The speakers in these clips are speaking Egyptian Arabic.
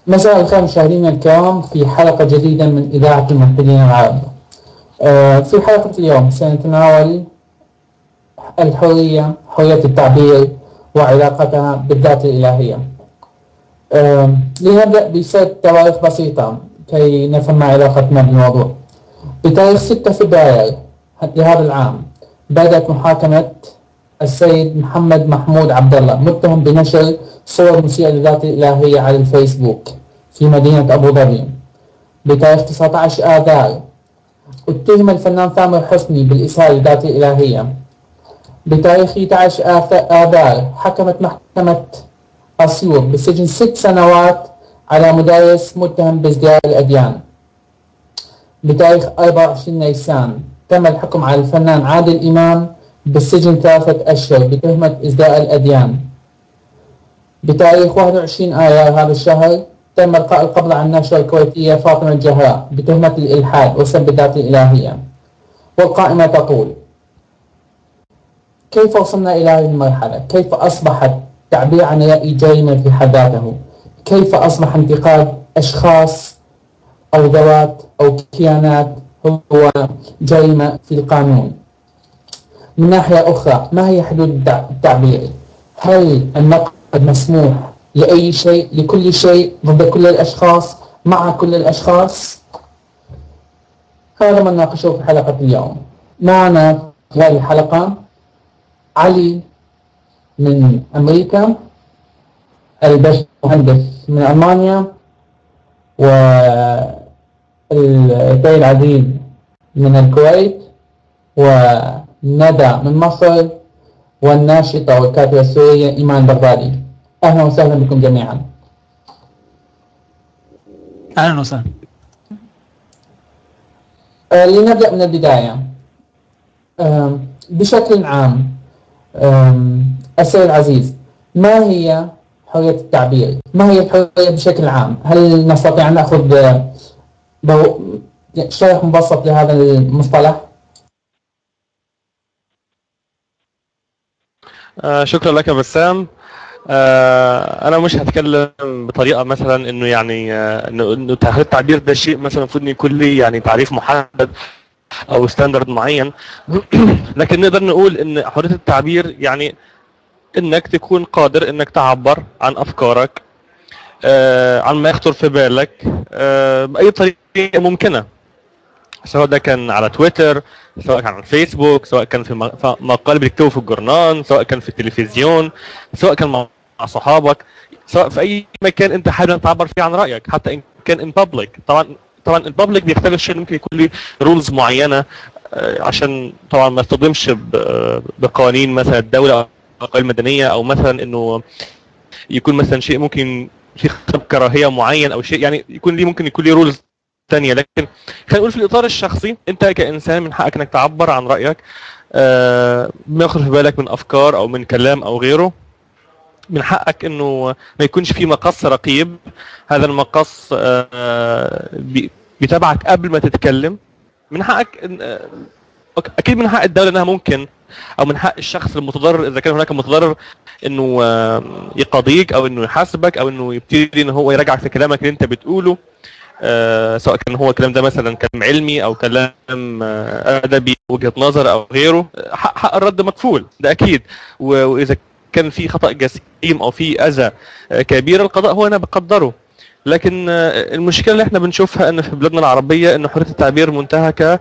مساء الخير مشاهدينا الكرام في حلقة جديدة من إذاعة المبتدئين العرب. آه، في حلقة اليوم سنتناول الحرية، حرية التعبير وعلاقتها بالذات الإلهية. آه، لنبدأ بسرد تواريخ بسيطة كي نفهم ما علاقتنا بالموضوع. بتاريخ 6 فبراير لهذا العام بدأت محاكمة السيد محمد محمود عبد الله متهم بنشر صور مسيئة للذات الإلهية على الفيسبوك في مدينة أبو ظبي بتاريخ 19 آذار اتهم الفنان ثامر حسني بالإساءة للذات الإلهية بتاريخ 11 آذار حكمت محكمة أسيوط بالسجن ست سنوات على مدرس متهم بازدياد الأديان بتاريخ 24 نيسان تم الحكم على الفنان عادل إمام بالسجن ثلاثة أشهر بتهمة إزداء الأديان بتاريخ 21 آيار هذا الشهر تم إلقاء القبض على الناشرة الكويتية فاطمة الجهراء بتهمة الإلحاد وسب الذات الإلهية والقائمة تقول كيف وصلنا إلى هذه المرحلة؟ كيف أصبحت تعبير عن رأي جريمة في حد ذاته؟ كيف أصبح انتقاد أشخاص أو ذوات أو كيانات هو جريمة في القانون؟ من ناحية أخرى ما هي حدود التعبير؟ هل النقد مسموح لأي شيء لكل شيء ضد كل الأشخاص مع كل الأشخاص هذا ما نناقشه في حلقة اليوم معنا في هذه الحلقة علي من أمريكا البش مهندس من ألمانيا والدي العزيز من الكويت وندى من مصر والناشطة والكاتبة السورية إيمان بغدادي أهلا وسهلا بكم جميعا أهلا وسهلا آه لنبدأ من البداية آه بشكل عام السيد العزيز ما هي حرية التعبير؟ ما هي الحرية بشكل عام؟ هل نستطيع أن نأخذ آه، شرح مبسط لهذا المصطلح؟ آه شكرا لك يا بسام آه انا مش هتكلم بطريقه مثلا انه يعني آه انه تحرير التعبير ده شيء مثلا المفروض يكون لي يعني تعريف محدد او ستاندرد معين لكن نقدر نقول ان حريه التعبير يعني انك تكون قادر انك تعبر عن افكارك آه عن ما يخطر في بالك آه باي طريقه ممكنه سواء ده كان على تويتر سواء كان على الفيسبوك سواء كان في مقال بتكتبه في الجورنال سواء كان في التلفزيون سواء كان مع صحابك سواء في اي مكان انت حابب تعبر فيه عن رايك حتى ان كان ان بابليك طبعا طبعا البابليك بيختلف شيء ممكن يكون ليه رولز معينه آه، عشان طبعا ما يصطدمش بقوانين مثلا الدوله او القوانين المدنيه او مثلا انه يكون مثلا شيء ممكن في كراهيه معين او شيء يعني يكون ليه ممكن يكون ليه رولز ثانيه لكن خلينا نقول في الاطار الشخصي انت كانسان من حقك انك تعبر عن رايك آه ما يخطر في بالك من افكار او من كلام او غيره من حقك انه ما يكونش في مقص رقيب هذا المقص آه بيتابعك قبل ما تتكلم من حقك آه، اكيد من حق الدوله انها ممكن او من حق الشخص المتضرر اذا كان هناك متضرر انه آه، يقاضيك او انه يحاسبك او انه يبتدي ان هو يراجعك في كلامك اللي انت بتقوله آه، سواء كان هو الكلام ده مثلا كلام علمي او كلام آه، ادبي وجهه نظر او غيره حق, حق الرد مكفول ده اكيد واذا كان في خطا جسيم او في اذى آه، كبير القضاء هو انا بقدره لكن المشكله اللي احنا بنشوفها ان في بلادنا العربيه ان حريه التعبير منتهكه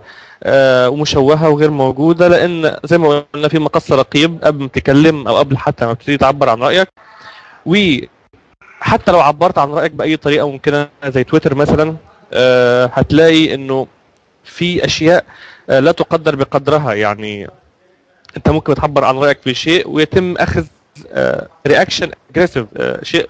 ومشوهه وغير موجوده لان زي ما قلنا في مقص رقيب قبل ما تتكلم او قبل حتى ما تبتدي تعبر عن رايك و حتى لو عبرت عن رايك باي طريقه ممكنه زي تويتر مثلا آه، هتلاقي انه في اشياء آه، لا تقدر بقدرها يعني انت ممكن تعبر عن رايك في شيء ويتم اخذ رياكشن آه، اجريسيف شيء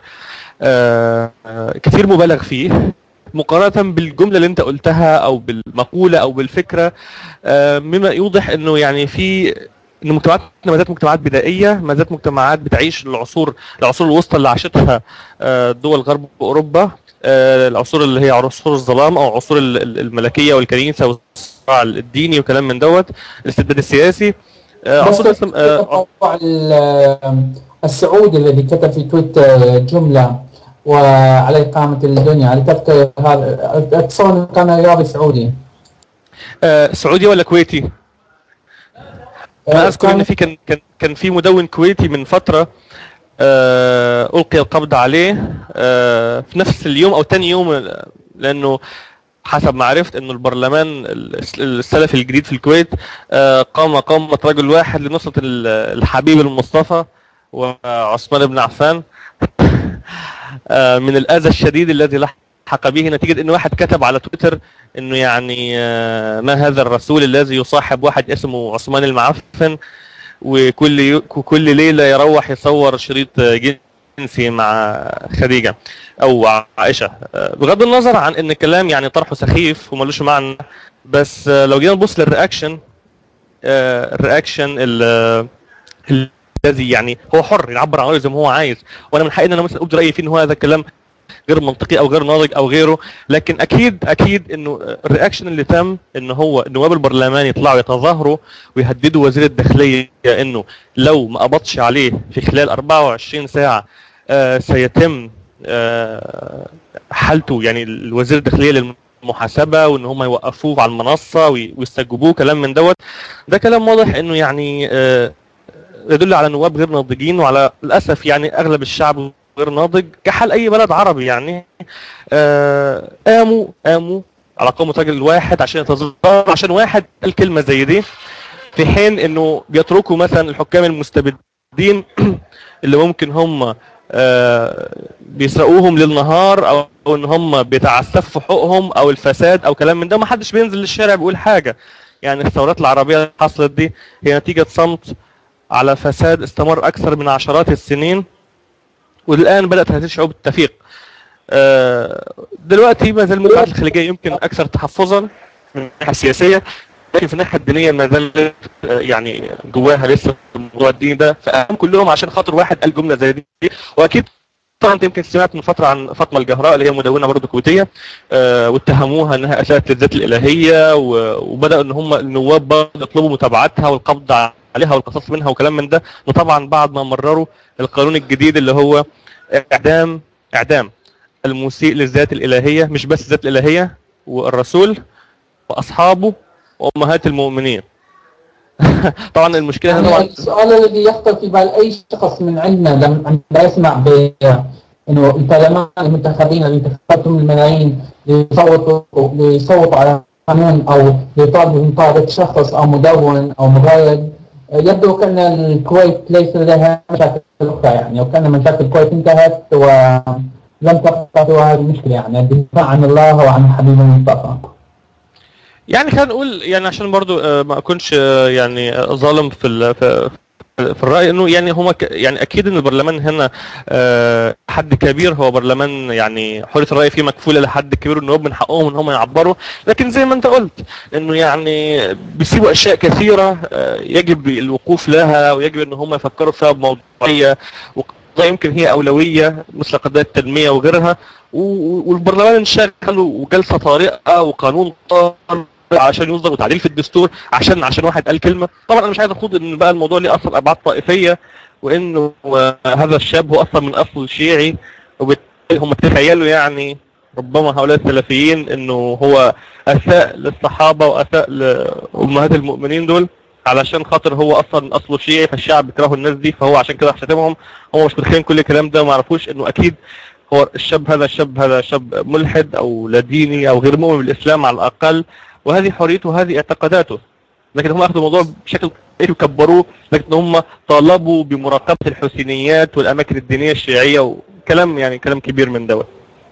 كثير مبالغ فيه مقارنة بالجملة اللي انت قلتها او بالمقولة او بالفكرة مما يوضح انه يعني في ان مجتمعاتنا ما زالت مجتمعات بدائيه ما زالت مجتمعات بتعيش العصور العصور الوسطى اللي عاشتها آه، دول غرب اوروبا آه، العصور اللي هي عصور الظلام او عصور الملكيه والكنيسه والصراع الديني وكلام من دوت الاستبداد السياسي آه، عصور السعودي الذي كتب في تويتر جمله وعلى إقامة الدنيا هل تذكر هذا اتصور كان رياضي سعودي آه، سعودي ولا كويتي؟ انا آه، اذكر ان كان في كان كان كان في مدون كويتي من فتره آه، القي القبض عليه آه، في نفس اليوم او تاني يوم لانه حسب ما عرفت انه البرلمان الس- السلفي الجديد في الكويت آه، قام قامة رجل واحد لنصرة ال- الحبيب المصطفى وعثمان بن عفان آه، من الاذى الشديد الذي لحق به نتيجة ان واحد كتب على تويتر انه يعني آه، ما هذا الرسول الذي يصاحب واحد اسمه عثمان المعفن وكل يو- كل ليله يروح يصور شريط جنسي مع خديجه او عائشه آه، بغض النظر عن ان الكلام يعني طرحه سخيف وملوش معنى بس آه، لو جينا نبص للرياكشن آه، الرياكشن ال- الذي يعني هو حر يعبر عن رايه زي ما هو عايز وانا من حقي ان انا مثلا ابدي رايي فيه ان هو هذا الكلام غير منطقي او غير ناضج او غيره لكن اكيد اكيد انه الرياكشن اللي تم ان هو النواب البرلمان يطلعوا يتظاهروا ويهددوا وزير الداخليه انه لو ما قبضش عليه في خلال 24 ساعه آه سيتم آه حالته يعني الوزير الداخليه للمحاسبه وان هم يوقفوه على المنصه وي- ويستجوبوه كلام من دوت ده كلام واضح انه يعني آه يدل على نواب غير ناضجين وعلى للاسف يعني اغلب الشعب غير ناضج كحال اي بلد عربي يعني آه، قاموا قاموا على قومة راجل واحد عشان يتظاهر عشان واحد قال كلمة زي دي في حين انه بيتركوا مثلا الحكام المستبدين اللي ممكن هم آه، بيسرقوهم للنهار او أو ان هم بيتعسفوا حقوقهم او الفساد او كلام من ده ما حدش بينزل للشارع بيقول حاجة يعني الثورات العربية اللي حصلت دي هي نتيجة صمت على فساد استمر اكثر من عشرات السنين والان بدات هذه الشعوب تفيق آه، دلوقتي ما زال المجتمعات الخليجيه يمكن اكثر تحفظا من الناحيه السياسيه لكن في الناحيه الدينيه ما زالت آه، يعني جواها لسه موضوع الدين ده فقام كلهم عشان خاطر واحد قال جمله زي دي واكيد طبعا انت يمكن سمعت من فتره عن فاطمه الجهراء اللي هي مدونه برضه كويتيه آه، واتهموها انها اساءت للذات الالهيه و- وبداوا ان هم النواب برضه يطلبوا متابعتها والقبض عليها والقصاص منها وكلام من ده وطبعا بعد ما مرروا القانون الجديد اللي هو اعدام اعدام المسيء للذات الالهيه مش بس الذات الالهيه والرسول واصحابه وامهات المؤمنين طبعا المشكله هنا يعني طبعا السؤال الذي يخطر في بال اي شخص من عندنا لما يسمع ب انه البرلمان المنتخبين اللي انتخبتهم الملايين ليصوتوا ليصوتوا على قانون او ليطالبوا بمطالبه شخص او مدون او مغرد يبدو كان الكويت ليس لديها مشاكل اخرى يعني وكان مشاكل الكويت انتهت ولم تبقى هذه المشكله يعني الدفاع عن الله وعن حبيب المصطفى. يعني خلينا نقول يعني عشان برضو آه، ما اكونش آه، يعني آه، ظالم في ال- في في الراي انه يعني هما ك- يعني اكيد ان البرلمان هنا آه، حد كبير هو برلمان يعني حريه الراي فيه مكفوله لحد كبير النواب من حقهم ان هم يعبروا لكن زي ما انت قلت انه يعني بيسيبوا اشياء كثيره آه، يجب الوقوف لها ويجب ان هم يفكروا فيها بموضوعيه وقضايا يمكن هي اولويه مثل قضايا التنميه وغيرها و- والبرلمان انشغل وجلسه طارئه وقانون طارئ عشان يصدر وتعديل في الدستور عشان عشان واحد قال كلمه طبعا انا مش عايز اخوض ان بقى الموضوع ليه اصلا ابعاد طائفيه وانه آه، هذا الشاب هو اصلا من اصل شيعي وبالتالي هم تخيلوا يعني ربما هؤلاء السلفيين انه هو اساء للصحابه واساء لامهات المؤمنين دول علشان خاطر هو اصلا اصله شيعي فالشعب بيكرهوا الناس دي فهو عشان كده شتمهم هم مش متخيلين كل الكلام ده ما يعرفوش انه اكيد هو الشاب هذا الشاب هذا شاب ملحد او لا ديني او غير مؤمن بالاسلام على الاقل وهذه حريته وهذه اعتقاداته لكن هم اخذوا الموضوع بشكل طائفي وكبروه لكن هم طالبوا بمراقبه الحسينيات والاماكن الدينيه الشيعيه وكلام يعني كلام كبير من دوت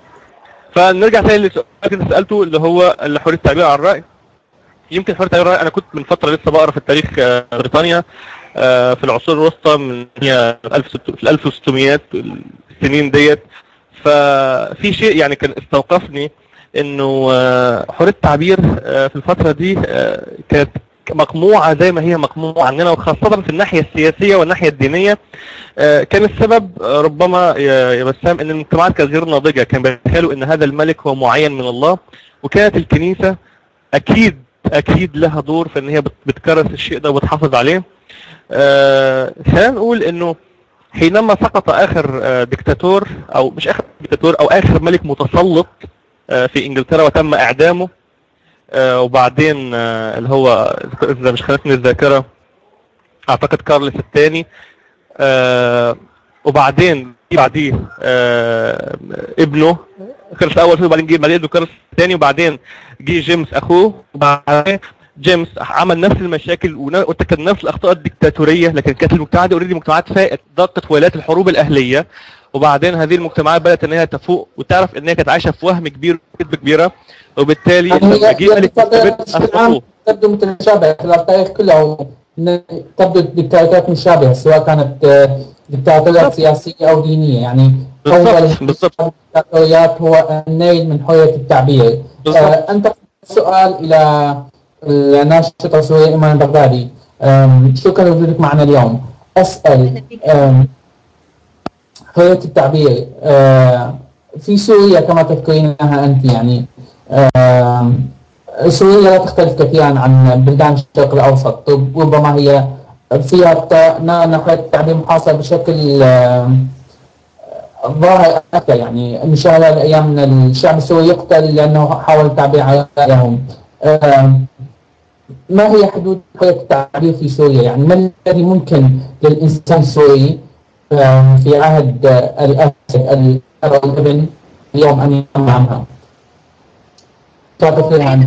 فنرجع تاني للسؤال اللي أنت سالته اللي هو اللي حريه التعبير عن الراي يمكن حريه التعبير عن الراي انا كنت من فتره لسه بقرا في التاريخ آه، بريطانيا آه، في العصور الوسطى من هي في 1600 في 1600 السنين ديت ففي شيء يعني كان استوقفني انه آه، حريه التعبير آه، في الفتره دي آه، كانت مقموعه زي ما هي مقموعه عننا وخاصه في الناحيه السياسيه والناحيه الدينيه آه، كان السبب آه، ربما يا يا بسام ان المجتمعات كانت غير ناضجه كان بيتخيلوا ان هذا الملك هو معين من الله وكانت الكنيسه اكيد اكيد لها دور في ان هي بت- بتكرس الشيء ده وبتحافظ عليه آه، خلينا نقول انه حينما سقط اخر آه، دكتاتور او مش اخر دكتاتور او اخر ملك متسلط آه، في انجلترا وتم اعدامه آه، وبعدين آه، اللي هو اذا مش خانتني الذاكره اعتقد كارلس الثاني وبعدين جه بعديه آه، ابنه كارلس الاول وبعدين جه بعدين ابنه كارلس الثاني وبعدين جه جيمس اخوه وبعدين جيمس عمل نفس المشاكل وارتكب نفس الاخطاء الدكتاتوريه لكن كانت المجتمعات دي اوريدي مجتمعات فائت ضاقت ولايات الحروب الاهليه وبعدين هذه المجتمعات بدات ان هي تفوق وتعرف ان هي كانت عايشه في وهم كبير كذبه كبيره وبالتالي يعني لما هي جه ملك بشكل عام اليزابيث اسقطوه تبدو متشابهة خلال التاريخ كله إن تبدو الدكتاتوريات مشابهة سواء كانت آه، دكتاتوريات بالضبط. سياسية أو دينية يعني أول بالضبط بالضبط الدكتاتوريات هو النيل من حرية التعبير بالضبط. آه، أنت سؤال إلى الناشط السوري إيمان البغدادي آم، شكرا لوجودك معنا اليوم أسأل آم، حرية التعبير آه، في سوريا كما تذكرينها أنت يعني آم، سوريا لا تختلف كثيرا عن بلدان الشرق الأوسط ربما هي فيها الت- نا- حرية التعبير محاصرة بشكل آم، ظاهر أكثر يعني نشاهد هذه الأيام أن الشعب السوري يقتل لأنه حاول التعبير عن رأيهم آم، ما هي حدود حرية التعبير في سوريا يعني ما الذي ممكن للإنسان السوري آم، في عهد آه، الأسد الأب والابن اليوم أن يعمل عنها تعرف فيها عن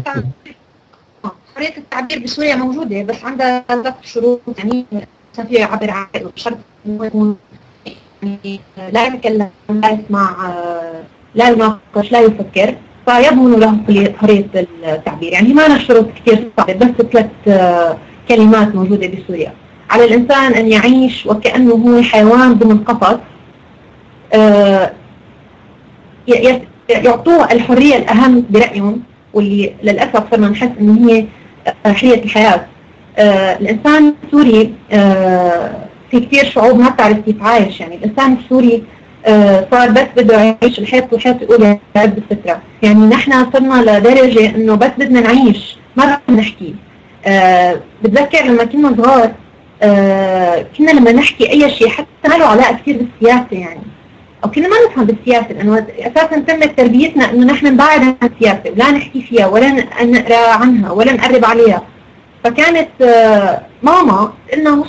حرية التعبير بسوريا موجودة بس عندها ثلاث شروط يعني الإنسان فيه يعبر عن رأيه بشرط إنه يكون يعني لا يتكلم لا يسمع لا يناقش لا يفكر فيضمن له حرية- حرية التعبير يعني ما لها شروط كثير صعبة بس ثلاث آه، كلمات موجودة بسوريا على الإنسان أن يعيش وكأنه هو حيوان ضمن قفص آه، ي- ي- يعطوه الحرية الأهم برأيهم واللي للأسف صرنا نحس إن هي آه، حرية الحياة آه، الإنسان السوري آه، في كثير شعوب ما بتعرف كيف عايش يعني الإنسان السوري آه، صار بس بده يعيش الحيط والحيط يقول يا رب السترة يعني نحن صرنا لدرجة إنه بس بدنا نعيش ما رح نحكي آه، بتذكر لما كنا صغار آه، كنا لما نحكي أي شيء حتى ما له علاقة كثير بالسياسة يعني او كنا ما نفهم بالسياسه لانه اساسا تمت تربيتنا انه نحن نبعد عن السياسه ولا نحكي فيها ولا ن- نقرا عنها ولا نقرب عليها فكانت آه، ماما قلنا نص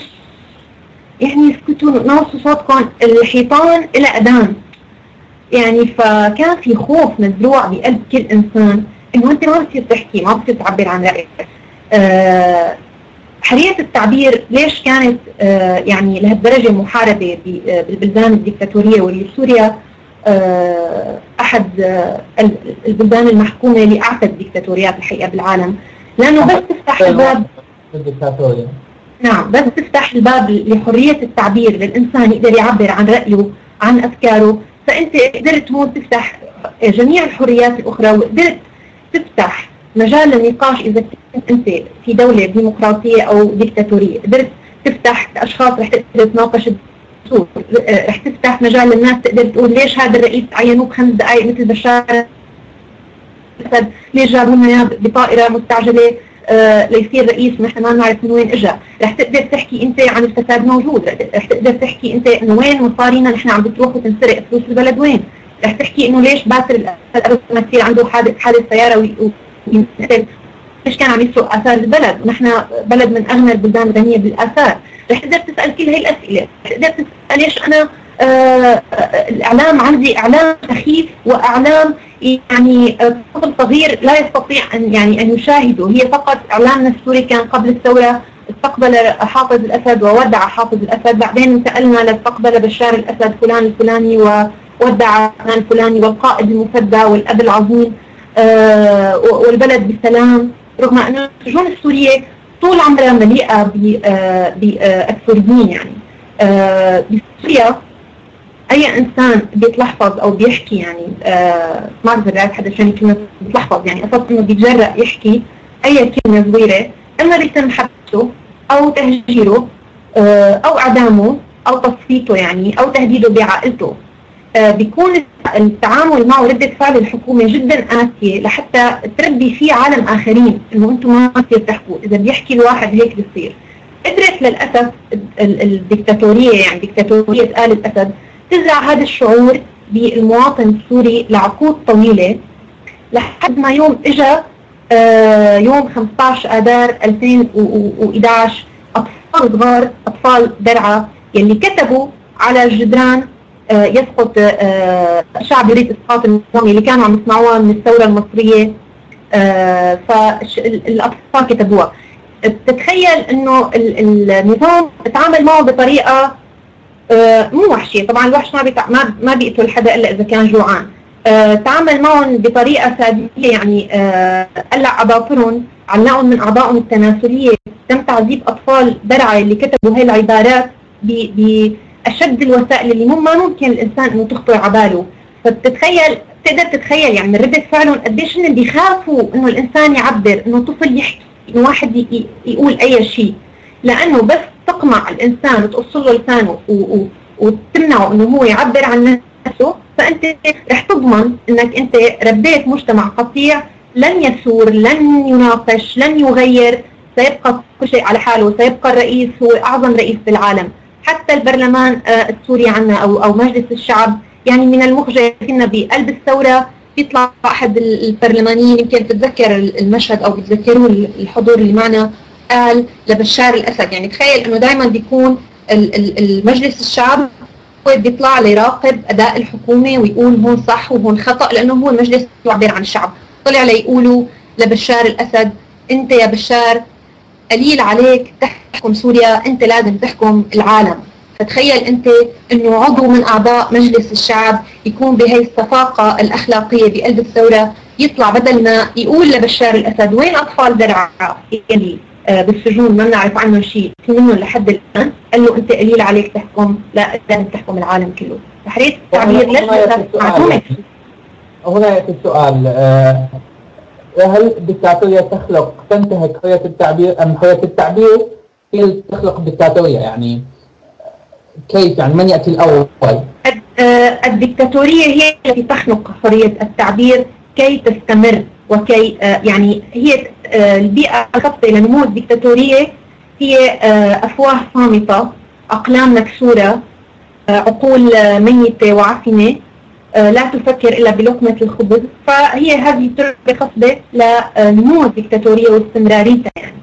يعني اسكتوا ناصوا صوتكم الحيطان إلى اذان يعني فكان في خوف مزروع بقلب كل انسان انه انت ما بتصير تحكي ما بتصير تعبر عن رايك آه، حرية التعبير ليش كانت آه، يعني لهالدرجة محاربة ب- آه، بالبلدان الدكتاتورية واللي سوريا آه، أحد آه، ال- البلدان المحكومة لأعتى الدكتاتوريات الحقيقة بالعالم لأنه بس تفتح الباب الدكتاتورية نعم بس تفتح الباب لحرية التعبير للإنسان يقدر يعبر عن رأيه عن أفكاره فأنت قدرت هون تفتح جميع الحريات الأخرى وقدرت تفتح مجال للنقاش إذا كنت أنت في دولة ديمقراطية أو ديكتاتورية قدرت تفتح أشخاص رح تقدر تناقش الدستور آه، رح تفتح مجال للناس تقدر تقول ليش هذا الرئيس عينوه بخمس دقائق مثل بشار الأسد ليش جابوا لنا إياه بطائرة مستعجلة آه، ليصير رئيس نحن ما نعرف من وين اجى، رح تقدر تحكي انت عن الفساد موجود، رح- رح تقدر تحكي انت انه وين مصارينا نحن عم بتروح وتنسرق فلوس البلد وين، رح تحكي انه ليش باسل الاسد قبل ما تصير عنده حادث حادث سياره وي- وينقتل ليش كان عم يسرق اثار البلد ونحن بلد من اغنى البلدان الغنيه بالاثار، رح تقدر تسال كل هي الاسئله، رح تقدر تسال ليش انا آه، آه، الاعلام عندي اعلام سخيف واعلام يعني آه، طفل صغير لا يستطيع ان يعني ان يشاهده هي فقط اعلامنا السوري كان قبل الثوره استقبل حافظ الاسد وودع حافظ الاسد بعدين انتقلنا لاستقبل بشار الاسد فلان الفلاني وودع فلان الفلاني والقائد المفدى والاب العظيم آه، والبلد بسلام رغم ان السجون السوريه طول عمرها مليئه ب- آه، باكثريين يعني آه، بسوريا اي انسان بيتلحفظ او بيحكي يعني آه ما بعرف اذا حدا شاني كلمه بيتلحفظ يعني اساس انه بيتجرأ يحكي اي كلمه صغيره اما بيتم حبسه او تهجيره آه او اعدامه او تصفيته يعني او تهديده بعائلته آه بيكون التعامل معه ردة فعل الحكومة جدا قاسية لحتى تربي فيه عالم آخرين إنه أنتم ما تصير تحكوا إذا بيحكي الواحد هيك بيصير قدرت للاسف الدكتاتوريه يعني دكتاتوريه ال الاسد تزرع هذا الشعور بالمواطن السوري لعقود طويله لحد ما يوم اجى آه، يوم 15 اذار 2011 اطفال صغار اطفال درعا يلي كتبوا على الجدران آه، يسقط آه، شعب يريد اسقاط النظام اللي كانوا عم يسمعوها من الثوره المصريه فالاطفال كتبوها بتتخيل انه النظام تعامل معه بطريقه مو وحشيه طبعا الوحش ما ما ما بيقتل حدا الا اذا كان جوعان آه، تعامل معهم بطريقة سادية يعني آه، قلع أظافرهم علقهم من أعضائهم التناسلية تم تعذيب أطفال درعا اللي كتبوا هاي العبارات بأشد الوسائل اللي هم ما ممكن الإنسان إنه تخطر على باله فبتتخيل تقدر تتخيل يعني من ردة فعلهم قديش هن بيخافوا إنه الإنسان يعبر إنه طفل يحكي إنه واحد يقول أي شيء لأنه بس تقمع الإنسان وتقص له لسانه وتمنعه إنه هو يعبر عن نفسه فانت رح تضمن انك انت ربيت مجتمع قطيع لن يثور لن يناقش لن يغير سيبقى كل شيء على حاله سيبقى الرئيس هو اعظم رئيس في العالم حتى البرلمان آه، السوري عنا او او مجلس الشعب يعني من المخجل كنا بقلب الثوره بيطلع احد البرلمانيين يمكن تتذكر المشهد او بتذكروا الحضور اللي معنا قال لبشار الاسد يعني تخيل انه دائما بيكون المجلس الشعب هو بيطلع ليراقب اداء الحكومه ويقول هون صح وهون خطا لانه هو المجلس يعبر عن الشعب طلع ليقولوا لبشار الاسد انت يا بشار قليل عليك تحكم سوريا انت لازم تحكم العالم فتخيل انت انه عضو من اعضاء مجلس الشعب يكون بهي الصفاقه الاخلاقيه بقلب الثوره يطلع بدل ما يقول لبشار الاسد وين اطفال درعا يلي آه، بالسجون ما بنعرف عنه شيء في منهم لحد الان قال له انت قليل عليك تحكم لا لازم تحكم العالم كله تحرير التعبير ليش هنا ياتي السؤال آه، هل الدكتاتورية تخلق تنتهك حرية التعبير أم حرية التعبير هي تخلق الدكتاتورية يعني كيف يعني من يأتي الأول؟ آه، الدكتاتورية هي التي تخلق حرية التعبير كي تستمر وكي يعني هي آه، البيئة الخاصة إلى نمو الدكتاتورية هي آه، أفواه صامتة أقلام مكسورة آه، عقول ميتة وعفنة لا تفكر إلا بلقمة الخبز فهي هذه تربة خصبة لنمو الدكتاتورية واستمراريتها يعني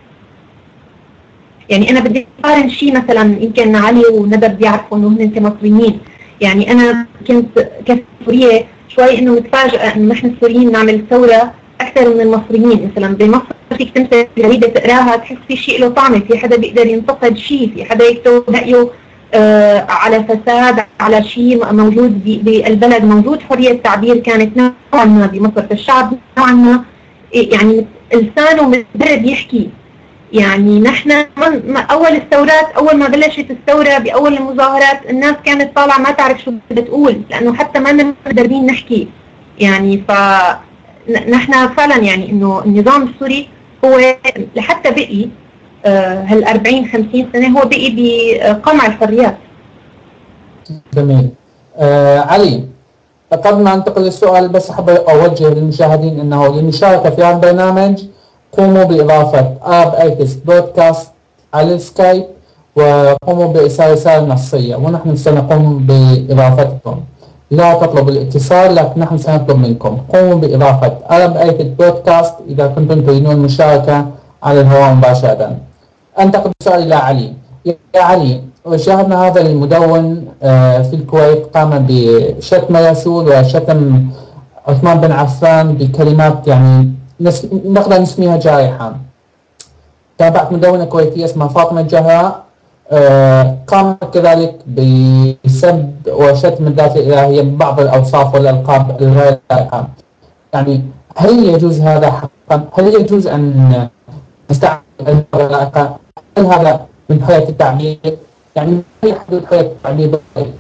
يعني أنا بدي أقارن شيء مثلا يمكن علي وندر بيعرفوا إنه هن كمصريين يعني أنا كنت كسورية شوي إنه متفاجئة إنه نحن السوريين نعمل ثورة اكثر من المصريين مثلا بمصر فيك تمسك جريده تقراها تحس في شيء له طعمه في حدا بيقدر ينتقد شيء في حدا يكتب رايه آه على فساد على شيء موجود بالبلد موجود حريه تعبير كانت نوعا ما بمصر فالشعب نوعا ما يعني لسانه مدرب يحكي يعني نحن من اول الثورات اول ما بلشت الثوره باول المظاهرات الناس كانت طالعه ما تعرف شو بدها تقول لانه حتى ما مقدرين نحكي يعني ف نحن فعلا يعني انه النظام السوري هو لحتى بقي آه، هال 40 50 سنه هو بقي بقمع الحريات جميل آه علي قبل ما انتقل للسؤال بس احب اوجه للمشاهدين انه للمشاركه في هذا البرنامج قوموا باضافه اب ايكس بودكاست على السكايب وقوموا بارسال رساله نصيه ونحن سنقوم باضافتكم لا تطلبوا الاتصال لكن نحن سنطلب منكم قوموا بإضافة أرب أيت بودكاست إذا كنتم تريدون المشاركة على الهواء مباشرة أنتقل السؤال إلى علي يا علي شاهدنا هذا المدون آه، في الكويت قام بشتم رسول وشتم عثمان بن عفان بكلمات يعني نقدر نسميها جارحة تابعت مدونة كويتية اسمها فاطمة الجهراء آه، قام كذلك بسب وشتم الذات الإلهية ببعض الأوصاف والألقاب الغير لائقة يعني هل يجوز هذا حقا؟ هل يجوز أن نستعمل الغير لائقة؟ هل هذا من حياة التعبير؟ يعني ما هي حدود حياة التعبير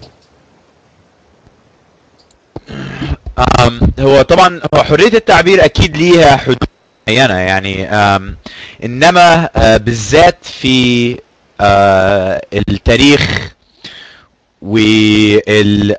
هو طبعا هو حرية التعبير أكيد ليها حدود معينة يعني إنما آه، بالذات في آه التاريخ وال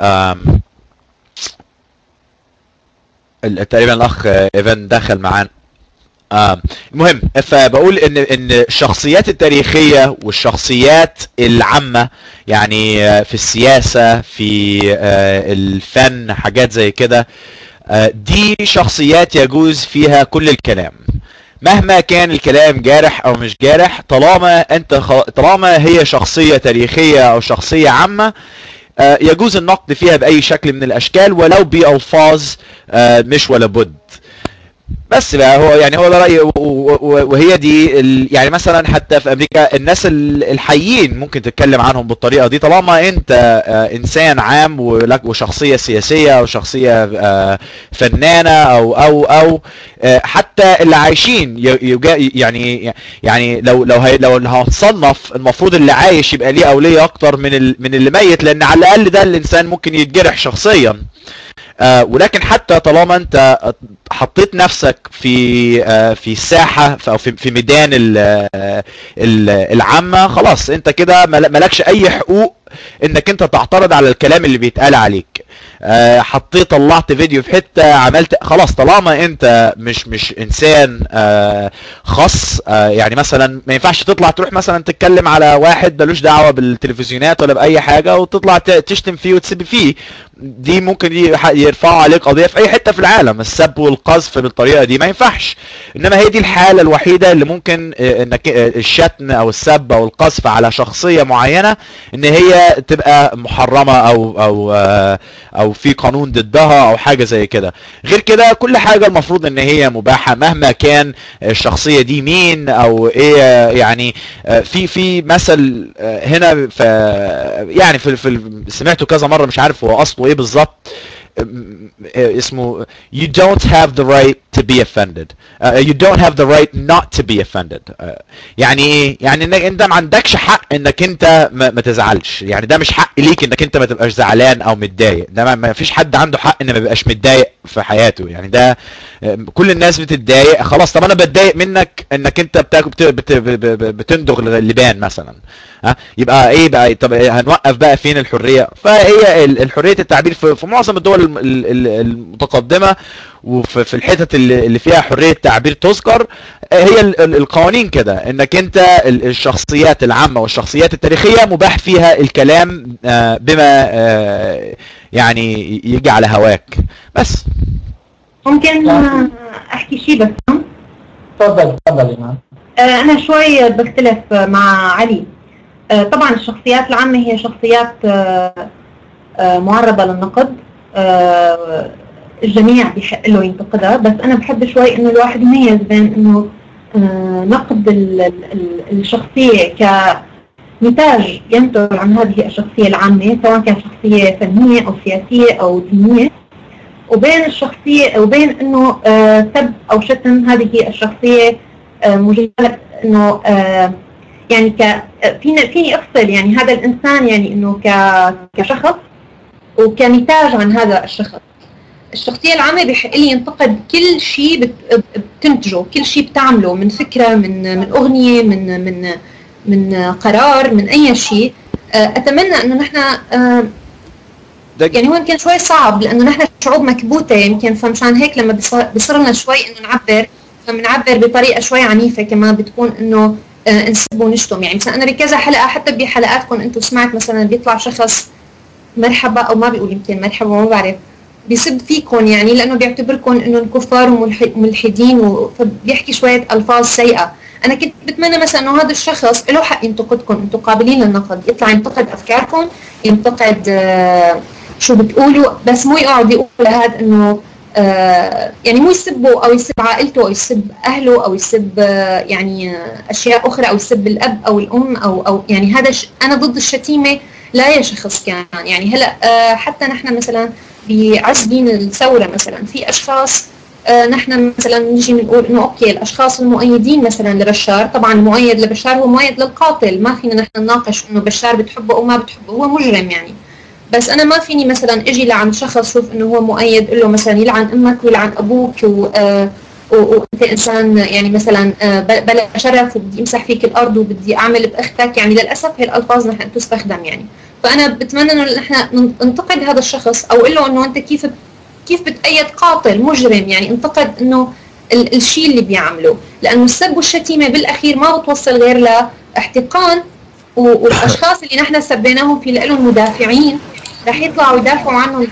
تقريبا الاخ ايفان دخل معانا آه المهم فبقول ان ان الشخصيات التاريخيه والشخصيات العامه يعني آه، في السياسه في آه، الفن حاجات زي كده آه، دي شخصيات يجوز فيها كل الكلام مهما كان الكلام جارح او مش جارح طالما انت خ... طالما هي شخصيه تاريخيه او شخصيه عامه آه، يجوز النقد فيها باي شكل من الاشكال ولو بالفاظ آه، مش ولا بد بس بقى هو يعني هو ده رايي و- و- و- وهي دي ال- يعني مثلا حتى في امريكا الناس ال- الحيين ممكن تتكلم عنهم بالطريقه دي طالما انت آه، انسان عام ولك وشخصيه سياسيه او شخصيه آه، فنانه او او او آه، حتى اللي عايشين ي- يجا- يعني يعني لو لو هي لو اللي هتصنف المفروض اللي عايش يبقى ليه اوليه اكتر من ال- من اللي ميت لان على الاقل ده الانسان ممكن يتجرح شخصيا آه، ولكن حتى طالما انت حطيت نفسك في آه، في الساحه في- او في في ميدان ال- آه، ال- العامه خلاص انت كده مل- مالكش اي حقوق انك انت تعترض على الكلام اللي بيتقال عليك آه، حطيت طلعت فيديو في حته عملت خلاص طالما انت مش مش انسان آه، خاص آه، يعني مثلا ما ينفعش تطلع تروح مثلا تتكلم على واحد ملوش دعوه بالتلفزيونات ولا باي حاجه وتطلع ت- تشتم فيه وتسب فيه دي ممكن يح- يرفعوا عليك قضيه في اي حته في العالم السب والقذف بالطريقه دي ما ينفعش انما هي دي الحاله الوحيده اللي ممكن آه، انك آه، الشتم او السب او القذف على شخصيه معينه ان هي تبقى محرمه او او آه، او في قانون ضدها او حاجه زي كده غير كده كل حاجه المفروض ان هي مباحه مهما كان الشخصيه دي مين او ايه آه، يعني آه، في في مثل آه، هنا في يعني في, في سمعته كذا مره مش عارف هو اصله ايه بالظبط م- اسمه you don't have the right to be offended uh, you don't have the right not to be offended uh, يعني ايه يعني انك انت ما عندكش حق انك انت ما, ما تزعلش يعني ده مش حق ليك انك انت ما تبقاش زعلان او متضايق ده ما- ما فيش حد عنده حق ان ما يبقاش متضايق في حياته يعني ده آه، كل الناس بتتضايق خلاص طب انا بتضايق منك انك انت بتاكل بت بت بت بت بتندغ اللبان مثلا ها يبقى ايه بقى طب هنوقف بقى فين الحريه فهي ال- الحريه التعبير في, في معظم الدول الم- ال- ال- المتقدمه وفي في الحتت اللي اللي فيها حريه تعبير تذكر آه، هي ال- ال- القوانين كده انك انت ال- الشخصيات العامه والشخصيات التاريخيه مباح فيها الكلام آه، بما آه، يعني يجي على هواك بس ممكن آه، احكي شيء بس تفضل تفضل ايمان آه، أنا شوي بختلف آه، مع علي آه، طبعا الشخصيات العامة هي شخصيات آه، آه، معرضة للنقد آه، الجميع بيحق له ينتقدها بس أنا بحب شوي إنه الواحد يميز بين إنه آه، نقد ال- ال- ال- الشخصية كنتاج ينتج عن هذه الشخصية العامة سواء كانت شخصية فنية أو سياسية أو دينية وبين الشخصية وبين إنه آه، سب أو شتم هذه الشخصية آه، مجرد انه آه، يعني ك آه، فيني فيني افصل يعني هذا الانسان يعني انه ك كشخص وكنتاج عن هذا الشخص الشخصية العامة بيحق لي ينتقد كل شيء بت- بتنتجه كل شيء بتعمله من فكرة من من أغنية من من من قرار من أي شيء آه، أتمنى إنه نحن آه، ده يعني هو يمكن شوي صعب لانه نحن شعوب مكبوته يمكن فمشان هيك لما بيص- بيصير لنا شوي انه نعبر فبنعبر بطريقه شوي عنيفه كمان بتكون انه آه، نسب ونشتم يعني مثلا انا بكذا حلقه حتى بحلقاتكم انتم سمعت مثلا بيطلع شخص مرحبا او ما بيقول يمكن مرحبا ما بعرف بيسب فيكم يعني لانه بيعتبركم انه الكفار وملح- وملحدين و- فبيحكي شويه الفاظ سيئه انا كنت بتمنى مثلا انه هذا الشخص له حق ينتقدكم انتم قابلين للنقد يطلع ينتقد افكاركم ينتقد آه، شو بتقولوا بس مو يقعد يقول لهذا انه آه يعني مو يسبه او يسب عائلته او يسب اهله او يسب آه يعني آه اشياء اخرى او يسب الاب او الام او او يعني هذا ش انا ضد الشتيمه لا يا شخص كان يعني هلا آه حتى نحن مثلا بعز دين الثوره مثلا في اشخاص آه نحن مثلا نجي بنقول انه اوكي الاشخاص المؤيدين مثلا لبشار طبعا المؤيد لبشار هو مؤيد للقاتل ما فينا نحن نناقش انه بشار بتحبه او ما بتحبه هو مجرم يعني بس انا ما فيني مثلا اجي لعند شخص شوف انه هو مؤيد اقول له مثلا يلعن امك ويلعن ابوك و آه، و- وانت انسان يعني مثلا آه، بل- بلا شرف وبدي امسح فيك الارض وبدي اعمل باختك يعني للاسف هي الالفاظ نحن تستخدم يعني فانا بتمنى انه نحن ننتقد هذا الشخص او اقول له انه انت كيف كيف بتأيد قاتل مجرم يعني انتقد انه ال- الشيء اللي بيعمله لانه السب والشتيمه بالاخير ما بتوصل غير لاحتقان و- والاشخاص اللي نحن سبيناهم في لهم مدافعين رح يطلعوا يدافعوا عنهم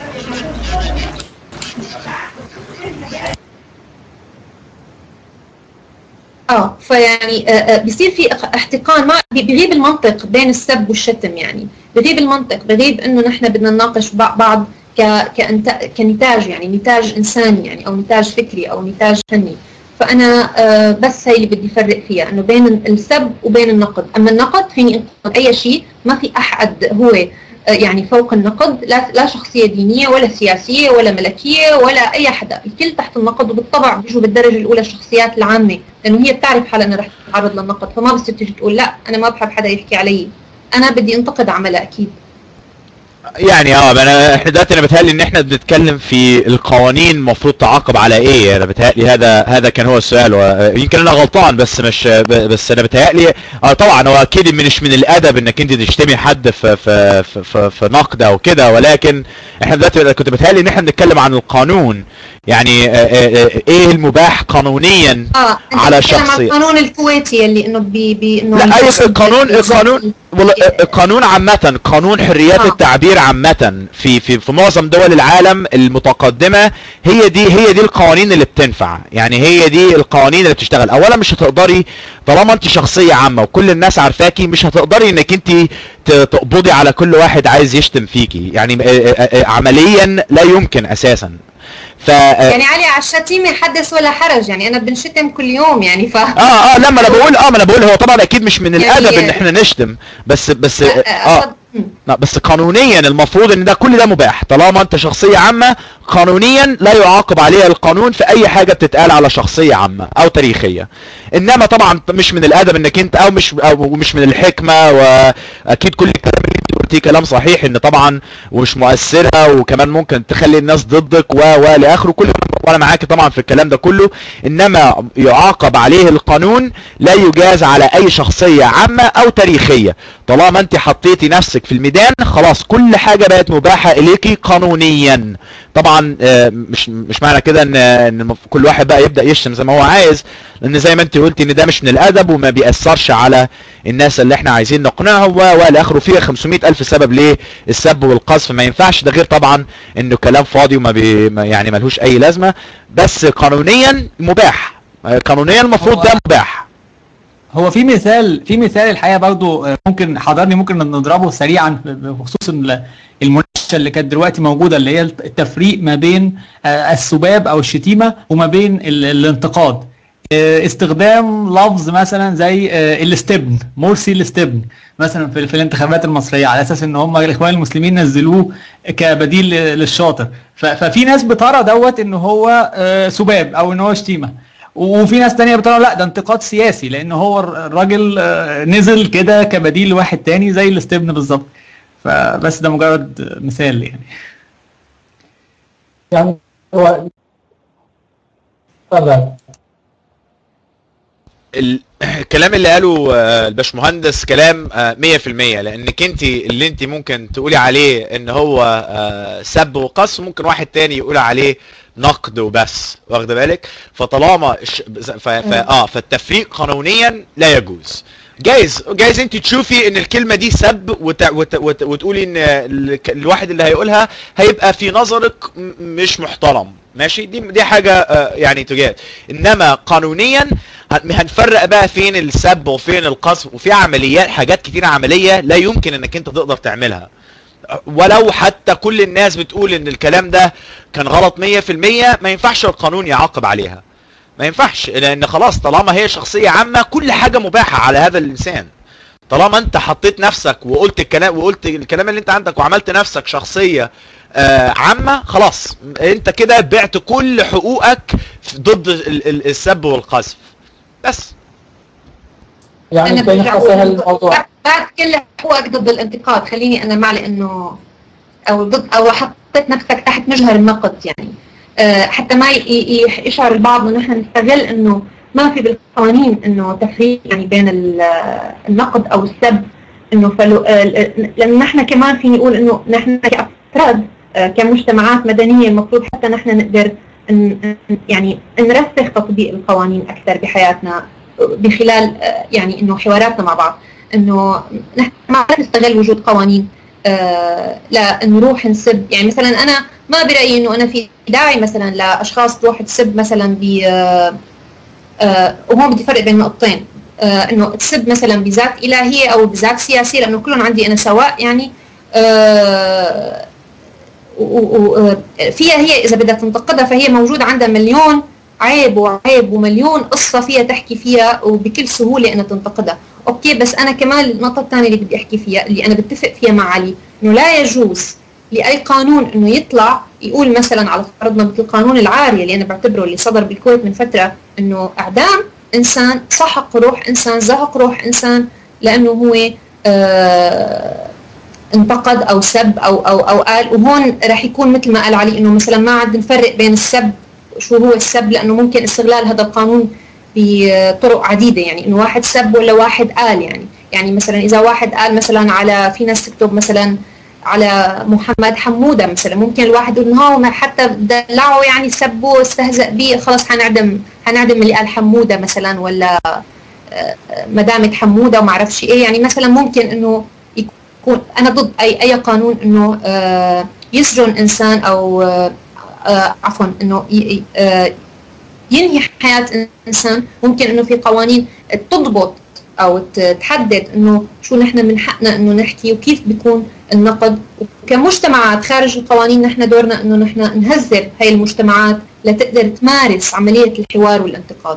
اه فيعني آه، آه، بيصير في اق- احتقان ما بي- بيغيب المنطق بين السب والشتم يعني بيغيب المنطق بيغيب انه نحن بدنا نناقش بع- بعض ك كأنت... كنتاج يعني نتاج انساني يعني او نتاج فكري او نتاج فني فانا آه، بس هي اللي بدي افرق فيها انه بين السب وبين النقد اما النقد فيني انقد اي شيء ما في احد هو آه، يعني فوق النقد لا لا شخصيه دينيه ولا سياسيه ولا ملكيه ولا اي حدا الكل تحت النقد وبالطبع بيجوا بالدرجه الاولى الشخصيات العامه لانه هي بتعرف حالها انها رح تتعرض للنقد فما بصير تيجي تقول لا انا ما بحب حدا يحكي علي انا بدي انتقد عملها اكيد يعني اه انا احنا دلوقتي انا بتهيألي ان احنا بنتكلم في القوانين المفروض تعاقب على ايه انا بتهيألي هذا هذا كان هو السؤال و- يمكن انا غلطان بس مش ب- بس انا بتهيألي اه طبعا هو اكيد مش من الادب انك انت تشتمي حد في في في, في, في نقد او كده ولكن احنا دلوقتي كنت بتهيألي ان احنا بنتكلم عن القانون يعني آه، آه، آه، ايه المباح قانونيا اه انت على بتتكلم عن شخصية. القانون الكويتي اللي انه بي بي انه لا اي القانون القانون والله القانون عامة قانون حريات آه. التعبير عامة في في في معظم دول العالم المتقدمة هي دي هي دي القوانين اللي بتنفع يعني هي دي القوانين اللي بتشتغل اولا مش هتقدري طالما انت شخصية عامة وكل الناس عارفاكي مش هتقدري انك انت ت- تقبضي على كل واحد عايز يشتم فيكي يعني آه، آه، آه، عمليا لا يمكن اساسا ف آه، يعني علي على الشتيمه حدث ولا حرج يعني انا بنشتم كل يوم يعني ف اه اه لا ما انا بقول اه ما انا بقول هو طبعا اكيد مش من يعني- الادب ان احنا نشتم بس بس اه أقصد- مم. لا بس قانونيا المفروض ان ده كل ده مباح طالما انت شخصية عامة قانونيا لا يعاقب عليها القانون في اي حاجة بتتقال على شخصية عامة او تاريخية انما طبعا مش من الادب انك انت او مش او مش من الحكمة واكيد كل الكلام اللي انت قلتيه كلام صحيح ان طبعا ومش مؤثرة وكمان ممكن تخلي الناس ضدك و و لاخره كل وانا معاك طبعا في الكلام ده كله انما يعاقب عليه القانون لا يجاز على اي شخصية عامة او تاريخية طالما انت حطيتي نفسك في الميدان خلاص كل حاجة بقت مباحة اليكي قانونيا طبعا آه، مش مش معنى كده ان ان المف- كل واحد بقى يبدا يشتم زي ما هو عايز لان زي ما انت قلتي ان ده مش من الادب وما بيأثرش على الناس اللي احنا عايزين نقنعهم و والى اخره فيها 500 الف سبب ليه السب والقذف ما ينفعش ده غير طبعا انه كلام فاضي وما بي ما- يعني ملهوش اي لازمه بس قانونيا مباح آه، قانونيا المفروض هو- ده مباح هو في مثال في مثال الحقيقه برضو آه، ممكن حضرني ممكن نضربه سريعا بخصوص ال- المناقشه اللي كانت دلوقتي موجوده اللي هي التفريق ما بين آه، السباب او الشتيمه وما بين ال- الانتقاد آه، استخدام لفظ مثلا زي آه، الاستبن مرسي الاستبن مثلا في, في الانتخابات المصريه على اساس ان هم الاخوان المسلمين نزلوه كبديل للشاطر ف- ففي ناس بترى دوت ان هو آه، سباب او ان هو شتيمه وفي ناس تانية بتقول لا ده انتقاد سياسي لان هو الراجل آه، نزل كده كبديل لواحد تاني زي الاستبن بالظبط فبس ده مجرد مثال يعني يعني هو تفضل ال- الكلام اللي قاله آه، الباشمهندس كلام آه، 100% لانك انت اللي انت ممكن تقولي عليه ان هو آه، سب وقص ممكن واحد تاني يقول عليه نقد وبس واخد بالك فطالما الش- ف... ف... اه فالتفريق قانونيا لا يجوز جايز جايز انت تشوفي ان الكلمه دي سب وت... وت... وت... وتقولي ان ال- الواحد اللي هيقولها هيبقى في نظرك م- مش محترم ماشي دي دي حاجه آه، يعني تجاه انما قانونيا هن- هنفرق بقى فين السب وفين القذف وفي عمليات حاجات كتير عمليه لا يمكن انك انت تقدر تعملها ولو حتى كل الناس بتقول ان الكلام ده كان غلط 100% ما ينفعش القانون يعاقب عليها ما ينفعش لان خلاص طالما هي شخصيه عامه كل حاجه مباحه على هذا الانسان طالما انت حطيت نفسك وقلت الكلام وقلت الكلام اللي انت عندك وعملت نفسك شخصيه آه عامه خلاص انت كده بعت كل حقوقك ضد ال- ال- السب والقذف بس يعني أنا كي برجع نحصل أقول إنه الموضوع بعد- بعد كل حقوقك ضد الانتقاد خليني انا مع لانه او ضد او حطيت نفسك تحت مجهر النقد يعني آه، حتى ما ي- ي- يشعر البعض انه نحن نستغل انه ما في بالقوانين انه تفريق يعني بين ال- النقد او السب انه فلو آه، لانه نحن كمان فيني اقول انه نحن كافراد آه، كمجتمعات مدنيه المفروض حتى نحن نقدر ن- يعني نرسخ تطبيق القوانين اكثر بحياتنا بخلال آه، يعني انه حواراتنا مع بعض انه نحن ما نستغل وجود قوانين آه، لا نروح نسب يعني مثلا انا ما برايي انه انا في داعي مثلا لاشخاص تروح تسب مثلا ب آه، آه، وهون بدي فرق بين نقطتين آه، انه تسب مثلا بذات الهيه او بذات سياسيه لانه كلهم عندي انا سواء يعني آه، و- و- و- فيها هي اذا بدها تنتقدها فهي موجوده عندها مليون عيب وعيب ومليون قصه فيها تحكي فيها وبكل سهوله انها تنتقدها اوكي بس انا كمان النقطه الثانيه اللي بدي احكي فيها اللي انا بتفق فيها مع علي انه لا يجوز لاي قانون انه يطلع يقول مثلا على فرضنا مثل قانون العاريه اللي انا بعتبره اللي صدر بالكويت من فتره انه اعدام انسان سحق روح انسان زهق روح انسان لانه هو آه انتقد او سب او او او قال وهون راح يكون مثل ما قال علي انه مثلا ما عاد نفرق بين السب شو هو السب لانه ممكن استغلال هذا القانون بطرق عديده يعني انه واحد سب ولا واحد قال يعني يعني مثلا اذا واحد قال مثلا على في ناس تكتب مثلا على محمد حموده مثلا ممكن الواحد يقول ها ما حتى دلعه يعني سبه استهزأ به خلص حنعدم حنعدم اللي قال حموده مثلا ولا آه، مدامة حموده وما اعرفش ايه يعني مثلا ممكن انه يكون انا ضد اي اي قانون انه آه، يسجن انسان او آه، آه، عفوا انه ي- ي- آه، ينهي حياه انسان ممكن انه في قوانين تضبط او ت- تحدد انه شو نحن من حقنا انه نحكي وكيف بيكون النقد وكمجتمعات خارج القوانين نحن دورنا انه نحن نهذب هاي المجتمعات لتقدر تمارس عمليه الحوار والانتقاد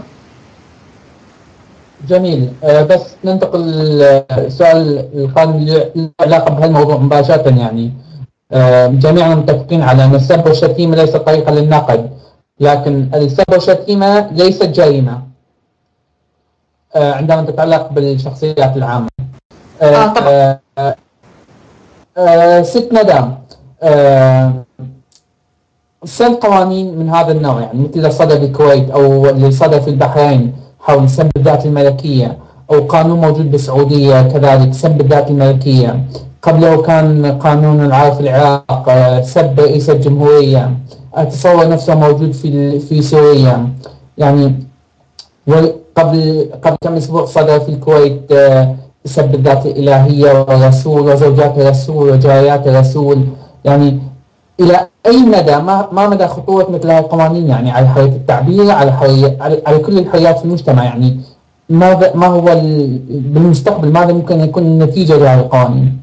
جميل آه، بس ننتقل للسؤال القادم اللي له علاقة بهالموضوع مباشرة يعني آه، جميعنا متفقين على أن السب والشتيمة ليست طريقة للنقد لكن السب والشتيمة ليست جريمة آه، عندما تتعلق بالشخصيات العامة آه، طبعاً. آه، آه، آه، ست ندام آه، سن قوانين من هذا النوع يعني مثل اللي صدر بالكويت او اللي صدر في البحرين حول سب الذات الملكيه او قانون موجود بالسعوديه كذلك سب الذات الملكيه قبله كان قانون العار في العراق آه، سب رئيس الجمهوريه اتصور نفسه موجود في ال- في سوريا يعني وقبل قبل كم اسبوع صدر في الكويت آه، سب الذات الالهيه والرسول وزوجات الرسول وجاريات الرسول يعني الى اي مدى ما ما مدى خطوره مثل هذه القوانين يعني على حريه التعبير على حريه على, على كل الحريات في المجتمع يعني ماذا ما هو ال- بالمستقبل ماذا ممكن يكون النتيجه لهذه القوانين؟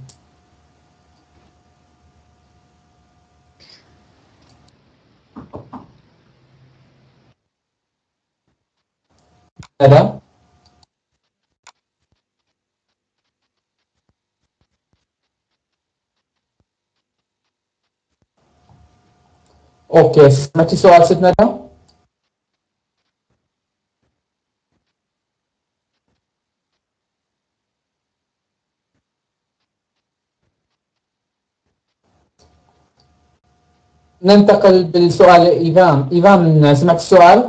هذا اوكي سمعتي سؤال ست ندى؟ ننتقل بالسؤال ايفان ايفان سمعت السؤال؟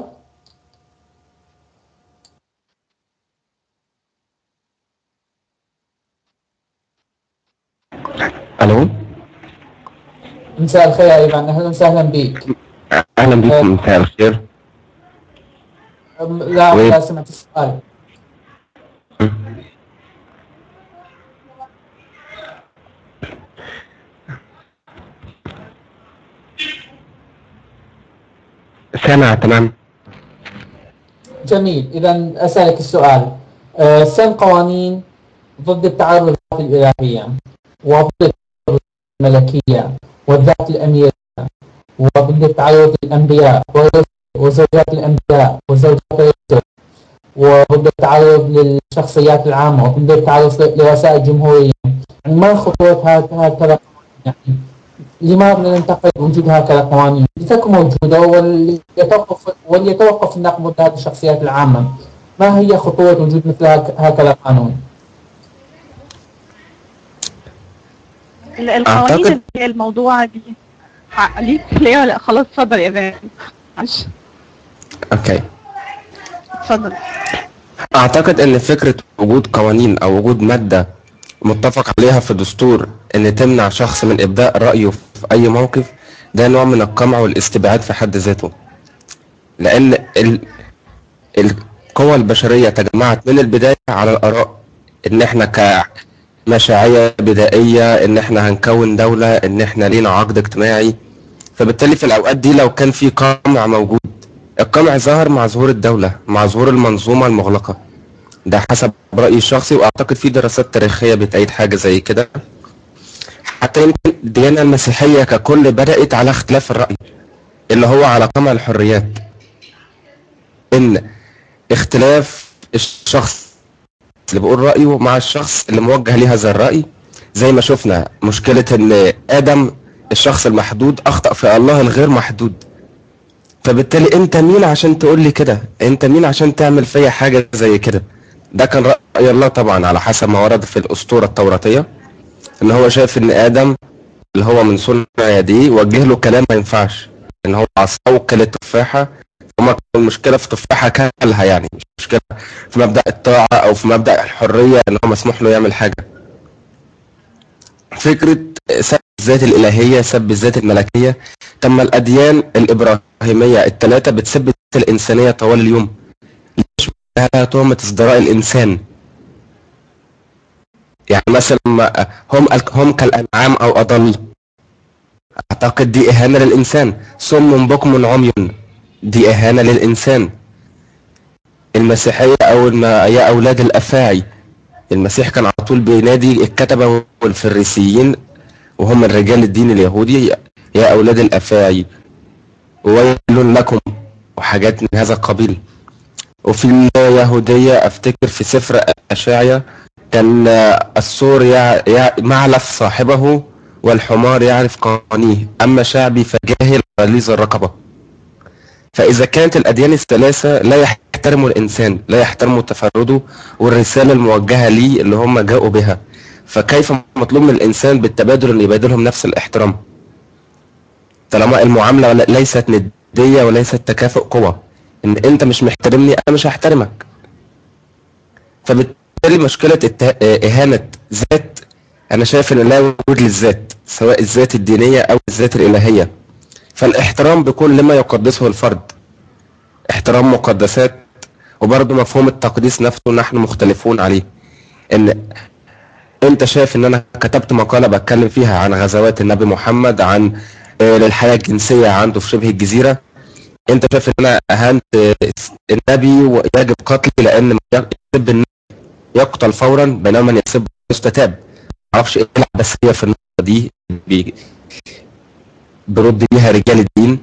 الو مساء الخير يا ايفان اهلا وسهلا بك اهلا بكم مساء الخير أم- لا وين؟ لا سمعت السؤال سامع تمام جميل اذا اسالك السؤال آه، سن قوانين ضد التعرض للذات الالهيه وضد الملكيه والذات الاميريه وضد التعرض للانبياء والرسل وزوجات الانبياء وزوجات الرسل وضد التعرض للشخصيات العامه وضد التعرض لرؤساء الجمهوريه يعني ما خطوره هكذا هكذا يعني لماذا ننتقد وجود هكذا قوانين؟ لتكن موجوده وليتوقف وليتوقف النقد ضد هذه الشخصيات العامه. ما هي خطوره وجود مثل هك- هكذا قانون؟ ال- القوانين أعتقد- اللي هي الموضوع دي عليك ليه ولا خلاص اتفضل يا فندم معلش اوكي اتفضل اعتقد ان فكرة وجود قوانين او وجود مادة متفق عليها في الدستور ان تمنع شخص من ابداء رأيه في اي موقف ده نوع من القمع والاستبعاد في حد ذاته لان ال... القوى البشريه تجمعت من البدايه على الاراء ان احنا كمشاعيه بدائيه ان احنا هنكون دوله ان احنا لينا عقد اجتماعي فبالتالي في الاوقات دي لو كان في قمع موجود القمع ظهر مع ظهور الدوله مع ظهور المنظومه المغلقه ده حسب رايي الشخصي واعتقد في دراسات تاريخيه بتأيد حاجه زي كده حتى يمكن الديانه المسيحيه ككل بدات على اختلاف الراي اللي هو على قمع الحريات ان اختلاف الشخص اللي بيقول رايه مع الشخص اللي موجه ليه هذا الراي زي ما شفنا مشكله ان ادم الشخص المحدود اخطا في الله الغير محدود فبالتالي انت مين عشان تقول لي كده انت مين عشان تعمل فيا حاجه زي كده ده كان راي الله طبعا على حسب ما ورد في الاسطوره التوراتيه ان هو شايف ان ادم اللي هو من صنع يديه وجه له كلام ما ينفعش ان هو عصاه وكل التفاحه وما كان المشكله في تفاحه كلها يعني مش مشكله في مبدا الطاعه او في مبدا الحريه ان هو مسموح له يعمل حاجه فكره سب الذات الالهيه سب الذات الملكيه تم الاديان الابراهيميه الثلاثه بتسب الذات الانسانيه طوال اليوم ليش لها تهمه ازدراء الانسان يعني مثلا ما- هم هم كالانعام او اضل اعتقد دي اهانه للانسان صم بكم عمي دي اهانه للانسان المسيحيه او الم- يا اولاد الافاعي المسيح كان على طول بينادي الكتبه والفريسيين وهم الرجال الدين اليهودي يا اولاد الافاعي ويل لكم وحاجات من هذا القبيل وفي اليهوديه افتكر في سفر اشعيا كان السور يع... يع... معلف صاحبه والحمار يعرف قانيه أما شعبي فجاهل غليظ الرقبة فإذا كانت الأديان الثلاثة لا يحترموا الإنسان لا يحترموا تفرده والرسالة الموجهة ليه اللي هم جاءوا بها فكيف مطلوب من الإنسان بالتبادل أن يبادلهم نفس الاحترام طالما المعاملة ليست ندية وليست تكافؤ قوة إن أنت مش محترمني أنا مش هحترمك فبالتالي مشكلة الت- إهانة ذات أنا شايف إن لا وجود للذات سواء الذات الدينية أو الذات الإلهية فالاحترام بيكون لما يقدسه الفرد احترام مقدسات وبرضه مفهوم التقديس نفسه نحن مختلفون عليه ان انت شايف ان انا كتبت مقالة بتكلم فيها عن غزوات النبي محمد عن آه، للحياة الجنسية عنده في شبه الجزيرة انت شايف ان انا اهنت آه، النبي ويجب قتلي لان من يسب النبي يقتل فورا بينما من يسب يستتاب معرفش ايه العبثية في النقطة دي بي- برد بيها رجال الدين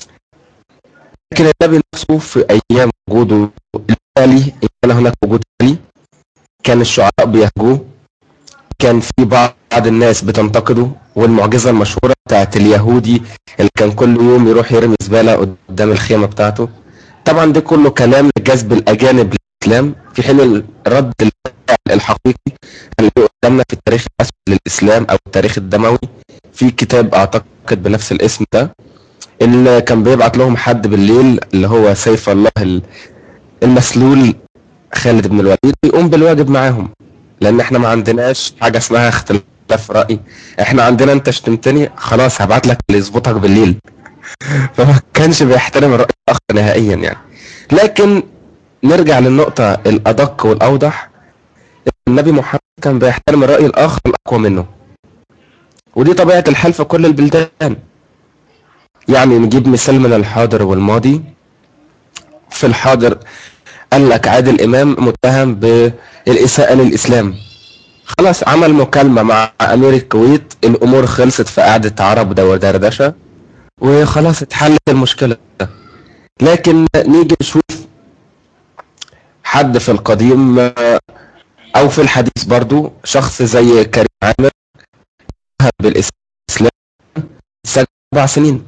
لكن النبي نفسه في ايام وجوده الآلي إن كان هناك وجود آلي كان الشعراء بيهجوه كان في بعض الناس بتنتقده والمعجزة المشهورة بتاعت اليهودي اللي كان كل يوم يروح يرمي زبالة قدام الخيمة بتاعته طبعا ده كله كلام لجذب الأجانب للإسلام في حين الرد الفعل الحقيقي اللي قدامنا في التاريخ الأسود للإسلام أو التاريخ الدموي في كتاب أعتقد بنفس الاسم ده اللي كان بيبعت لهم حد بالليل اللي هو سيف الله ال- المسلول خالد بن الوليد يقوم بالواجب معاهم لان احنا ما عندناش حاجه اسمها اختلاف راي احنا عندنا انت شتمتني خلاص هبعت لك اللي يظبطك بالليل فما كانش بيحترم الراي الاخر نهائيا يعني لكن نرجع للنقطه الادق والاوضح النبي محمد كان بيحترم الراي الاخر الاقوى منه ودي طبيعه الحال في كل البلدان يعني نجيب مثال من الحاضر والماضي في الحاضر قال لك عادل امام متهم بالاساءه للاسلام خلاص عمل مكالمه مع امير الكويت الامور خلصت في قعده عرب ده ودردشه وخلاص اتحلت المشكله لكن نيجي نشوف حد في القديم آه، او في الحديث برضو شخص زي كريم عامر متهم بالاسلام سجن اربع سنين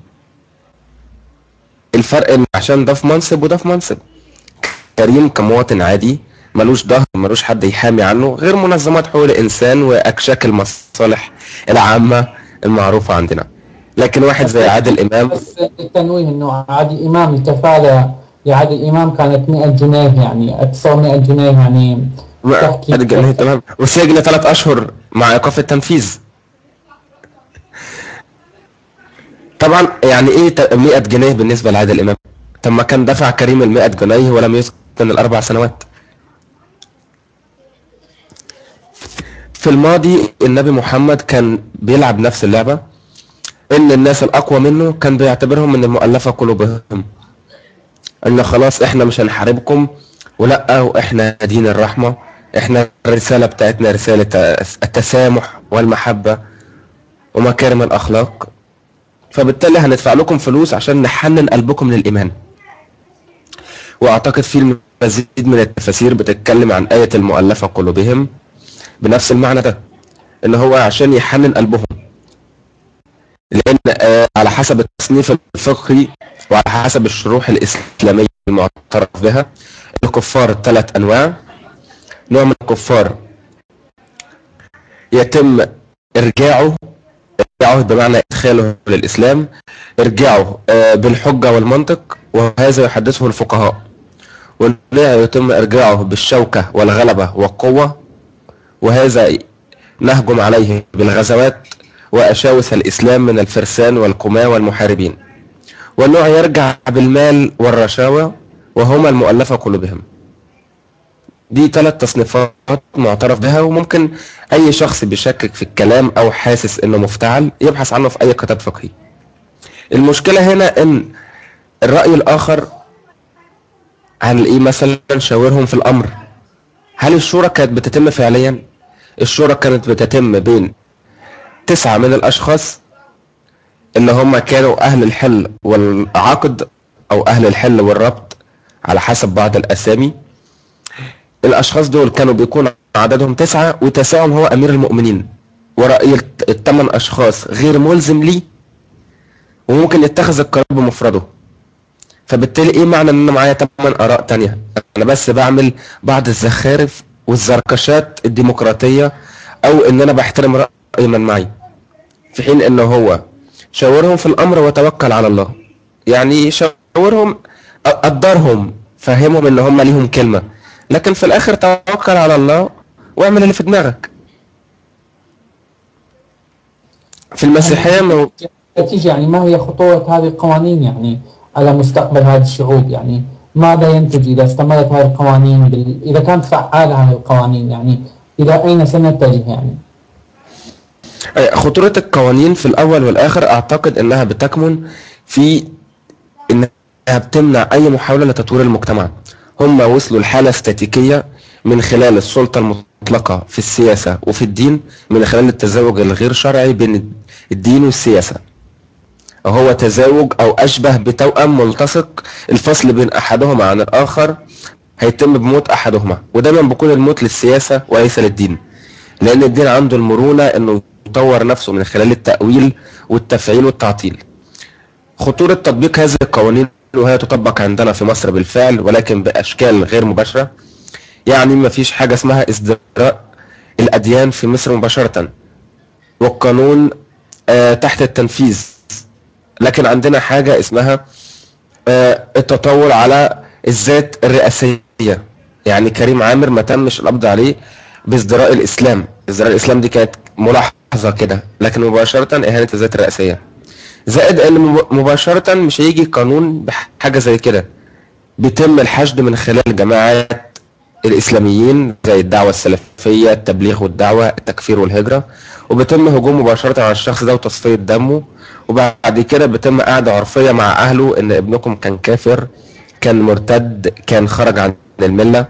الفرق ان عشان ده في منصب وده في منصب كريم كمواطن عادي ملوش ظهر ملوش حد يحامي عنه غير منظمات حقوق الانسان واكشاك المصالح العامه المعروفه عندنا لكن واحد زي عادل امام بس التنويه انه عادل امام الكفاله لعادل امام كانت 100 جنيه يعني اكثر 100 جنيه يعني تحكي عادل جنيه تمام وسجن ثلاث اشهر مع ايقاف التنفيذ طبعا يعني ايه ت- 100 جنيه بالنسبه لعادل امام طب ما كان دفع كريم المئة جنيه ولم يسكن الأربع سنوات في الماضي النبي محمد كان بيلعب نفس اللعبة ان الناس الاقوى منه كان بيعتبرهم من المؤلفة قلوبهم ان خلاص احنا مش هنحاربكم ولا واحنا دين الرحمة احنا الرسالة بتاعتنا رسالة التسامح والمحبة ومكارم الاخلاق فبالتالي هندفع لكم فلوس عشان نحنن قلبكم للايمان واعتقد في المزيد من التفاسير بتتكلم عن آية المؤلفة قلوبهم بنفس المعنى ده ان هو عشان يحنن قلبهم لان آه، على حسب التصنيف الفقهي وعلى حسب الشروح الاسلاميه المعترف بها الكفار ثلاث انواع نوع من الكفار يتم ارجاعه ارجاعه بمعنى ادخاله للاسلام ارجاعه آه، بالحجه والمنطق وهذا يحدثه الفقهاء والنوع يتم ارجاعه بالشوكه والغلبه والقوه وهذا نهجم عليه بالغزوات وأشاوس الإسلام من الفرسان والقماة والمحاربين والنوع يرجع بالمال والرشاوى وهما المؤلفة قلوبهم دي ثلاث تصنيفات معترف بها وممكن أي شخص بيشكك في الكلام أو حاسس إنه مفتعل يبحث عنه في أي كتاب فقهي المشكلة هنا إن الرأي الآخر عن إيه مثلا شاورهم في الأمر هل الشورى كانت بتتم فعليا الشورى كانت بتتم بين تسعة من الأشخاص اللي هم كانوا أهل الحل والعقد أو أهل الحل والربط على حسب بعض الأسامي الأشخاص دول كانوا بيكون عددهم تسعة وتسعهم هو أمير المؤمنين ورأي الثمان أشخاص غير ملزم ليه وممكن يتخذ القرار بمفرده فبالتالي ايه معنى ان انا معايا ثمان اراء تانية انا بس بعمل بعض الزخارف والزركشات الديمقراطية او ان انا بحترم رأي من معي في حين انه هو شاورهم في الامر وتوكل على الله يعني شاورهم قدرهم فهمهم ان هم ليهم كلمة لكن في الاخر توكل على الله واعمل اللي في دماغك في المسيحية مو... نتيجة يعني ما هي خطورة هذه القوانين يعني على مستقبل هذه الشعوب يعني ماذا ينتج إذا استمرت هذه القوانين بال... إذا كانت فعالة هذه القوانين يعني إلى أين سنتجه يعني خطورة القوانين في الأول والآخر أعتقد أنها بتكمن في أنها بتمنع أي محاولة لتطوير المجتمع هم وصلوا لحالة استاتيكية من خلال السلطة المطلقة في السياسة وفي الدين من خلال التزاوج الغير شرعي بين الدين والسياسة هو تزاوج أو أشبه بتوأم ملتصق الفصل بين أحدهما عن الآخر هيتم بموت أحدهما ودايما بيكون الموت للسياسة وليس للدين لأن الدين عنده المرونة أنه يطور نفسه من خلال التأويل والتفعيل والتعطيل خطورة تطبيق هذه القوانين وهي تطبق عندنا في مصر بالفعل ولكن بأشكال غير مباشرة يعني ما فيش حاجة اسمها ازدراء الأديان في مصر مباشرة والقانون آه تحت التنفيذ لكن عندنا حاجة اسمها آه التطور على الذات الرئاسية يعني كريم عامر ما تمش القبض عليه بازدراء الإسلام ازدراء الإسلام دي كانت ملاحظة كده لكن مباشرة إهانة الذات الرئاسية زائد ان مباشرة مش هيجي قانون بحاجة زي كده بيتم الحشد من خلال جماعات الاسلاميين زي الدعوة السلفية التبليغ والدعوة التكفير والهجرة وبيتم هجوم مباشرة على الشخص ده وتصفية دمه وبعد كده بيتم قاعدة عرفية مع اهله ان ابنكم كان كافر كان مرتد كان خرج عن الملة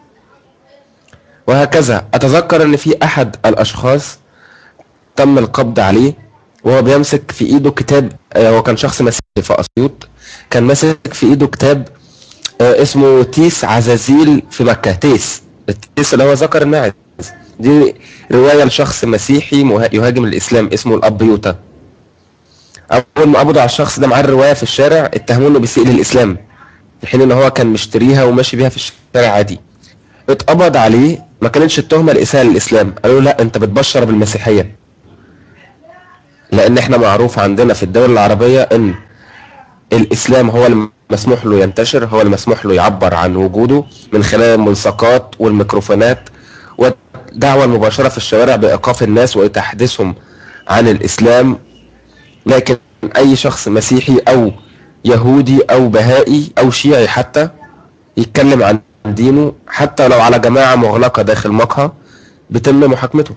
وهكذا اتذكر ان في احد الاشخاص تم القبض عليه وهو بيمسك في ايده كتاب هو كان شخص مسيحي في اسيوط كان ماسك في ايده كتاب اسمه تيس عزازيل في مكة تيس التيس اللي هو ذكر الماعز دي رواية لشخص مسيحي يهاجم الاسلام اسمه الاب يوتا اول ما قبضوا على الشخص ده معاه الرواية في الشارع اتهموه انه بيسيء للاسلام في حين ان هو كان مشتريها وماشي بيها في الشارع عادي اتقبض عليه ما كانتش التهمة الاساءة للاسلام قالوا لا انت بتبشر بالمسيحية لان احنا معروف عندنا في الدول العربية ان الاسلام هو المسموح له ينتشر هو المسموح له يعبر عن وجوده من خلال الملصقات والميكروفونات والدعوة المباشرة في الشوارع بايقاف الناس وتحديثهم عن الاسلام لكن اي شخص مسيحي او يهودي او بهائي او شيعي حتى يتكلم عن دينه حتى لو على جماعة مغلقة داخل مقهى بتم محاكمته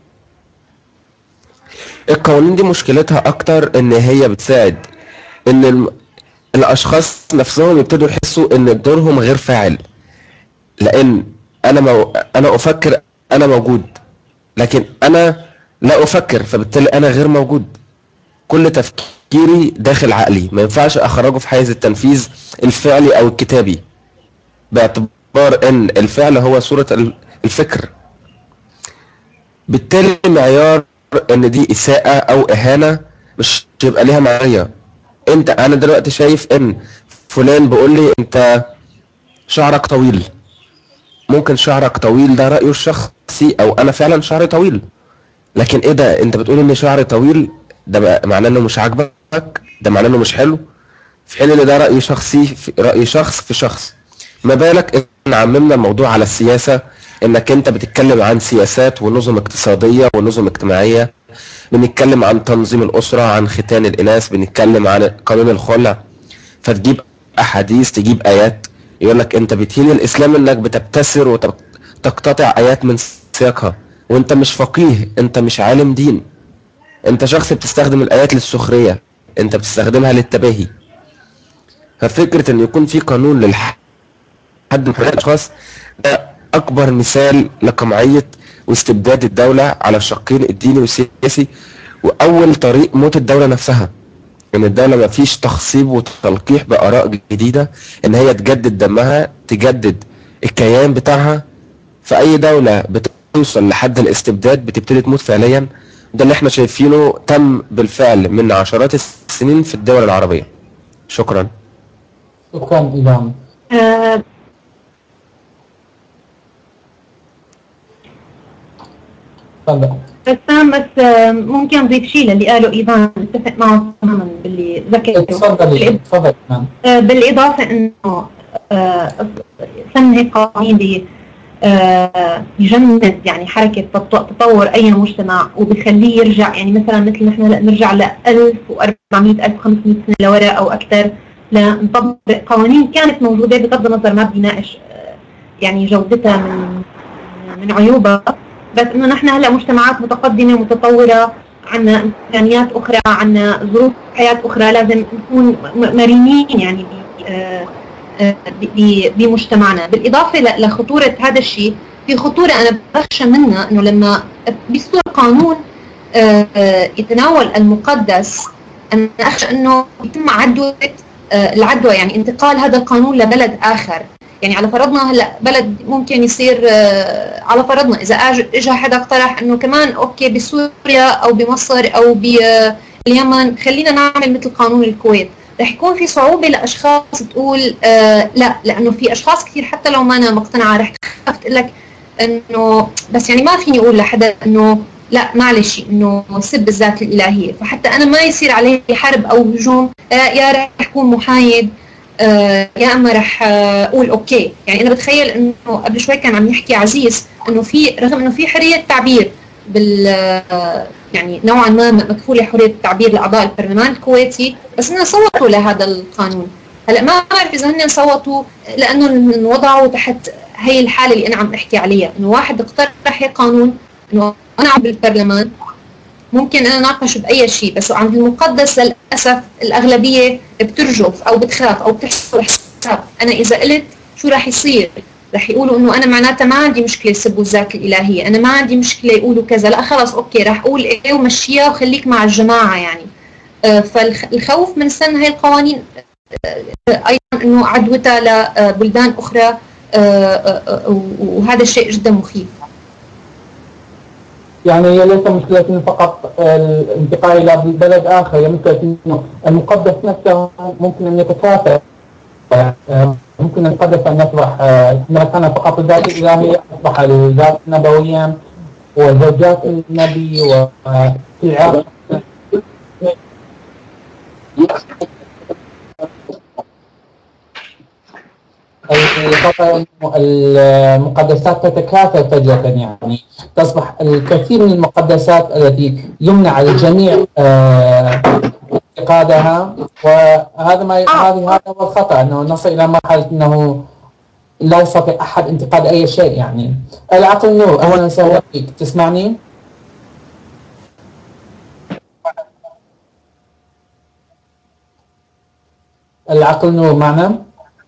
القوانين دي مشكلتها اكتر ان هي بتساعد ان الم... الاشخاص نفسهم يبتدوا يحسوا ان دورهم غير فاعل لان انا مو... انا افكر انا موجود لكن انا لا افكر فبالتالي انا غير موجود كل تفكيري داخل عقلي ما ينفعش اخرجه في حيز التنفيذ الفعلي او الكتابي باعتبار ان الفعل هو صورة ال- الفكر بالتالي معيار ان دي اساءة او اهانة مش يبقى ليها معايا انت انا دلوقتي شايف ان فلان بيقول لي انت شعرك طويل ممكن شعرك طويل ده رأيه الشخصي او انا فعلا شعري طويل لكن ايه ده انت بتقول ان شعري طويل ده بقى معناه انه مش عاجبك ده معناه انه مش حلو في حين ان ده رأي شخصي في رأي شخص في شخص ما بالك ان عممنا الموضوع على السياسة انك انت بتتكلم عن سياسات ونظم اقتصادية ونظم اجتماعية بنتكلم عن تنظيم الأسرة عن ختان الإناث بنتكلم عن قانون الخلع فتجيب أحاديث تجيب آيات يقول لك أنت بتهين الإسلام إنك بتبتسر وتقتطع آيات من سياقها وأنت مش فقيه أنت مش عالم دين أنت شخص بتستخدم الآيات للسخرية أنت بتستخدمها للتباهي ففكرة إن يكون في قانون للحد من حقوق الأشخاص ده أكبر مثال لقمعية واستبداد الدولة على الشقين الديني والسياسي وأول طريق موت الدولة نفسها إن الدولة ما فيش تخصيب وتلقيح بآراء جديدة إن هي تجدد دمها تجدد الكيان بتاعها فأي دولة بتوصل لحد الاستبداد بتبتدي تموت فعليا ده اللي احنا شايفينه تم بالفعل من عشرات السنين في الدول العربية شكرا شكرا إيمان آه، تفضل بسام بس آه، ممكن اضيف شيء للي قاله ايفان اتفق معه تماما باللي ذكره تفضلي تفضل إيمان آه، بالإضافة إنه آه، سن هيك قوانين بي آه، يجمد يعني حركة تط- تطور أي مجتمع وبخليه يرجع يعني مثلا مثل نحن هلا نرجع ل 1400 1500 سنة لورا أو أكثر لنطبق قوانين كانت موجودة بغض النظر ما بدي ناقش آه، يعني جودتها من من عيوبها بس إنه نحن هلا مجتمعات متقدمة متطورة عنا إمكانيات أخرى عنا ظروف حياة أخرى لازم نكون م- مرنين يعني ب- آه، آه، ب- ب- بمجتمعنا بالإضافة ل- لخطورة هذا الشيء في خطورة أنا بخشى منها أنه لما بيصير قانون آه، آه، يتناول المقدس أنا أخشى أنه يتم عدوى آه، العدوى يعني انتقال هذا القانون لبلد آخر يعني على فرضنا هلا بلد ممكن يصير آه، على فرضنا اذا أج- اجى حدا اقترح انه كمان اوكي بسوريا او بمصر او باليمن خلينا نعمل مثل قانون الكويت رح يكون في صعوبه لاشخاص تقول آه لا لانه في اشخاص كثير حتى لو ما انا مقتنعه رح تخاف تقول لك انه بس يعني ما فيني اقول لحدا انه لا معلش انه سب الذات الالهيه فحتى انا ما يصير علي حرب او هجوم آه يا رح اكون محايد آه، يا اما رح آه، اقول اوكي يعني انا بتخيل انه قبل شوي كان عم يحكي عزيز انه في رغم انه في حريه تعبير بال آه، يعني نوعا ما مكفوله حريه التعبير لاعضاء البرلمان الكويتي بس انه صوتوا لهذا القانون هلا ما بعرف اذا هن صوتوا لانه انوضعوا تحت هي الحاله اللي انا عم احكي عليها انه واحد اقترح هيك قانون انه انا عم بالبرلمان ممكن انا ناقش باي شيء بس عند المقدس للاسف الاغلبيه بترجف او بتخاف او بتحسب حساب انا اذا قلت شو راح يصير رح يقولوا انه انا معناتها ما عندي مشكله يسبوا الذات الالهيه انا ما عندي مشكله يقولوا كذا لا خلص اوكي رح اقول ايه ومشيها وخليك مع الجماعه يعني آه، فالخوف من سن هاي القوانين آه، ايضا انه عدوتها لبلدان اخرى آه، آه، آه، وهذا الشيء جدا مخيف يعني هي ليس مشكلة إنه فقط الانتقال إلى بلد آخر هي مشكلة إنه المقدس نفسه ممكن أن يتكاثر آه، ممكن المقدس أن يصبح آه، ما كان فقط الذات الإلهية أصبح الذات النبوية وزوجات النبي وفي عرق الخطأ إنه المقدسات تتكاثر فجأة يعني تصبح الكثير من المقدسات التي يمنع الجميع آه، اعتقادها وهذا ما هذه هذا هو الخطا انه نصل الى مرحله انه لا يستطيع احد انتقاد اي شيء يعني العقل نور اهلا وسهلا فيك تسمعني؟ العقل نور معنا؟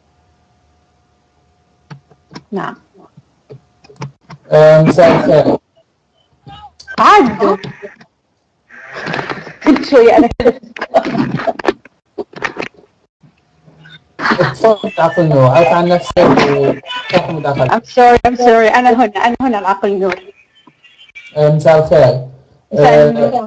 نعم آه، مساء الخير عدوا كنت شوي انا كده تفضل عقل نور عرف عن نفسك وكيف مداخلتك I'm sorry I'm sorry انا هنا انا هنا العقل نور آه، مساء الخير مساء آه، النور.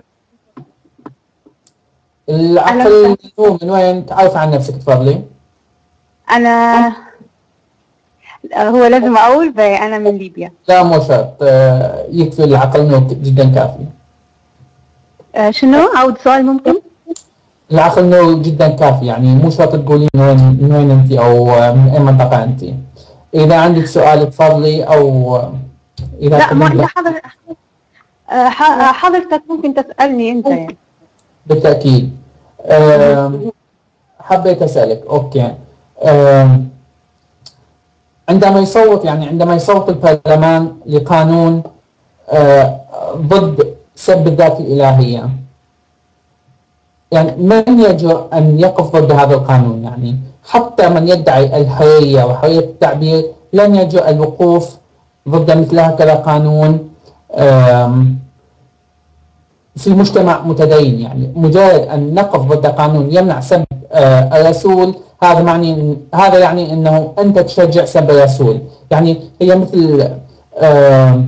العقل نور من وين تعرف عن نفسك تفضلي انا هو لازم اقول بقى انا من ليبيا لا مو شرط آه، يكفي العقل نور جدا كافي آه، شنو عاود سؤال ممكن العقل نور جدا كافي يعني مو شرط تقولين من وين من وين انت او آه، من اي منطقه انت اذا عندك سؤال تفضلي او آه، اذا لا ما تحبين- انت حضر آه، ح- حضرتك ممكن تسالني انت يعني بالتأكيد آم، حبيت أسألك أوكي آم، عندما يصوت يعني عندما يصوت البرلمان لقانون آه، ضد سب الذات الإلهية يعني من يجرؤ أن يقف ضد هذا القانون يعني حتى من يدعي الحرية وحرية التعبير لن يجرؤ الوقوف ضد مثل هكذا قانون آم، في مجتمع متدين يعني مجرد ان نقف ضد قانون يمنع سب آه، الرسول هذا معني هذا يعني انه انت تشجع سب الرسول يعني هي مثل آه،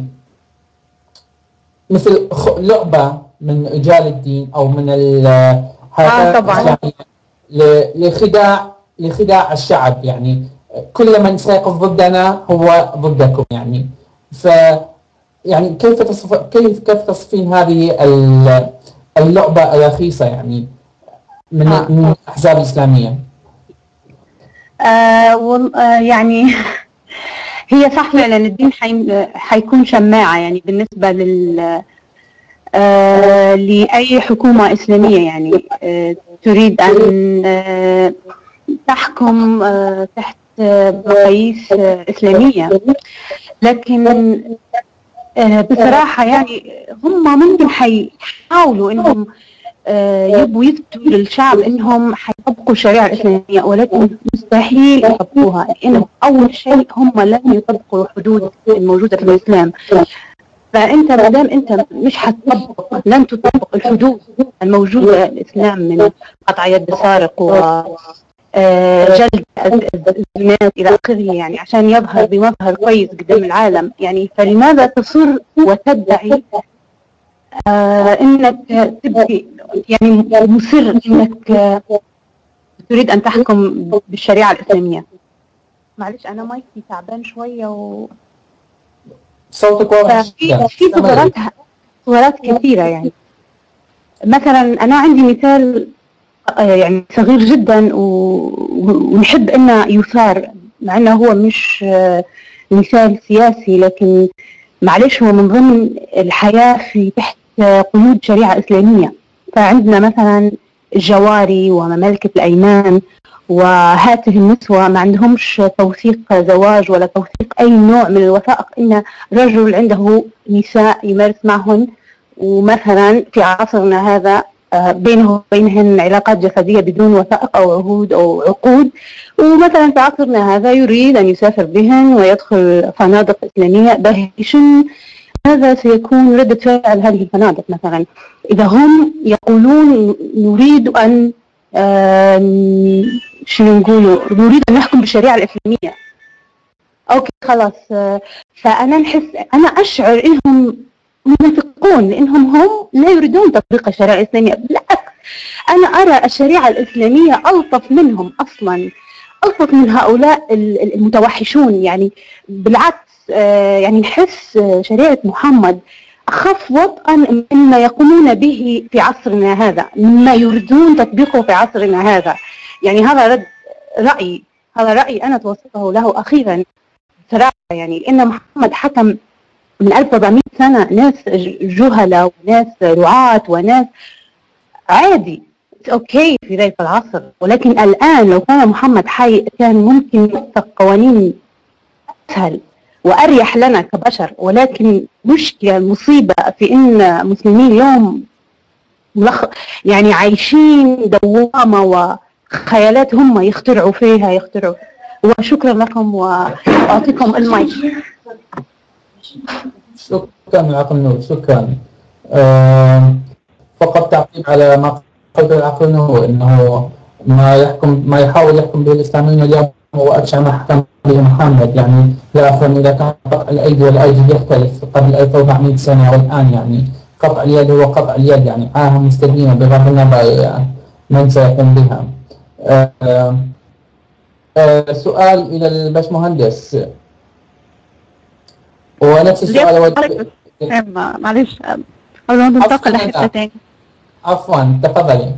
مثل خ- لعبه من رجال الدين او من الحركات طبعاً. الإسلامية ل- لخداع لخداع الشعب يعني كل من سيقف ضدنا هو ضدكم يعني ف يعني كيف تصف كيف كيف تصفين هذه ال- اللعبة الرخيصة يعني من آه. من الأحزاب الإسلامية آه وال- آه يعني هي صح فعلا الدين حي... حيكون شماعة يعني بالنسبة لل آه لأي حكومة إسلامية يعني آه تريد أن آه تحكم آه تحت آه، مقاييس آه إسلامية لكن آه بصراحة يعني هم ممكن حيحاولوا إنهم آه، يبوا يثبتوا للشعب انهم حيطبقوا الشريعه الاسلاميه ولكن مستحيل يطبقوها لانه اول شيء هم لن يطبقوا الحدود الموجوده في الاسلام فانت ما دام انت مش حتطبق لن تطبق الحدود الموجوده في الاسلام من قطع يد سارق و آه، جلد الزنات الى اخره يعني عشان يظهر بمظهر كويس قدام العالم يعني فلماذا تصر وتدعي آه انك تبقي يعني مصر انك آه، تريد ان تحكم بالشريعه الاسلاميه معلش انا مايكي تعبان شويه و صوتك واضح ففي جدا في ثغرات ثغرات كثيره يعني مثلا انا عندي مثال آه، يعني صغير جدا و- ونحب انه يثار مع انه هو مش آه، مثال سياسي لكن معلش هو من ضمن الحياه في تحت آه، قيود شريعه اسلاميه فعندنا مثلا الجواري ومملكه الايمان وهاته النسوة ما عندهمش توثيق زواج ولا توثيق أي نوع من الوثائق إن رجل عنده نساء يمارس معهن ومثلا في عصرنا هذا آه، بينه وبينهن علاقات جسدية بدون وثائق أو عهود أو عقود ومثلا في عصرنا هذا يريد أن يسافر بهن ويدخل فنادق إسلامية بهشن هذا سيكون ردة فعل هذه الفنادق مثلا إذا هم يقولون نريد أن آه، شنو نقولوا نريد أن نحكم بالشريعة الإسلامية أوكي خلاص آه، فأنا نحس أنا أشعر إنهم منافقون لأنهم هم لا يريدون تطبيق الشريعة الإسلامية بالعكس أنا أرى الشريعة الإسلامية ألطف منهم أصلا ألطف من هؤلاء ال- ال- المتوحشون يعني بالعكس آه، يعني نحس آه، شريعة محمد أخف وطئا مما يقومون به في عصرنا هذا مما يريدون تطبيقه في عصرنا هذا يعني هذا رد رأي هذا رأي أنا توصفه له أخيرا صراحة يعني لأن محمد حكم من 1400 سنة ناس ج- جهلة وناس رعاة وناس عادي اوكي في ذلك العصر ولكن الان لو كان محمد حي كان ممكن يتخذ قوانين اسهل واريح لنا كبشر ولكن مشكله مصيبه في ان مسلمين اليوم ملخ... يعني عايشين دوامه وخيالات هم يخترعوا فيها يخترعوا وشكرا لكم واعطيكم المايك شكرا العقل نور شكرا آم، فقط تعقيب على ما قلت العقل نور انه ما يحكم ما يحاول يحكم به الاسلاميين اليوم هو ابشع ما حكم به محمد يعني لا افهم اذا كان قطع الايدي والايدي يختلف قبل 1400 سنه والان يعني قطع اليد هو قطع اليد يعني عاهه مستديمه بغض النظر من سيقوم بها. آم، آه، سؤال الى الباشمهندس ونفس السؤال أود ما- معلش أرجو أن تنتقل لحتة تاني عفوا تفضلي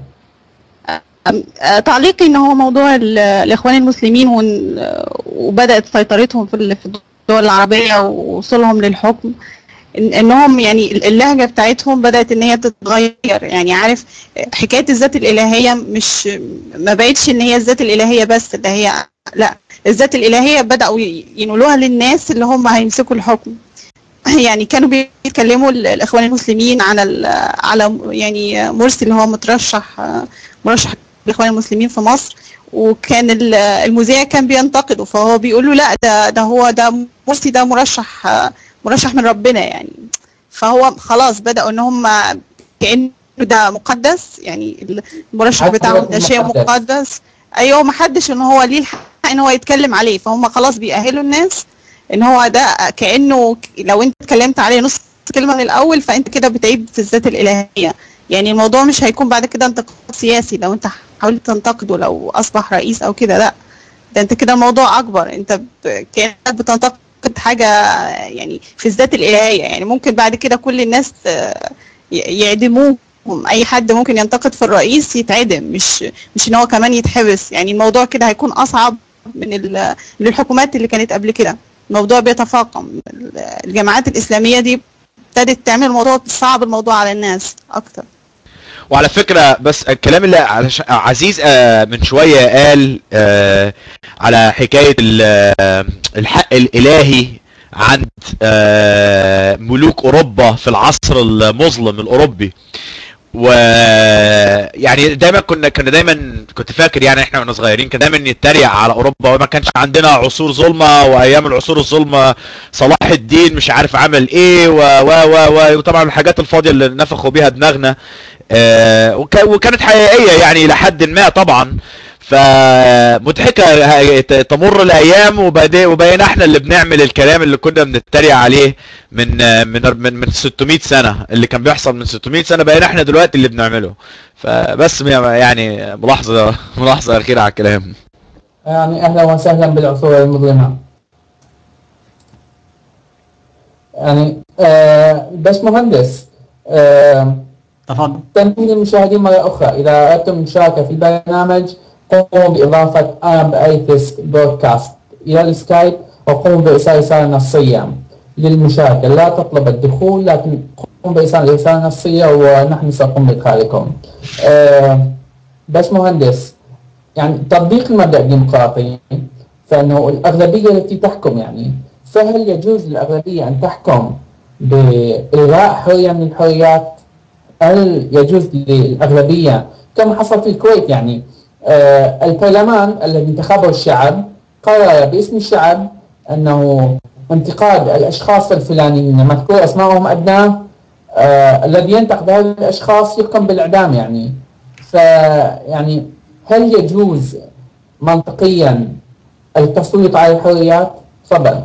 آه، تعليقي ان هو موضوع ال- الاخوان المسلمين وإن- وبدات سيطرتهم في ال- في الدول العربيه ووصولهم للحكم إن- انهم يعني اللهجه بتاعتهم بدات ان هي تتغير يعني عارف حكايه الذات الالهيه مش ما بقتش ان هي الذات الالهيه بس اللي هي لا الذات الالهيه بداوا ي- ينقلوها للناس اللي هم هيمسكوا الحكم يعني كانوا بيتكلموا ال- الاخوان المسلمين على ال- على يعني مرسي اللي هو مترشح مرشح الاخوان المسلمين في مصر وكان ال- المذيع كان بينتقده فهو بيقول له لا ده ده هو ده مرسي ده مرشح مرشح من ربنا يعني فهو خلاص بدأوا ان هم كأنه ده مقدس يعني المرشح عارف بتاعهم هو ده شيء مقدس. مقدس ايوه ما حدش ان هو ليه الحق ان هو يتكلم عليه فهم خلاص بيأهلوا الناس ان هو ده كأنه ك- لو انت اتكلمت عليه نص كلمة من الاول فانت كده بتعيب في الذات الالهية يعني الموضوع مش هيكون بعد كده انتقاد سياسي لو انت حاولت تنتقده لو اصبح رئيس او كده لا ده انت كده الموضوع اكبر انت ب- كانك بتنتقد حاجه يعني في الذات الالهيه يعني ممكن بعد كده كل الناس آه، ي- يعدموهم اي حد ممكن ينتقد في الرئيس يتعدم مش مش ان هو كمان يتحبس يعني الموضوع كده هيكون اصعب من ال- من الحكومات اللي كانت قبل كده الموضوع بيتفاقم ال- الجماعات الاسلاميه دي ابتدت تعمل الموضوع تصعب الموضوع على الناس اكتر وعلى فكرة بس الكلام اللي علش- عزيز آه، من شوية قال آه، على حكاية ال- آه، الحق الإلهي عند آه، ملوك أوروبا في العصر المظلم الأوروبي و يعني دايما كنا كنا دايما كنت فاكر يعني احنا واحنا صغيرين كان دايما يتريق على اوروبا وما كانش عندنا عصور ظلمه وايام العصور الظلمه صلاح الدين مش عارف عمل ايه و و و و وطبعا الحاجات الفاضيه اللي نفخوا بيها دماغنا آه، وك- وكانت حقيقيه يعني الى حد ما طبعا فمضحكه ه- ت- تمر الايام وبعدين وبقينا احنا اللي بنعمل الكلام اللي كنا بنتريق عليه من آه، من من من 600 سنه اللي كان بيحصل من 600 سنه بقينا احنا دلوقتي اللي بنعمله فبس يعني ملاحظه ملاحظه اخيره على الكلام يعني اهلا وسهلا بالعصور المظلمه يعني آه بس مهندس آه تفضل تنبيه المشاهدين مرة أخرى إذا أردتم المشاركة في البرنامج قوموا بإضافة أرب أيثس بودكاست إلى السكايب وقوموا بإرسال رسالة نصية للمشاركة لا تطلب الدخول لكن قوموا بإرسال رسالة نصية ونحن سنقوم بإدخالكم آه بس مهندس يعني تطبيق المبدأ الديمقراطي فإنه الأغلبية التي تحكم يعني فهل يجوز للأغلبية أن تحكم بإلغاء حرية من الحريات هل يجوز للأغلبية كما حصل في الكويت يعني آه البرلمان الذي انتخبه الشعب قرر باسم الشعب أنه انتقاد الأشخاص الفلانيين مذكور أسمائهم أبناء آه الذي ينتقد هؤلاء الأشخاص يحكم بالإعدام يعني فيعني هل يجوز منطقيا التسليط على الحريات؟ تفضل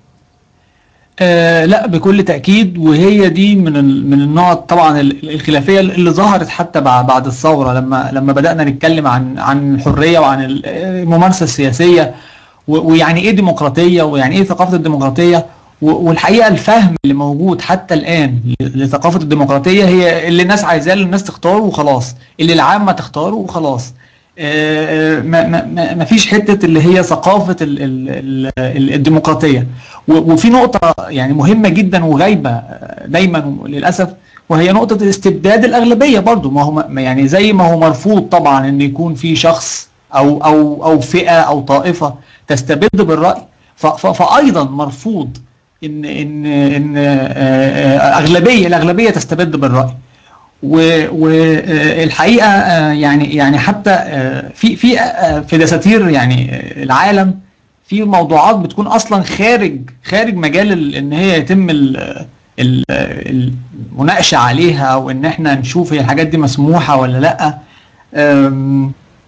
آه لا بكل تأكيد وهي دي من ال- من النقط طبعا ال- الخلافية اللي ظهرت حتى بع- بعد الثورة لما لما بدأنا نتكلم عن عن الحرية وعن ال- الممارسة السياسية و- ويعني ايه ديمقراطية ويعني ايه ثقافة الديمقراطية و- والحقيقة الفهم اللي موجود حتى الآن ل- لثقافة الديمقراطية هي اللي الناس عايزاه اللي الناس تختاره وخلاص اللي العامة تختاره وخلاص آه، ما ما- ما ما فيش حته اللي هي ثقافه ال- ال- ال- ال- الديمقراطيه و- وفي نقطه يعني مهمه جدا وغايبه آه، دايما للاسف وهي نقطه استبداد الاغلبيه برضو ما هو ما- يعني زي ما هو مرفوض طبعا ان يكون في شخص او او او فئه او طائفه تستبد بالراي ف- ف- فايضا مرفوض ان ان ان آه، آه، اغلبيه الاغلبيه تستبد بالراي والحقيقه يعني يعني حتى آه، في في آه، في دساتير يعني آه، العالم في موضوعات بتكون اصلا خارج خارج مجال ال- ان هي يتم ال- ال- المناقشه عليها او ان احنا نشوف هي الحاجات دي مسموحه ولا لا آم،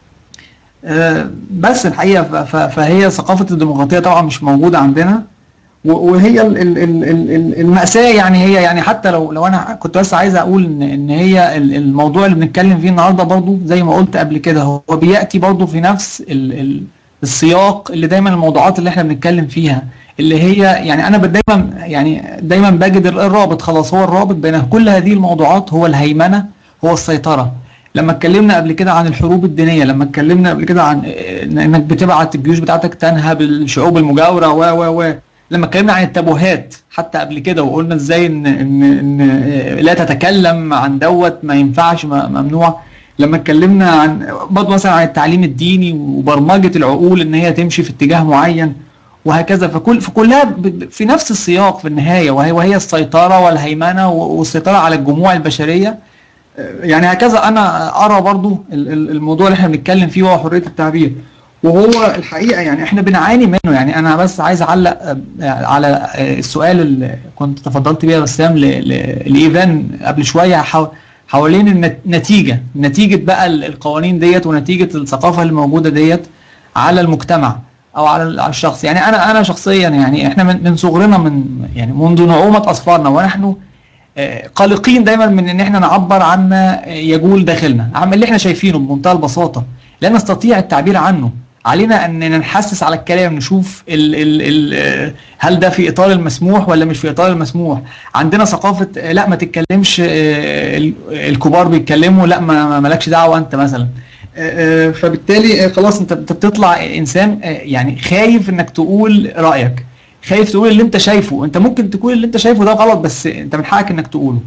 آه، بس الحقيقه ف- ف- فهي ثقافه الديمقراطيه طبعا مش موجوده عندنا و- وهي ال- ال- ال- ال- ال- المأساة يعني هي يعني حتى لو لو انا كنت بس عايز اقول ان ان هي ال- الموضوع اللي بنتكلم فيه النهارده برضو زي ما قلت قبل كده هو بياتي برضو في نفس ال ال السياق اللي دايما الموضوعات اللي احنا بنتكلم فيها اللي هي يعني انا دايما يعني دايما بجد الرابط خلاص هو الرابط بين كل هذه الموضوعات هو الهيمنه هو السيطره لما اتكلمنا قبل كده عن الحروب الدينيه لما اتكلمنا قبل كده عن إن- انك بتبعت الجيوش بتاعتك تنهب الشعوب المجاوره و و و لما اتكلمنا عن التابوهات حتى قبل كده وقلنا ازاي ان ان ان آه، لا تتكلم عن دوت ما ينفعش م- ممنوع لما اتكلمنا عن برضه مثلا عن التعليم الديني وبرمجه العقول ان هي تمشي في اتجاه معين وهكذا فكل فكلها ب- ب- في نفس السياق في النهايه وهي وهي السيطره والهيمنه و- والسيطره على الجموع البشريه يعني هكذا انا ارى برضو ال- ال- الموضوع اللي احنا بنتكلم فيه هو حريه التعبير وهو الحقيقه يعني احنا بنعاني منه يعني انا بس عايز اعلق آه، على آه، السؤال اللي كنت تفضلت بيه يا بسام ل- ل- لايفان قبل شويه حو- حوالين النت- النتيجه نتيجه بقى ال- القوانين ديت ونتيجه الثقافه اللي موجوده ديت على المجتمع او على ال- على الشخص يعني انا انا شخصيا يعني احنا من من صغرنا من يعني منذ نعومه اظفارنا ونحن آه، قلقين دايما من ان احنا نعبر عما يجول داخلنا عن اللي احنا شايفينه بمنتهى البساطه لا نستطيع التعبير عنه علينا ان نحسس على الكلام نشوف ال ال ال آه، هل ده في اطار المسموح ولا مش في اطار المسموح عندنا ثقافه آه، لا ما تتكلمش آه، ال- الكبار بيتكلموا لا ما ما- مالكش دعوه انت مثلا آه، آه، فبالتالي آه، خلاص انت انت بتطلع انسان آه، يعني خايف انك تقول رايك خايف تقول اللي انت شايفه انت ممكن تكون اللي انت شايفه ده غلط بس انت من حقك انك تقوله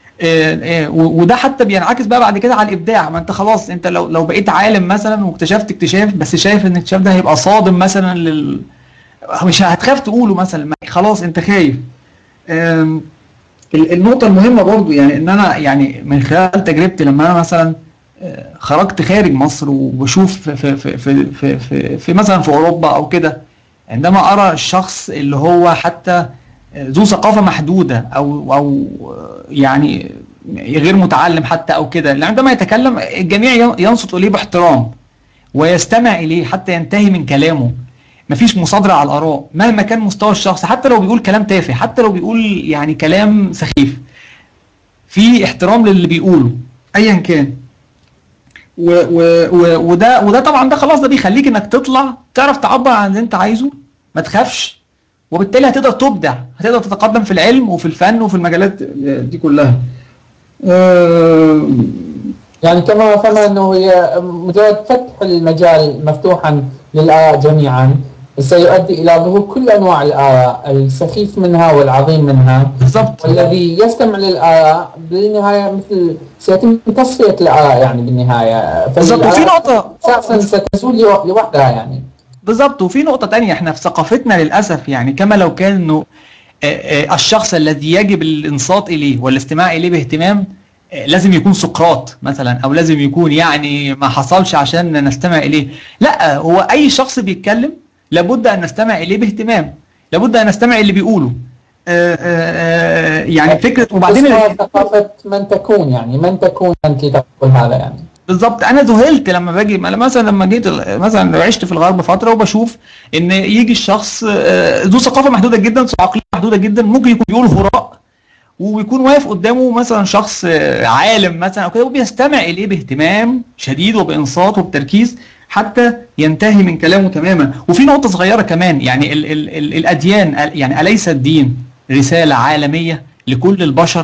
آه، آه، و- وده حتى بينعكس بقى بعد كده على الابداع ما انت خلاص انت لو لو بقيت عالم مثلا واكتشفت اكتشاف بس شايف ان الاكتشاف ده هيبقى صادم مثلا لل مش هتخاف تقوله مثلا ما- خلاص انت خايف آم، ال- النقطة المهمة برضو يعني ان انا يعني من خلال تجربتي لما انا مثلا آه، خرجت خارج مصر وبشوف في في في في في, في, في مثلا في اوروبا او كده عندما ارى الشخص اللي هو حتى ذو ثقافة محدودة او او يعني غير متعلم حتى او كده اللي عندما يتكلم الجميع ينصت اليه باحترام ويستمع اليه حتى ينتهي من كلامه مفيش مصادرة على الآراء مهما كان مستوى الشخص حتى لو بيقول كلام تافه حتى لو بيقول يعني كلام سخيف في احترام للي بيقوله ايا كان و و و وده وده طبعا ده خلاص ده بيخليك انك تطلع تعرف تعبر عن اللي انت عايزه ما تخافش وبالتالي هتقدر تبدع هتقدر تتقدم في العلم وفي الفن وفي المجالات دي كلها يعني كما فهمنا انه هي مجرد فتح المجال مفتوحا للاراء جميعا سيؤدي الى ظهور كل انواع الاراء السخيف منها والعظيم منها بالضبط والذي يستمع للاراء بالنهايه مثل سيتم تصفيه الاراء يعني بالنهايه بالظبط وفي نقطة اساسا ستزول لو- لوحدها يعني بالظبط وفي نقطة تانية احنا في ثقافتنا للأسف يعني كما لو كان انه آه، آه، الشخص الذي يجب الانصات اليه والاستماع اليه باهتمام آه، لازم يكون سقراط مثلا او لازم يكون يعني ما حصلش عشان نستمع اليه لا هو اي شخص بيتكلم لابد ان نستمع اليه باهتمام لابد ان نستمع اللي بيقوله آه، آه، آه، يعني فكرة وبعدين اسمها ال- ثقافه من تكون يعني من تكون انت تقول هذا يعني بالظبط انا ذهلت لما باجي أنا مثلا لما جيت ال- مثلا لو عشت في الغرب فتره وبشوف ان يجي الشخص آه، ذو ثقافه محدوده جدا ذو عقليه محدوده جدا ممكن يكون بيقول هراء ويكون واقف قدامه مثلا شخص آه، عالم مثلا او كده وبيستمع اليه باهتمام شديد وبانصات وبتركيز حتى ينتهي من كلامه تماما وفي نقطه صغيره كمان يعني ال ال ال الاديان يعني اليس الدين رساله عالميه لكل البشر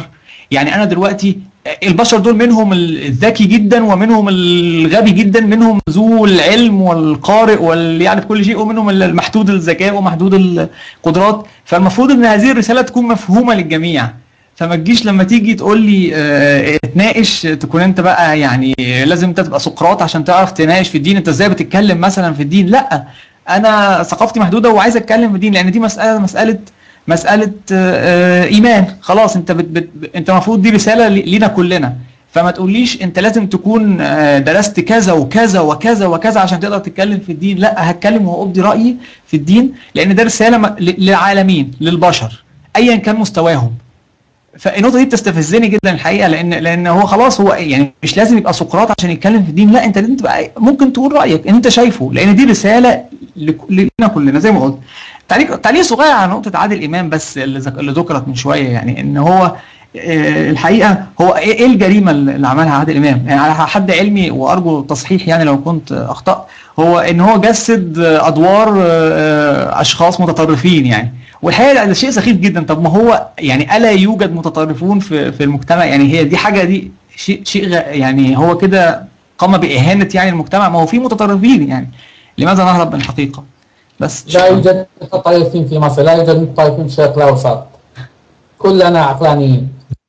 يعني انا دلوقتي البشر دول منهم الذكي جدا ومنهم الغبي جدا منهم ذو العلم والقارئ واللي يعرف كل شيء ومنهم المحدود الذكاء ومحدود القدرات فالمفروض ان هذه الرساله تكون مفهومه للجميع فما تجيش لما تيجي تقول لي اه اتناقش تكون انت بقى يعني لازم انت تبقى سقراط عشان تعرف تناقش في الدين انت ازاي بتتكلم مثلا في الدين لا انا ثقافتي محدوده وعايز اتكلم في الدين لان دي مساله مساله مساله اه ايمان خلاص انت بت بت انت المفروض دي رساله لينا كلنا فما تقوليش انت لازم تكون درست كذا وكذا وكذا وكذا عشان تقدر تتكلم في الدين لا هتكلم وابدي رايي في الدين لان ده رساله للعالمين للبشر ايا كان مستواهم فالنقطه دي بتستفزني جدا الحقيقه لان لان هو خلاص هو يعني مش لازم يبقى سقراط عشان يتكلم في الدين لا انت لازم تبقى ممكن تقول رايك ان انت شايفه لان دي رساله لنا كلنا زي ما قلت تعليق تعليق صغير على نقطه عادل امام بس اللي اللي ذكرت من شويه يعني ان هو الحقيقه هو ايه الجريمه اللي عملها عادل امام يعني على حد علمي وارجو تصحيح يعني لو كنت اخطات هو ان هو جسد ادوار اشخاص متطرفين يعني والحقيقه ده شيء سخيف جدا طب ما هو يعني الا يوجد متطرفون في في المجتمع يعني هي دي حاجه دي شيء شيء يعني هو كده قام باهانه يعني المجتمع ما هو في متطرفين يعني لماذا نهرب من الحقيقه بس لا يوجد متطرفين في مصر لا يوجد متطرفين في الشرق الاوسط كلنا عقلانيين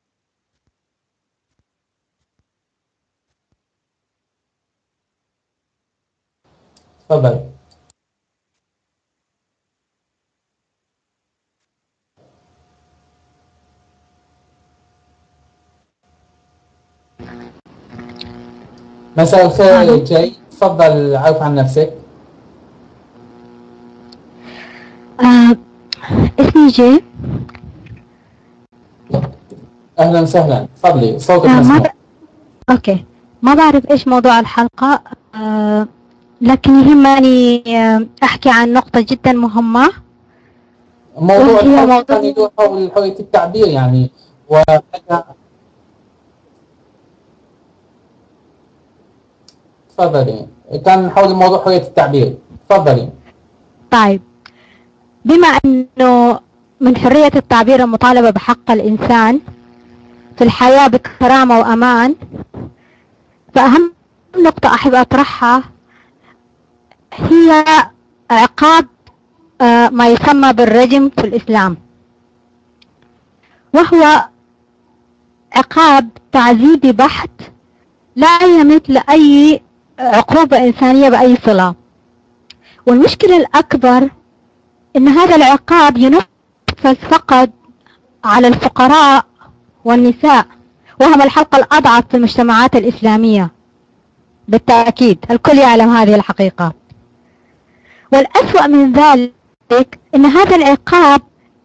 تفضل مساء الخير يا جاي تفضل عرف عن نفسك آه، اسمي جي اهلا وسهلا تفضلي صوتك آه، ما مسموع ب... اوكي ما بعرف ايش موضوع الحلقة آه، لكن يهمني آه، احكي عن نقطة جدا مهمة موضوع وهي الحلقة موضوع- كان يدور حول حرية التعبير يعني وأنا تفضلي كان حول موضوع حرية التعبير تفضلي طيب بما انه من حرية التعبير المطالبة بحق الانسان في الحياة بكرامة وامان فاهم نقطة احب اطرحها هي عقاب آه، ما يسمى بالرجم في الاسلام وهو عقاب تعذيبي بحت لا يمت لأي عقوبة إنسانية بأي صلة والمشكلة الأكبر أن هذا العقاب ينفذ فقط على الفقراء والنساء وهم الحلقة الأضعف في المجتمعات الإسلامية بالتأكيد الكل يعلم هذه الحقيقة والأسوأ من ذلك أن هذا العقاب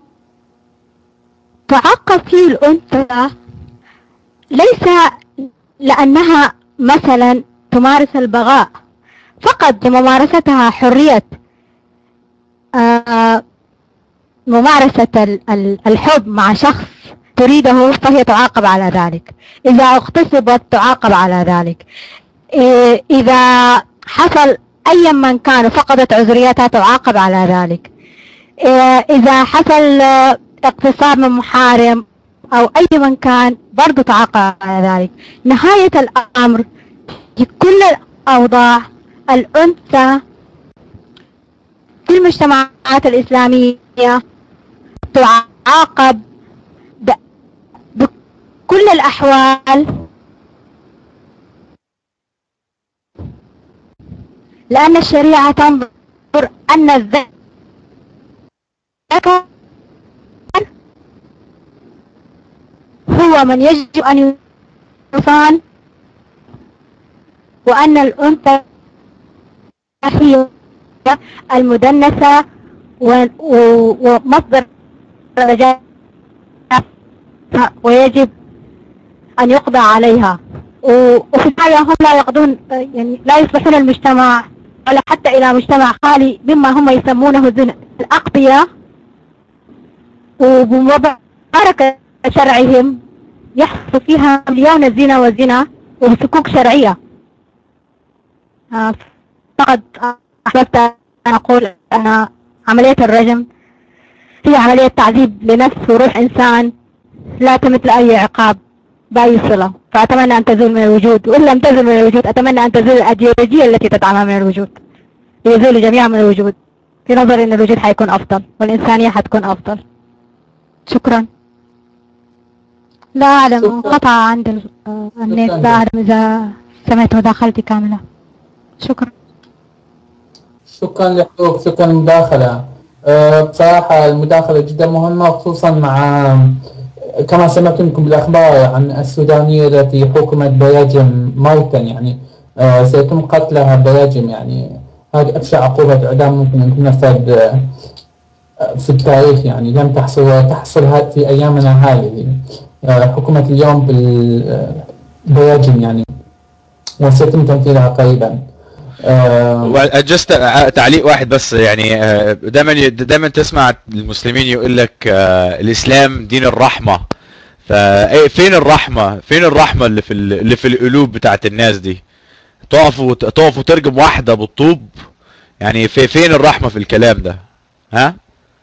تعاقب فيه الأنثى ليس لأنها مثلا تمارس البغاء فقط لممارستها حرية آه، ممارسة ال- ال- الحب مع شخص تريده فهي تعاقب على ذلك إذا اغتصبت تعاقب على ذلك إيه، إذا حصل أيا من كان فقدت عذريتها تعاقب على ذلك إيه، إذا حصل آه، اغتصاب من محارم أو أي من كان برضو تعاقب على ذلك نهاية الأمر في كل الأوضاع الأنثى في المجتمعات الإسلامية تعاقب ب- بكل الأحوال لأن الشريعة تنظر أن الذكر هو من يجب أن يصان وأن الأنثى هي المدنسة و- و- ومصدر الرجاء ويجب أن يقضى عليها و- وفي الحالة هم لا يقضون يعني لا يصبحون المجتمع ولا حتى إلى مجتمع خالي مما هم يسمونه زنا الأقضية وبمباركة شرعهم يحصل فيها مليون الزنا والزنا وسكوك شرعية آه، فقد أحببت أن أقول أن عملية الرجم هي عملية تعذيب لنفس وروح إنسان لا تمثل أي عقاب بأي صلة فأتمنى أن تزول من الوجود وإن لم تزل من الوجود أتمنى أن تزول الأيديولوجية التي تدعمها من الوجود ليزولوا جميعا من الوجود في نظري أن الوجود حيكون أفضل والإنسانية حتكون أفضل شكرا لا أعلم شكراً. انقطع عند ال- آه، النت لا أعلم إذا سمعت مداخلتي كاملة شكرا شكرا لحضورك شكرا للمداخلة أه، بصراحة المداخلة جدا مهمة خصوصا مع كما سمعت منكم بالأخبار عن السودانية التي حكمت برجم موتا يعني أه، سيتم قتلها برجم يعني هذه أبشع عقوبة إعدام ممكن أن تنفذ أه، في التاريخ يعني لم تحصل تحصل ه- في أيامنا هذه أه، حكمت اليوم بال- برجم يعني وسيتم تنفيذها قريبا أه، جست تعليق واحد بس يعني آه، دايما دايما تسمع المسلمين يقول لك آه، الاسلام دين الرحمه فين الرحمه فين الرحمه اللي في ال- اللي في القلوب بتاعت الناس دي تقفوا تقفوا ترجم واحده بالطوب يعني في فين الرحمه في الكلام ده ها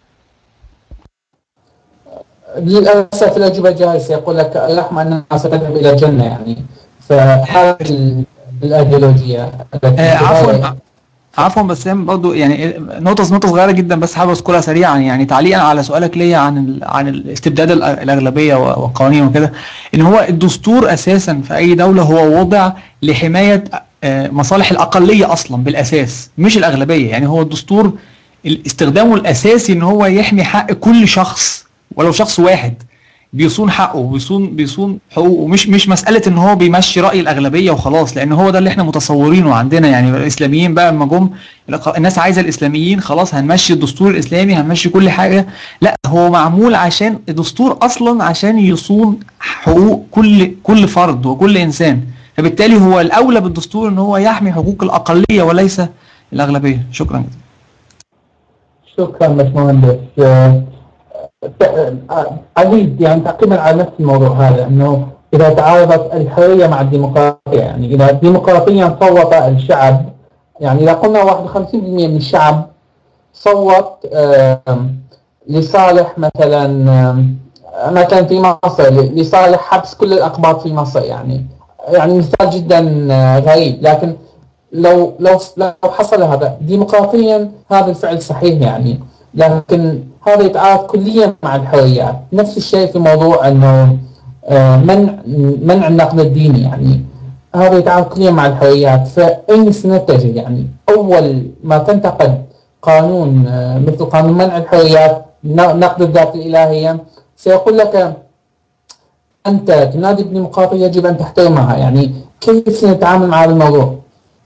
للأسف الأجوبة جاهزة يقول لك الرحمة أنها ستذهب إلى الجنة يعني فهذه ال- الأيديولوجيا التي آه، عفوا تغير- عفوا بس هي برضه يعني نقطة نقطة صغيرة جدا بس حابب اذكرها سريعا يعني تعليقا على سؤالك ليا عن ال... عن الاستبداد الأ- الأغلبية و- والقوانين وكده ان هو الدستور اساسا في اي دولة هو وضع لحماية آه، مصالح الأقلية اصلا بالاساس مش الأغلبية يعني هو الدستور استخدامه الاساسي ان هو يحمي حق كل شخص ولو شخص واحد بيصون حقه بيصون بيصون حقوقه مش مش مساله ان هو بيمشي راي الاغلبيه وخلاص لان هو ده اللي احنا متصورينه عندنا يعني الاسلاميين بقى لما جم الناس عايزه الاسلاميين خلاص هنمشي الدستور الاسلامي هنمشي كل حاجه لا هو معمول عشان الدستور اصلا عشان يصون حقوق كل كل فرد وكل انسان فبالتالي هو الاولى بالدستور ان هو يحمي حقوق الاقليه وليس الاغلبيه شكرا جدا شكرا باشمهندس آه، آه، أزيد يعني تقريبا على نفس الموضوع هذا أنه إذا تعارضت الحرية مع الديمقراطية يعني إذا ديمقراطيا صوت الشعب يعني إذا قلنا 51% من الشعب صوت آم، لصالح مثلا آم، مثلا في مصر لصالح حبس كل الأقباط في مصر يعني يعني مثال جدا آه، غريب لكن لو لو لو حصل هذا ديمقراطيا هذا الفعل صحيح يعني لكن هذا يتعارض كليا مع الحريات نفس الشيء في موضوع انه آه، منع منع النقد الديني يعني هذا يتعارض كليا مع الحريات فأين سنتجه يعني أول ما تنتقد قانون آه، مثل قانون منع الحريات ن- نقد الذات الإلهية سيقول لك أنت تنادي بالديمقراطية يجب أن تحترمها يعني كيف سنتعامل مع هذا الموضوع؟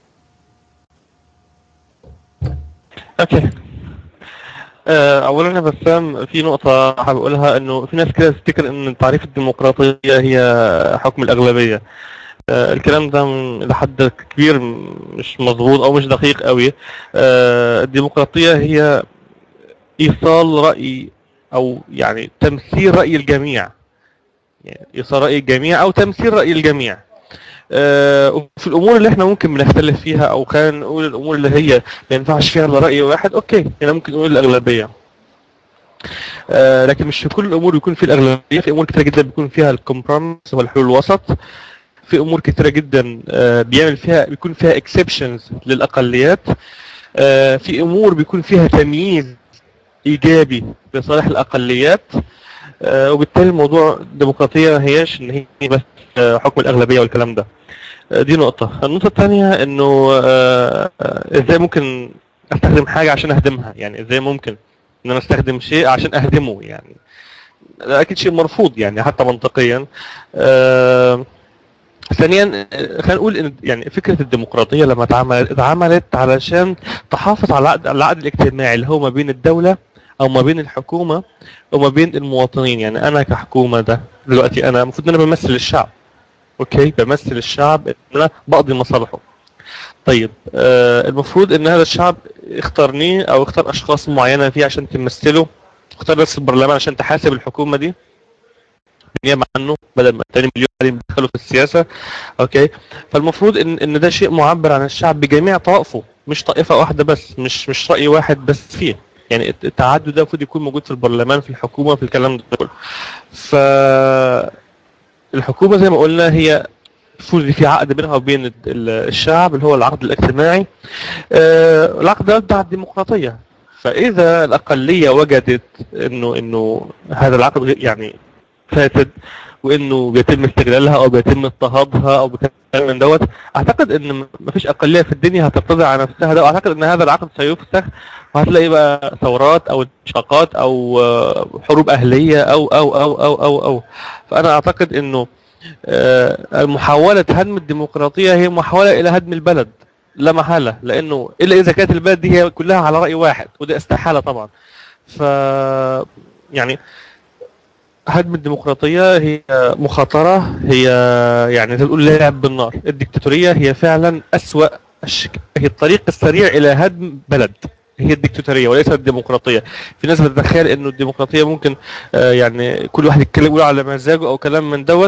اوكي آه، اولا يا بسام في نقطة حابب اقولها انه في ناس كده تفتكر ان تعريف الديمقراطية هي حكم الاغلبية آه، الكلام ده من- لحد كبير م- مش مظبوط او مش دقيق قوي آه، الديمقراطية هي ايصال رأي او يعني تمثيل رأي الجميع يعني ايصال رأي الجميع او تمثيل رأي الجميع آه، وفي الامور اللي احنا ممكن بنختلف فيها او خلينا نقول الامور اللي هي ما ينفعش فيها الا راي واحد اوكي هنا ممكن نقول الاغلبيه آه، لكن مش في كل الامور بيكون في الاغلبيه في امور كتيره جدا بيكون فيها الكومبروميس هو الحلول الوسط في امور كتيره جدا آه، بيعمل فيها بيكون فيها اكسبشنز للاقليات آه، في امور بيكون فيها تمييز ايجابي لصالح الاقليات آه، وبالتالي الموضوع الديمقراطيه ما هياش ان هي بس آه، حكم الاغلبيه والكلام ده آه، دي نقطه النقطه الثانيه انه آه، آه، ازاي ممكن استخدم حاجه عشان اهدمها يعني ازاي ممكن ان انا استخدم شيء عشان اهدمه يعني ده اكيد شيء مرفوض يعني حتى منطقيا آه، ثانيا آه، خلينا نقول ان يعني فكره الديمقراطيه لما اتعملت اتعملت علشان تحافظ على العقد على العقد الاجتماعي اللي هو ما بين الدوله او ما بين الحكومه وما بين المواطنين يعني انا كحكومه ده دلوقتي انا المفروض ان انا بمثل الشعب اوكي بمثل الشعب ان انا بقضي مصالحه طيب آه المفروض ان هذا الشعب اختارني او اختار اشخاص معينه فيه عشان تمثله اختار رئيس البرلمان عشان تحاسب الحكومه دي بالنيابه عنه بدل ما تاني مليون واحد يدخلوا في السياسه اوكي فالمفروض ان ان ده شيء معبر عن الشعب بجميع طوائفه مش طائفه واحده بس مش مش راي واحد بس فيه يعني الت- التعدد ده المفروض يكون موجود في البرلمان في الحكومه في الكلام ده كله ف الحكومه زي ما قلنا هي المفروض في عقد بينها وبين ال- ال- الشعب اللي هو العقد الاجتماعي آه، العقد ده بتاع الديمقراطيه فاذا الاقليه وجدت انه انه هذا العقد غير- يعني فاسد وانه بيتم استغلالها او بيتم اضطهادها او بكلام من دوت اعتقد ان مفيش اقليه في الدنيا هترتضي على نفسها ده واعتقد ان هذا العقد سيفسخ وهتلاقي بقى ثورات او انشقاقات او آه، حروب اهليه او او او او او او فانا اعتقد انه آه، محاوله هدم الديمقراطيه هي محاوله الى هدم البلد لا محاله لانه الا اذا كانت البلد دي هي كلها على راي واحد وده استحاله طبعا ف يعني هدم الديمقراطية هي مخاطرة هي يعني زي ما بنقول لعب بالنار الديكتاتورية هي فعلا أسوأ الشك... هي الطريق السريع إلى هدم بلد هي الديكتاتورية وليس الديمقراطية في ناس بتتخيل انه الديمقراطية ممكن آه يعني كل واحد يتكلم يقول على مزاجه او كلام من دوت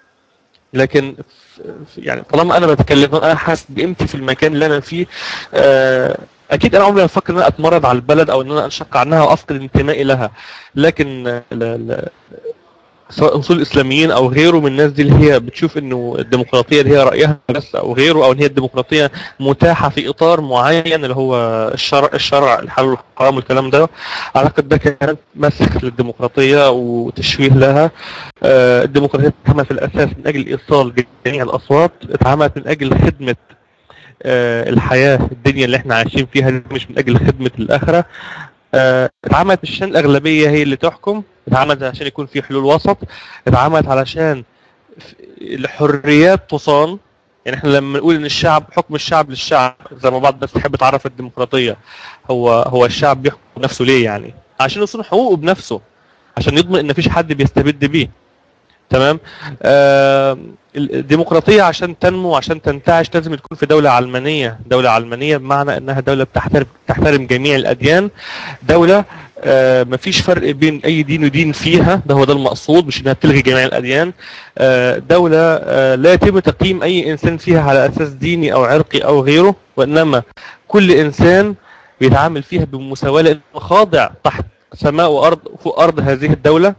لكن ف- ف- يعني طالما انا بتكلم انا حاسس بقيمتي في المكان اللي انا فيه آه، اكيد انا عمري ما افكر ان انا اتمرد على البلد او ان انا انشق عنها وافقد انتمائي لها لكن آه، لا لا سواء اصول الاسلاميين او غيره من الناس دي اللي هي بتشوف انه الديمقراطيه اللي هي رايها بس او غيره او ان هي الديمقراطيه متاحه في اطار معين اللي هو الشرع الشرع الحلال والحرام والكلام ده اعتقد ده كان مسخ للديمقراطيه وتشويه لها آه، الديمقراطيه اتعملت في الاساس من اجل ايصال جميع الاصوات اتعملت من اجل خدمه آه، الحياه الدنيا اللي احنا عايشين فيها دي مش من اجل خدمه الاخره آه، اتعملت مش عشان الاغلبيه هي اللي تحكم اتعملت عشان يكون في حلول وسط اتعملت علشان ف- الحريات تصان يعني احنا لما نقول ان الشعب حكم الشعب للشعب زي ما بعض الناس تحب تعرف الديمقراطيه هو هو الشعب بيحكم نفسه ليه يعني عشان يصون حقوقه بنفسه عشان يضمن ان مفيش حد بيستبد بيه تمام آه الديمقراطيه عشان تنمو عشان تنتعش لازم تكون في دوله علمانيه دوله علمانيه بمعنى انها دوله بتحترم تحترم جميع الاديان دوله آه مفيش فرق بين اي دين ودين فيها ده هو ده المقصود مش انها تلغي جميع الاديان آه دوله آه لا يتم تقييم اي انسان فيها على اساس ديني او عرقي او غيره وانما كل انسان بيتعامل فيها بمساواه لانه خاضع تحت سماء وارض فوق ارض هذه الدوله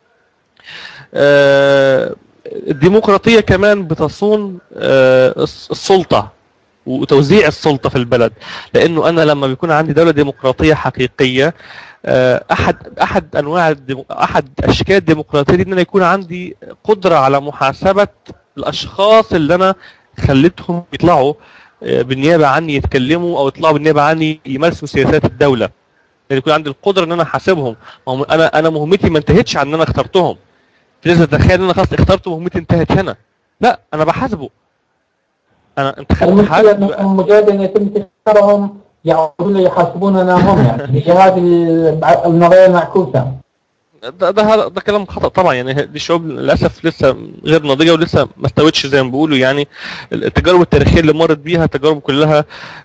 آه، الديمقراطية كمان بتصون آه، الس- السلطة وتوزيع السلطة في البلد لأنه أنا لما بيكون عندي دولة ديمقراطية حقيقية آه، أحد أحد أنواع الديمو... أحد أشكال الديمقراطية دي إن أنا يكون عندي قدرة على محاسبة الأشخاص اللي أنا خليتهم يطلعوا آه، بالنيابة عني يتكلموا أو يطلعوا بالنيابة عني يمارسوا سياسات الدولة يعني يكون عندي القدرة إن أنا أحاسبهم ما هو أنا أنا مهمتي ما انتهتش عن إن أنا اخترتهم في ناس تتخيل ان انا خلاص اخترته ومهمتي انتهت هنا لا انا بحاسبه انا انت خدت المشكلة حاجه انهم مجرد ان يتم تختارهم يعودون يحاسبوننا هم يعني هي هذه ال- النظرية المعكوسة ده ده هذا- ده كلام خطا طبعا يعني دي الشعوب للاسف لسه غير ناضجه ولسه ما استوتش زي ما بيقولوا يعني التجارب التاريخيه اللي مرت بيها تجارب كلها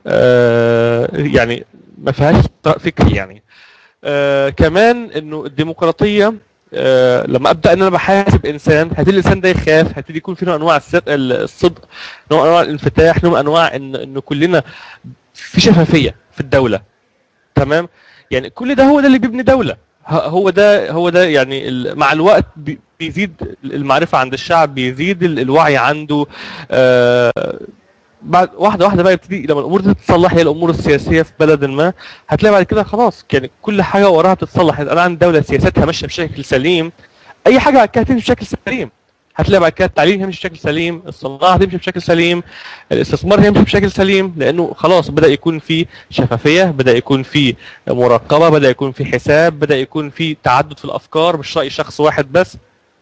آه يعني ما فيهاش فكري يعني آه كمان انه الديمقراطيه آه لما ابدا ان انا بحاسب انسان هيبتدي الانسان ده يخاف هيبتدي يكون في نوع من انواع الصدق الصدق نوع من انواع الانفتاح نوع من انواع ان ان كلنا في شفافيه في الدوله تمام يعني كل ده هو ده اللي بيبني دوله ه- هو ده هو ده يعني ال- مع الوقت بي- بيزيد المعرفه عند الشعب بيزيد ال- الوعي عنده آه بعد واحده واحده بقى يبتدي لما الامور دي تتصلح هي الامور السياسيه في بلد ما هتلاقي بعد كده خلاص يعني كل حاجه وراها بتتصلح انا عندي دوله سياستها ماشيه بشكل سليم اي حاجه بعد كده هتمشي بشكل سليم هتلاقي بعد كده التعليم هيمشي بشكل سليم الصناعه هتمشي بشكل سليم الاستثمار هيمشي بشكل سليم لانه خلاص بدا يكون في شفافيه بدا يكون في مراقبه بدا يكون في حساب بدا يكون في تعدد في الافكار مش راي شخص واحد بس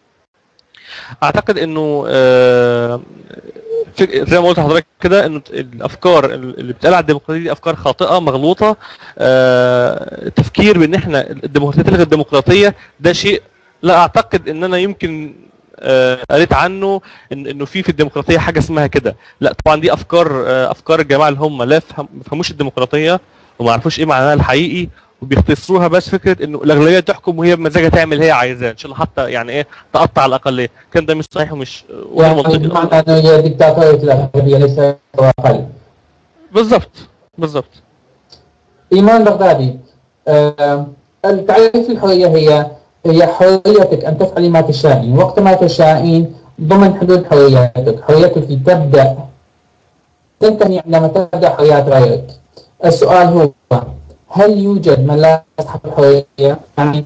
اعتقد انه آه، فك- زي ما قلت لحضرتك كده انه الافكار اللي بتقال على الديمقراطيه دي افكار خاطئه مغلوطه آه، تفكير بان احنا الديمقراطيه تلغي الديمقراطيه ده شيء لا اعتقد ان انا يمكن آه، قريت عنه إن انه في في الديمقراطيه حاجه اسمها كده لا طبعا دي افكار آه، افكار الجماعه اللي هم لا فهم- ما فهموش الديمقراطيه وما يعرفوش ايه معناها الحقيقي وبيختصروها بس فكره انه الاغلبيه تحكم وهي بمزاجها تعمل اللي هي عايزاه ان شاء الله حتى يعني ايه تقطع الاقليه كان ده مش صحيح ومش وغير يعني منطقي بمعنى انه هي ديكتاتورية الاغلبية ليس اقل بالظبط بالظبط ايمان بغدادي آه، التعريف الحرية هي هي حريتك أن تفعلي ما تشائين وقت ما تشائين ضمن حدود حريتك حريتك تبدأ تنتهي عندما تبدأ حريات غيرك السؤال هو هل يوجد من لا يستحق الحرية؟ يعني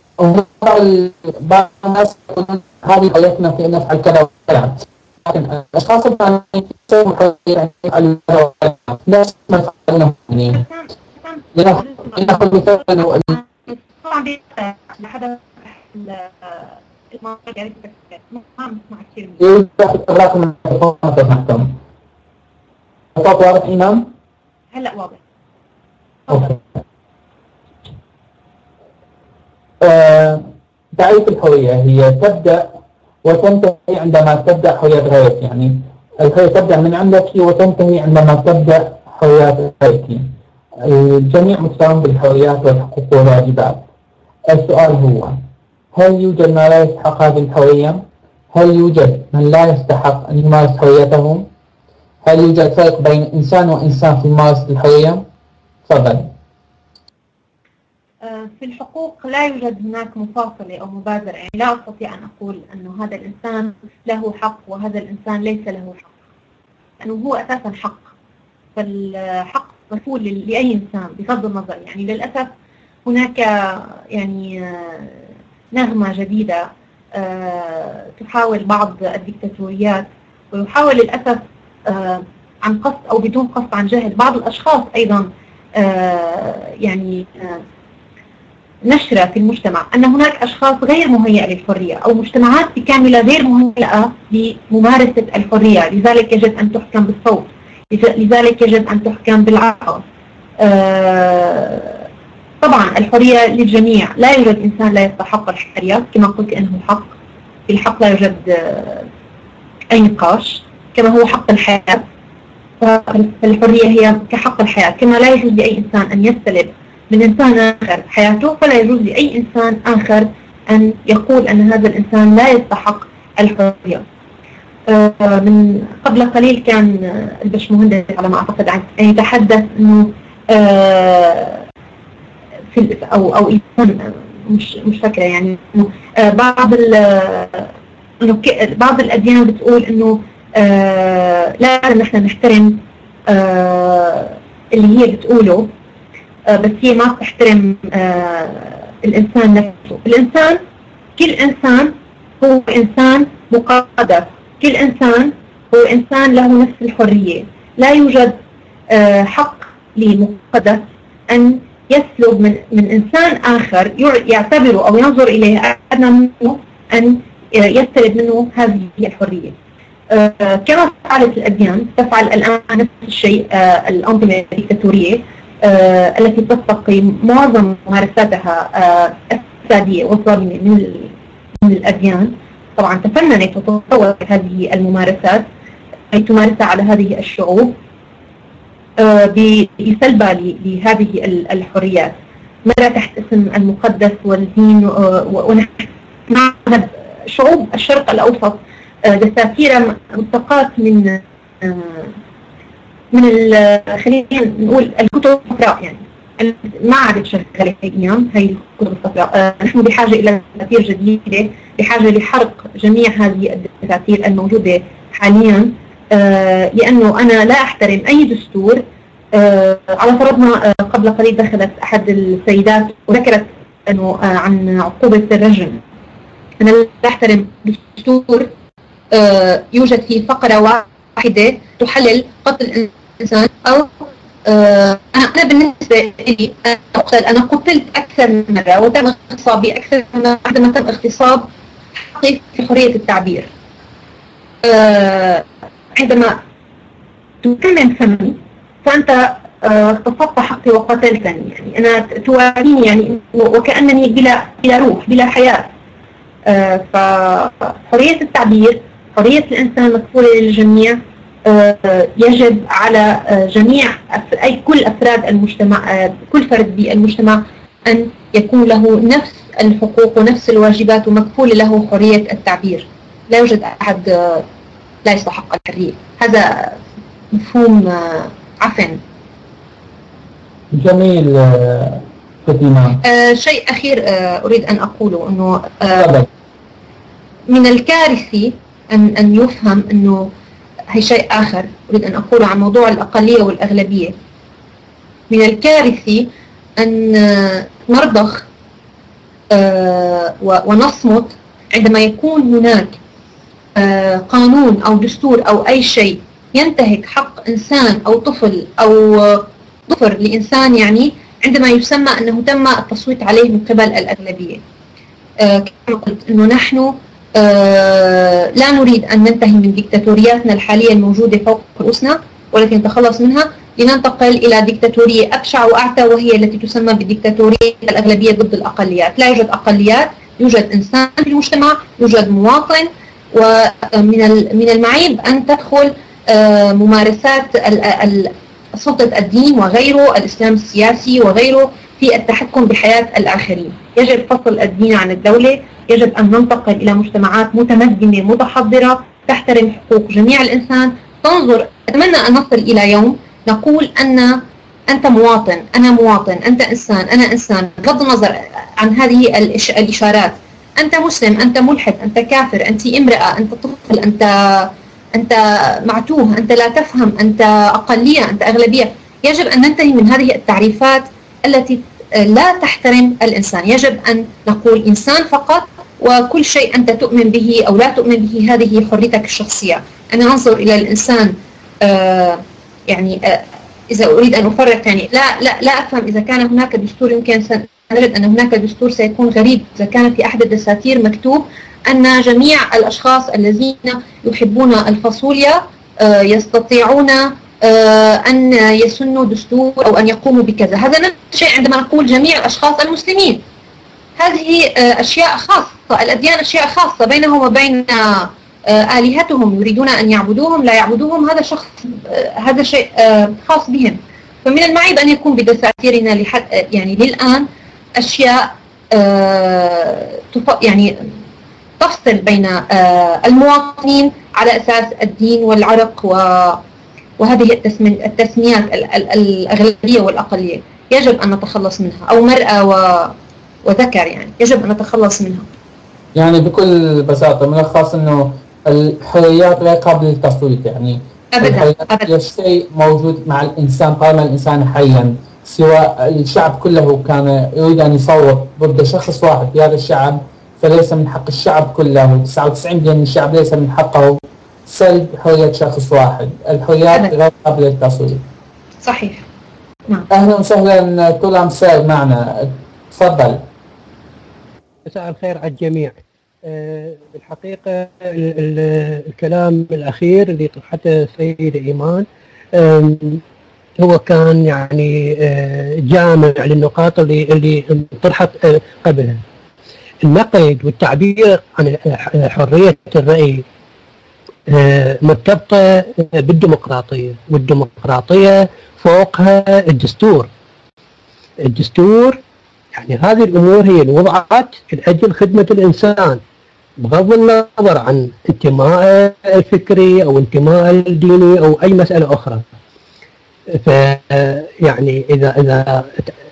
بعض الناس يقولون هذه حريتنا في أن نفعل كذا وكذا لكن الأشخاص الثانيين يسوون حرية أن يفعلوا كذا وكذا نفس ما يفعلونه يعني لنأخذ مثال أنه طبعا لحدا المواقع يعني ما عم نسمع كثير يوجد إغلاق الميكروفون تسمعكم الصوت واضح إمام؟ هلا واضح أوكي. آه، تعريف الحرية هي تبدأ وتنتهي عندما تبدأ حرية غيرك يعني الحرية تبدأ من عندك وتنتهي عندما تبدأ حريات غيرك الجميع متساوون بالحريات والحقوق والواجبات السؤال هو هل يوجد ما لا يستحق هذه الحرية؟ هل يوجد من لا يستحق أن يمارس حريته؟ هل يوجد فرق بين إنسان وإنسان في ممارسة الحرية؟ تفضل آه، في الحقوق لا يوجد هناك مفاصلة أو مبادرة يعني لا أستطيع أن أقول أنه هذا الإنسان له حق وهذا الإنسان ليس له حق لأنه هو أساسا حق فالحق مسؤول لأي إنسان بغض النظر يعني للأسف هناك يعني آه، نغمة جديدة آه، تحاول بعض الدكتاتوريات ويحاول للأسف عن قصد أو بدون قصد عن جهل بعض الأشخاص أيضا يعني نشرة في المجتمع أن هناك أشخاص غير مهيئة للحرية أو مجتمعات بكاملة غير مهيئة لممارسة الحرية لذلك يجب أن تحكم بالصوت لذلك يجب أن تحكم بالعقل آه، طبعا الحرية للجميع لا يوجد إنسان لا يستحق الحرية كما قلت أنه حق في الحق لا يوجد آه، أي نقاش كما هو حق الحياة فالحرية هي كحق الحياة كما لا يجوز لأي إنسان أن يستلب من إنسان آخر حياته فلا يجوز لأي إنسان آخر أن يقول أن هذا الإنسان لا يستحق الحرية آه، من قبل قليل كان البشمهندس على ما أعتقد عن يتحدث أنه آه، في أو أو مش مش فاكرة يعني آه، بعض انه بعض الأديان بتقول إنه لازم نحن نحترم اللي هي بتقوله آه، بس هي ما بتحترم آه، الإنسان نفسه الإنسان كل إنسان هو إنسان مقدس كل إنسان هو إنسان له نفس الحرية لا يوجد آه، حق لمقدس أن يسلب من من إنسان آخر يعتبره أو ينظر إليه أدنى منه أن يستلب منه هذه الحرية كما فعلت الأديان تفعل الآن نفس الشيء الأنظمة الدكتاتورية آه، التي تستقي معظم ممارساتها آه، السادية والظالمة من من الأديان طبعا تفننت وتطورت هذه الممارسات أي تمارسها على هذه الشعوب آه، بسلبها لهذه الحريات مرة تحت اسم المقدس والدين ونحن شعوب الشرق الأوسط دساتير مستقاة من من خلينا نقول الكتب الصفراء يعني ما عادت شغالة ايام هي الكتب الصفراء آه، نحن بحاجة إلى دساتير جديدة بحاجة لحرق جميع هذه الدساتير الموجودة حاليا آه، لأنه أنا لا أحترم أي دستور آه، على فرضنا قبل قليل دخلت أحد السيدات وذكرت أنه عن عقوبة الرجم أنا لا أحترم دستور يوجد فيه فقرة واحدة تحلل قتل الإنسان أو آه أنا أنا بالنسبة لي أنا أقتل أنا قتلت أكثر من مرة وتم اغتصابي أكثر من مرة عندما تم اغتصاب حقي في حرية التعبير آه عندما تكمل فمي فأنت آه، اغتصبت حقي وقتلتني يعني أنا تواريني يعني وكأنني بلا بلا روح بلا حياة آه فحرية التعبير حرية الإنسان مكفولة للجميع آه، يجب على آه، جميع أي كل أفراد المجتمع آه، كل فرد بالمجتمع أن يكون له نفس الحقوق ونفس الواجبات ومكفول له حرية التعبير لا يوجد أحد لا يستحق الحرية هذا مفهوم عفن جميل في الإيمان آه شيء أخير آه أريد أن أقوله أنه آه تفضل من الكارثي أن أن يفهم أنه هي شيء آخر أريد أن أقوله عن موضوع الأقلية والأغلبية من الكارثي أن آه، نرضخ آه، و- ونصمت عندما يكون هناك آه، قانون أو دستور أو أي شيء ينتهك حق إنسان أو طفل أو آه، ظفر لإنسان يعني عندما يسمى أنه تم التصويت عليه من قبل الأغلبية آه، كما قلت أنه نحن آه، لا نريد أن ننتهي من ديكتاتورياتنا الحالية الموجودة فوق رؤوسنا ولكن نتخلص منها لننتقل إلى ديكتاتورية أبشع وأعتى وهي التي تسمى بديكتاتورية الأغلبية ضد الأقليات لا يوجد أقليات يوجد إنسان في المجتمع يوجد مواطن ومن ال- من المعيب أن تدخل آه، ممارسات ال- ال- سلطة الدين وغيره الإسلام السياسي وغيره في التحكم بحياة الآخرين يجب فصل الدين عن الدولة يجب أن ننتقل إلى مجتمعات متمدنة متحضرة تحترم حقوق جميع الإنسان تنظر أتمنى أن نصل إلى يوم نقول أن أنت مواطن أنا مواطن أنت إنسان أنا إنسان بغض النظر عن هذه الإش- الإشارات أنت مسلم أنت ملحد أنت كافر أنت امرأة أنت طفل أنت أنت معتوه أنت لا تفهم أنت أقلية أنت أغلبية يجب أن ننتهي من هذه التعريفات التي لا تحترم الإنسان يجب أن نقول إنسان فقط وكل شيء أنت تؤمن به أو لا تؤمن به هذه حريتك الشخصية أنا أنظر إلى الإنسان آه يعني آه إذا أريد أن أفرق يعني لا لا لا أفهم إذا كان هناك دستور يمكن سنجد أن هناك دستور سيكون غريب إذا كان في أحد الدساتير مكتوب أن جميع الأشخاص الذين يحبون الفاصوليا آه يستطيعون آه أن يسنوا دستور أو أن يقوموا بكذا هذا نفس الشيء عندما نقول جميع الأشخاص المسلمين هذه آه أشياء خاصة الأديان أشياء خاصة بينهم وبين آه آلهتهم يريدون أن يعبدوهم لا يعبدوهم هذا شخص هذا شيء خاص بهم فمن المعيب أن يكون بدساتيرنا لحد يعني للآن أشياء يعني تفصل بين المواطنين على أساس الدين والعرق وهذه التسميات الأغلبية والأقلية يجب أن نتخلص منها أو مرأة وذكر يعني يجب أن نتخلص منها يعني بكل بساطة ملخص أنه الحريات غير قابلة للتصويت يعني أبدا أبدا شيء موجود مع الإنسان طالما الإنسان حيا سواء الشعب كله كان يريد أن يصوت ضد شخص واحد في هذا الشعب فليس من حق الشعب كله 99% من الشعب ليس من حقه سلب حرية شخص واحد الحريات أبدا. غير قابلة للتصويت صحيح نعم أهلا وسهلا كل أمثال معنا تفضل مساء الخير على الجميع آه، بالحقيقة ال- ال- الكلام الأخير اللي طرحته السيدة إيمان آم، هو كان يعني آه، جامع للنقاط اللي اللي طرحت آه، قبلها النقد والتعبير عن آه، حرية الرأي آه، مرتبطة بالديمقراطية والديمقراطية فوقها الدستور الدستور يعني هذه الامور هي اللي وضعت لاجل خدمه الانسان بغض النظر عن انتمائه الفكري او انتمائه الديني او اي مساله اخرى. ف يعني اذا اذا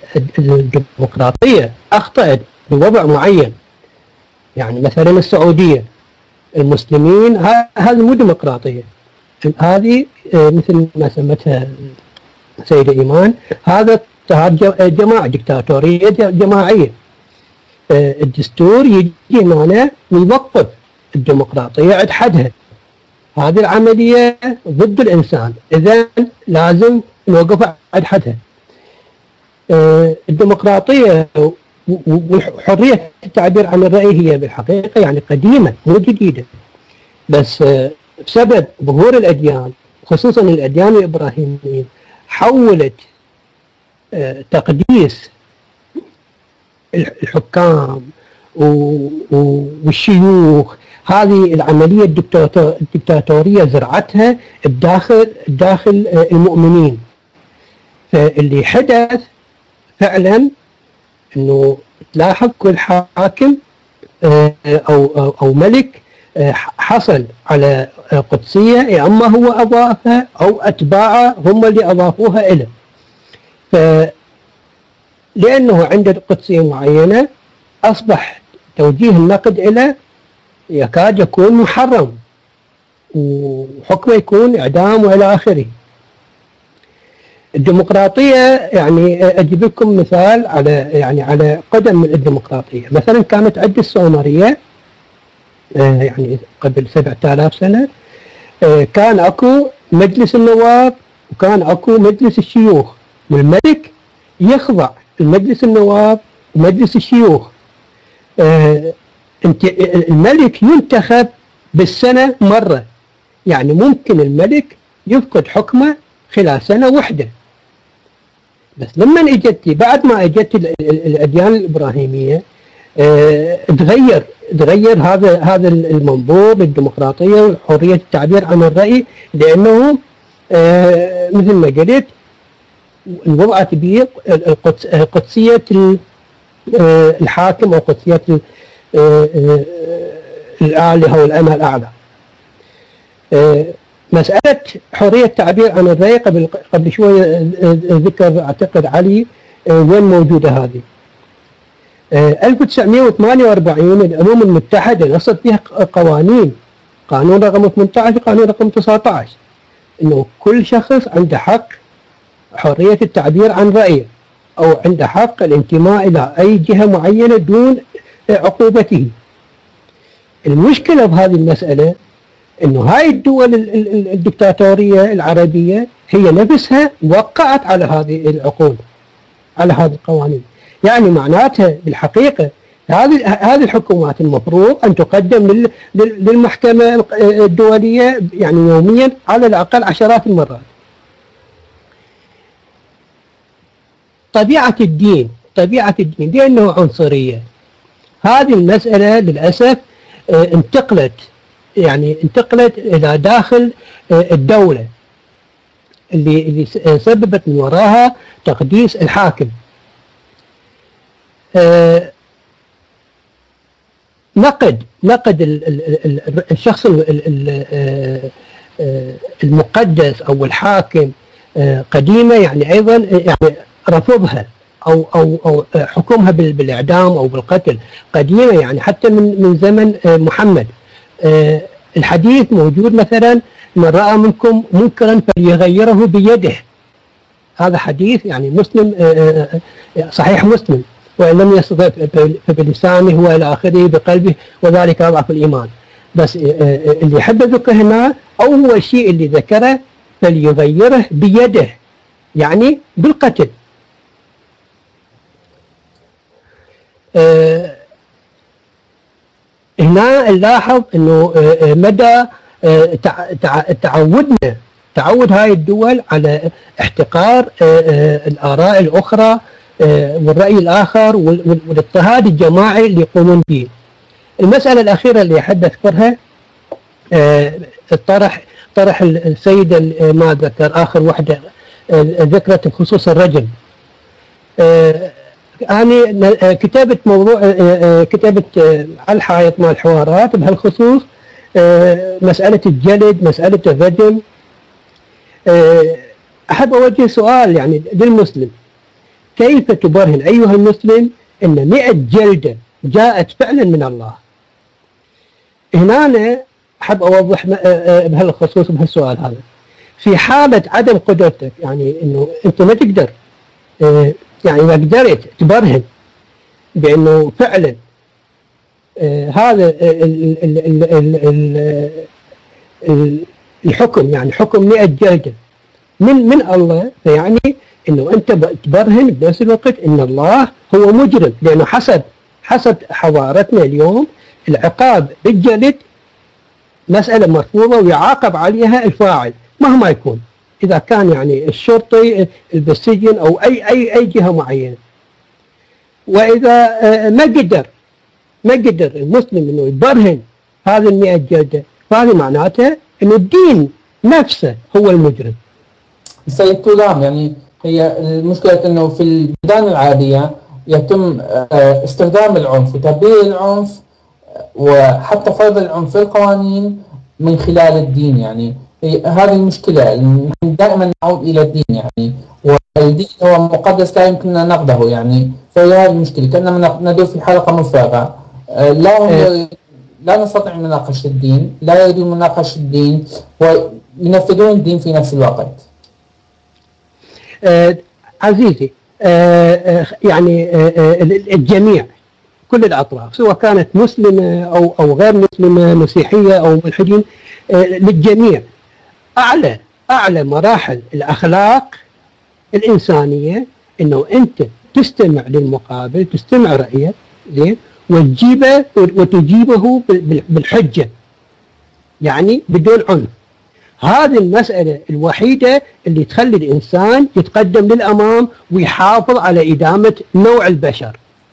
الديمقراطيه اخطات بوضع معين يعني مثلا السعوديه المسلمين ه- هذه مو ديمقراطيه هذه آه، مثل ما سمتها سيدة إيمان هذا اضطهاد جماعة دكتاتورية جماعية آه، الدستور يجي هنا ويوقف الديمقراطية عند حدها هذه العملية ضد الإنسان إذا لازم نوقفها عند حدها آه، الديمقراطية و- و- وحرية التعبير عن الرأي هي بالحقيقة يعني قديمة مو جديدة بس آه، بسبب ظهور الأديان خصوصا الأديان الإبراهيمية حولت آه، تقديس الحكام و- و- والشيوخ هذه العملية الدكتاتو- الدكتاتورية زرعتها بداخل داخل آه، المؤمنين فاللي حدث فعلا انه تلاحظ كل حاكم آه، او او, أو ملك آه، حصل على آه، قدسية يا اما هو اضافها او اتباعه هم اللي اضافوها له ف لأنه عنده قدسية معينة أصبح توجيه النقد إلى يكاد يكون محرم وحكمه يكون إعدام وإلى آخره الديمقراطية يعني أجيب لكم مثال على يعني على قدم من الديمقراطية مثلا كانت عند السومرية آه، يعني قبل 7000 سنة آه، كان اكو مجلس النواب وكان اكو مجلس الشيوخ والملك يخضع المجلس النواب ومجلس الشيوخ آه، الملك ينتخب بالسنة مرة يعني ممكن الملك يفقد حكمه خلال سنة واحدة بس لما اجت بعد ما اجت الاديان الابراهيميه اه تغير تغير هذا هذا المنظور للديمقراطيه وحريه التعبير عن الراي لانه اه مثل ما قلت وضعت به قدسيه آه، الحاكم او قدسيه آه، آه، الالهه والامه الاعلى. مسألة حرية التعبير عن الرأي قبل قبل شوية ذكر أعتقد علي وين موجودة هذه 1948 الأمم المتحدة نصت فيها قوانين قانون رقم 18 قانون رقم 19 انه كل شخص عنده حق حرية التعبير عن رأيه او عنده حق الانتماء الى اي جهة معينة دون عقوبته المشكلة بهذه المسألة انه هاي الدول الدكتاتورية العربية هي نفسها وقعت على هذه العقود على هذه القوانين يعني معناتها بالحقيقة هذه هذه الحكومات المفروض ان تقدم للمحكمة الدولية يعني يوميا على الاقل عشرات المرات طبيعة الدين طبيعة الدين لأنه عنصرية هذه المسألة للأسف آه، انتقلت يعني انتقلت إلى داخل آه، الدولة اللي اللي سببت من وراها تقديس الحاكم آه، نقد نقد الشخص المقدس او الحاكم قديمه يعني ايضا يعني رفضها او او او حكمها بالاعدام او بالقتل قديمه يعني حتى من من زمن آه، محمد آه، الحديث موجود مثلا من راى منكم منكرا فليغيره بيده هذا حديث يعني مسلم آه، صحيح مسلم وان لم يستطع فبلسانه والى اخره بقلبه وذلك اضعف الايمان بس اللي يحب ذكر هنا اول شيء اللي ذكره فليغيره بيده يعني بالقتل آه، هنا نلاحظ انه آه، آه، مدى تعودنا تعود هاي الدول على احتقار الاراء الاخرى والراي الاخر والاضطهاد الجماعي اللي يقومون به. المساله الاخيره اللي احب اذكرها طرح طرح السيده ما ذكر اخر وحده ذكرت بخصوص الرجل أنا آه، كتبت موضوع آه، آه، كتبت على الحائط مال الحوارات بهالخصوص مسألة الجلد مسألة الرجم أحب أوجه سؤال يعني للمسلم كيف تبرهن أيها المسلم أن مئة جلدة جاءت فعلا من الله هنا أنا أحب أوضح بهالخصوص بهالسؤال هذا في حالة عدم قدرتك يعني أنه أنت ما تقدر يعني إذا قدرت تبرهن بأنه فعلا آه هذا ال ال ال ال الحكم يعني حكم 100 جلدة من من الله فيعني انه انت تبرهن بنفس الوقت ان الله هو مجرم لانه حسب حسب حضارتنا اليوم العقاب بالجلد مسألة مرفوضة ويعاقب عليها الفاعل مهما يكون اذا كان يعني الشرطي بالسجن او اي اي اي جهه معينه واذا آه، ما قدر ما قدر المسلم انه يبرهن هذه المئة جلده فهذه معناتها انه الدين نفسه هو المجرم سيد تولام يعني هي المشكلة انه في البلدان العادية يتم آه، استخدام العنف وتبرير العنف وحتى فرض العنف في القوانين من خلال الدين يعني هي- هذه المشكلة نحن دائما نعود إلى الدين يعني والدين هو مقدس لا يمكننا نقده يعني فهي هذه المشكلة كأننا ندور في حلقة مفرغة آه، لا هم لا نستطيع مناقشة الدين لا يريدون مناقشة الدين وينفذون الدين في نفس الوقت آه، عزيزي آه، آه، يعني آه، آه، الجميع كل الاطراف سواء كانت مسلمه او او غير مسلمه مسيحيه او ملحدين آه، للجميع اعلى اعلى مراحل الاخلاق الانسانيه انه انت تستمع للمقابل تستمع رايه زين وتجيبه وتجيبه بال- بالحجه يعني بدون عنف هذه المسألة الوحيدة اللي تخلي الإنسان يتقدم للأمام ويحافظ على إدامة نوع البشر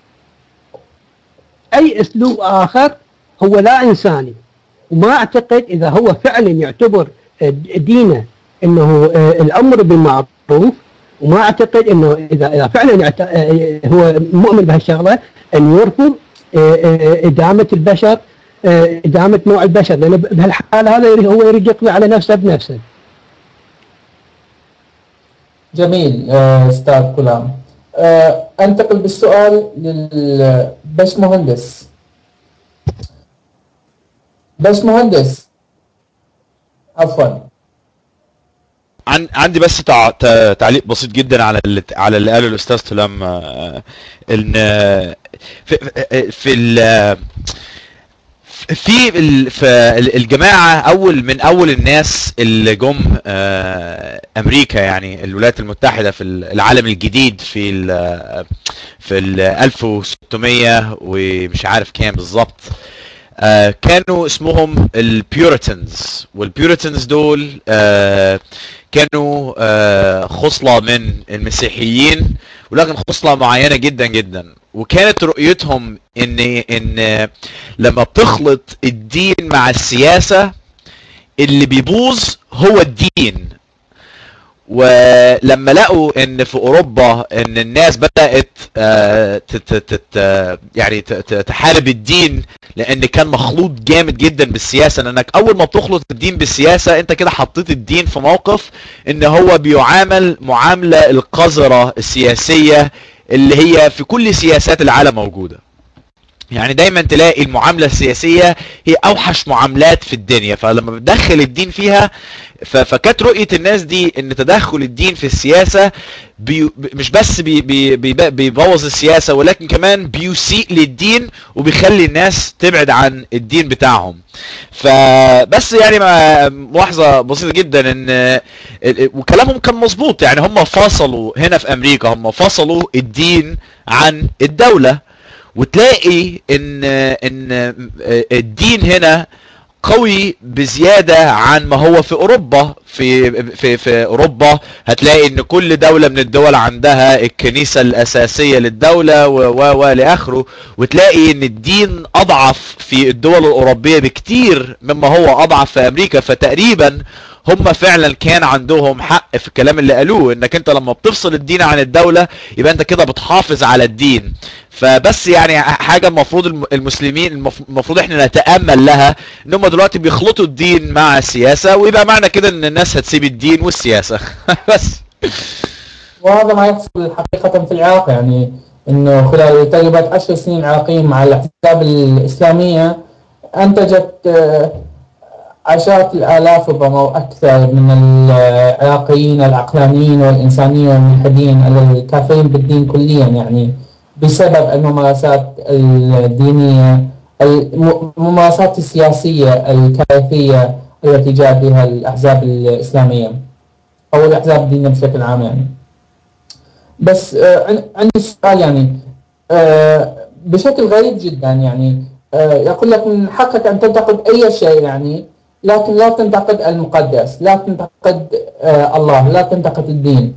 أي أسلوب آخر هو لا إنساني وما أعتقد إذا هو فعلا يعتبر آه، دينه أنه آه، الأمر بالمعروف وما أعتقد أنه إذا إذا فعلا يعت- آه، هو مؤمن بهالشغلة أن يرفض آه، آه، إدامة البشر آه، إدامة نوع البشر لأن بهالحال هذا يريد- هو يريد يقضي على نفسه بنفسه جميل آه، أستاذ كلام آه، أنتقل بالسؤال للبش مهندس بش مهندس عفوا عن عندي بس تع... تع- تعليق بسيط جدا على اللي على اللي قاله الاستاذ سلام آه، ان آه، في في ال في ال- في ال- الجماعه اول من اول الناس اللي جم آه، امريكا يعني الولايات المتحده في العالم الجديد في ال في ال 1600 ومش عارف كام بالظبط آه، كانوا اسمهم البيوريتنز والبيوريتنز دول آه، كانوا آه، خصلة من المسيحيين ولكن خصلة معينة جدا جدا وكانت رؤيتهم ان ان لما بتخلط الدين مع السياسة اللي بيبوظ هو الدين ولما لقوا ان في اوروبا ان الناس بدات آه، تت- تت- يعني ت- ت- تحارب الدين لان كان مخلوط جامد جدا بالسياسه لانك اول ما بتخلط الدين بالسياسه انت كده حطيت الدين في موقف ان هو بيعامل معامله القذره السياسيه اللي هي في كل سياسات العالم موجوده يعني دايما تلاقي المعامله السياسيه هي اوحش معاملات في الدنيا فلما بتدخل الدين فيها ف- فكانت رؤيه الناس دي ان تدخل الدين في السياسه بي مش بس بي بي بي بيبوظ السياسه ولكن كمان بيسيء للدين وبيخلي الناس تبعد عن الدين بتاعهم فبس يعني ما- ملاحظه بسيطه جدا ان ال- ال- وكلامهم كان مظبوط يعني هم فصلوا هنا في امريكا هم فصلوا الدين عن الدوله وتلاقي ان ان الدين هنا قوي بزيادة عن ما هو في اوروبا في في في اوروبا هتلاقي ان كل دولة من الدول عندها الكنيسة الاساسية للدولة و و و لاخره وتلاقي ان الدين اضعف في الدول الاوروبية بكتير مما هو اضعف في امريكا فتقريبا هم فعلا كان عندهم حق في الكلام اللي قالوه انك انت لما بتفصل الدين عن الدولة يبقى انت كده بتحافظ على الدين فبس يعني حاجة المفروض الم- المسلمين المف- المفروض احنا نتأمل لها ان هم دلوقتي بيخلطوا الدين مع السياسة ويبقى معنى كده ان الناس هتسيب الدين والسياسة بس وهذا ما يحصل حقيقة في العراق يعني انه خلال تجربة عشر سنين عراقية مع الاحزاب الاسلامية انتجت آه، عشرات الالاف ربما واكثر من العراقيين العقلانيين والانسانيين والملحدين الكافرين بالدين كليا يعني بسبب الممارسات الدينية الممارسات السياسية الكارثية التي جاءت بها الاحزاب الاسلامية او الاحزاب الدينية بشكل عام يعني بس آه، عن- عندي سؤال يعني آه، بشكل غريب جدا يعني آه، يقول لك من حقك ان تنتقد اي شيء يعني لكن لا تنتقد المقدس لا تنتقد آه، الله لا تنتقد الدين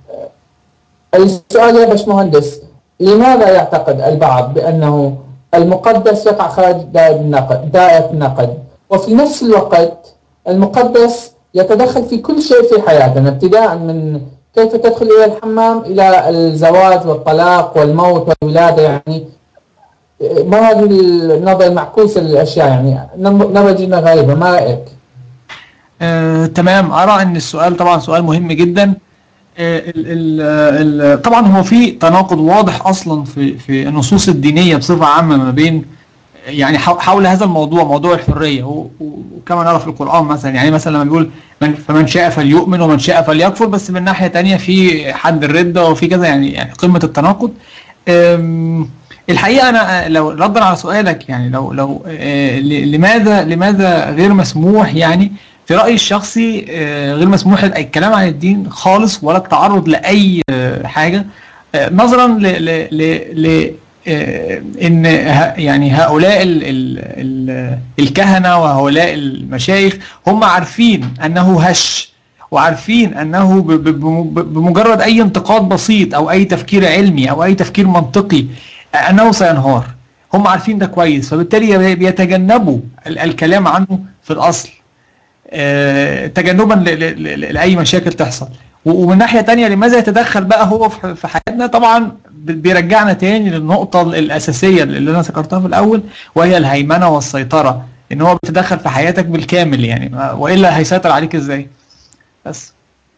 آه، السؤال يا باشمهندس لماذا يعتقد البعض بانه المقدس يقع خارج دائرة النقد دائرة النقد وفي نفس الوقت المقدس يتدخل في كل شيء في حياتنا ابتداء من كيف تدخل إلى الحمام إلى الزواج والطلاق والموت والولادة يعني ما هذه النظرة المعكوسة للأشياء يعني نظرة جدا غريبة ما رأيك؟ آه، تمام ارى ان السؤال طبعا سؤال مهم جدا آه، ال ال ال طبعا هو في تناقض واضح اصلا في في النصوص الدينيه بصفه عامه ما بين يعني حو- حول هذا الموضوع موضوع الحريه و- و- وكما نرى في القران مثلا يعني مثلا لما بيقول من فمن شاء فليؤمن ومن شاء فليكفر بس من ناحيه تانية في حد الرده وفي كذا يعني يعني قمه التناقض أم، الحقيقه انا آه، لو ردا على سؤالك يعني لو لو آه، ل- لماذا لماذا غير مسموح يعني في رايي الشخصي آه، غير مسموح الكلام عن الدين خالص ولا التعرض لاي آه، حاجه آه، نظرا ل ل ل ل آه، ان ه- يعني هؤلاء ال ال ال الكهنه وهؤلاء المشايخ هم عارفين انه هش وعارفين انه ب- ب- ب- بمجرد اي انتقاد بسيط او اي تفكير علمي او اي تفكير منطقي آه، انه سينهار هم عارفين ده كويس فبالتالي بيتجنبوا ال- الكلام عنه في الاصل آه، تجنبا ل- ل- ل- لاي مشاكل تحصل و- ومن ناحيه تانية لماذا يتدخل بقى هو في في حياتنا طبعا ب- بيرجعنا تاني للنقطه الاساسيه اللي انا ذكرتها في الاول وهي الهيمنه والسيطره ان هو بيتدخل في حياتك بالكامل يعني ما- والا هيسيطر عليك ازاي بس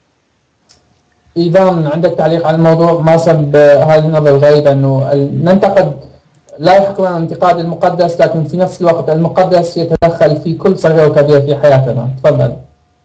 إذا عندك تعليق على الموضوع ما سب هذه النظرة الغريبة أنه ال- ننتقد لا يحكم عن انتقاد المقدس لكن في نفس الوقت المقدس يتدخل في كل صغيرة وكبيرة في حياتنا تفضل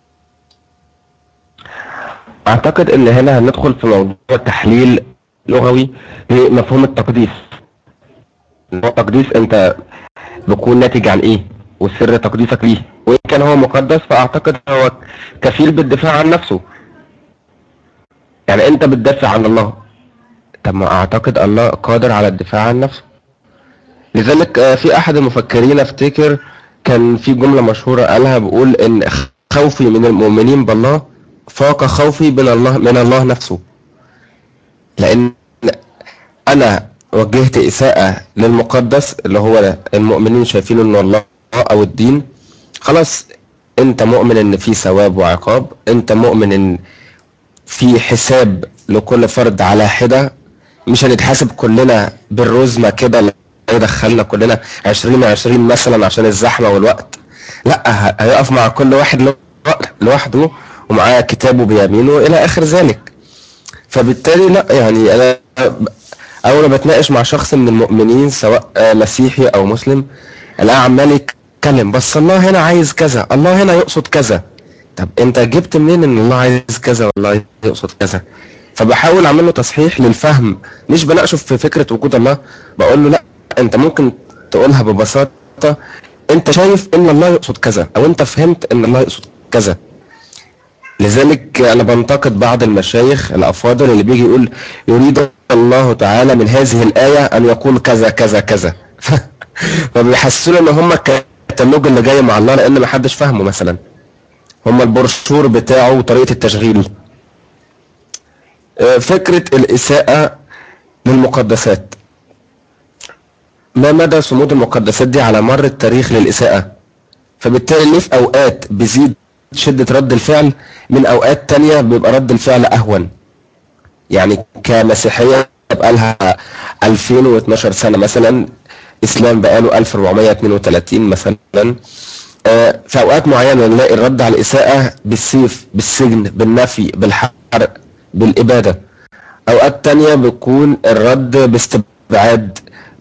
اعتقد ان هنا هندخل في موضوع تحليل لغوي لمفهوم التقديس هو التقديس انت بيكون ناتج عن ايه وسر تقديسك ليه وان كان هو مقدس فاعتقد هو كفيل بالدفاع عن نفسه يعني انت بتدافع عن الله طب ما اعتقد الله قادر على الدفاع عن نفسه لذلك آه، في احد المفكرين افتكر كان في جملة مشهورة قالها بيقول ان خوفي من المؤمنين بالله فاق خوفي من الله من الله نفسه لان انا وجهت اساءة للمقدس اللي هو المؤمنين شايفين انه الله او الدين خلاص انت مؤمن ان في ثواب وعقاب انت مؤمن ان في حساب لكل فرد على حدة مش هنتحاسب كلنا بالرزمة كده اللي يدخلنا كلنا عشرين عشرين مثلا عشان الزحمة والوقت لا ه- هيقف مع كل واحد لو- لوحده ومعاه كتابه بيمينه الى اخر ذلك فبالتالي لا يعني انا اول ما بتناقش مع شخص من المؤمنين سواء آه، مسيحي او مسلم الاقي عمال يتكلم بس الله هنا عايز كذا الله هنا يقصد كذا طب انت جبت منين ان الله عايز كذا والله يقصد كذا فبحاول اعمل له تصحيح للفهم مش بناقشه في فكره وجود الله بقول له لا انت ممكن تقولها ببساطه انت شايف ان الله يقصد كذا او انت فهمت ان الله يقصد كذا لذلك انا بنتقد بعض المشايخ الافاضل اللي بيجي يقول يريد الله تعالى من هذه الايه ان يقول كذا كذا كذا فبيحسسوا ان هم الكتالوج اللي جاي مع الله لان ما حدش فاهمه مثلا هم البروشور بتاعه وطريقه التشغيل آه، فكره الاساءه للمقدسات ما مدى صمود المقدسات دي على مر التاريخ للإساءة فبالتالي ليه في أوقات بيزيد شدة رد الفعل من أوقات تانية بيبقى رد الفعل أهون يعني كمسيحية بقى لها 2012 سنة مثلا إسلام بقاله 1432 مثلا آه، في أوقات معينة نلاقي الرد على الإساءة بالسيف بالسجن بالنفي بالحرق بالإبادة أوقات تانية بيكون الرد باستبعاد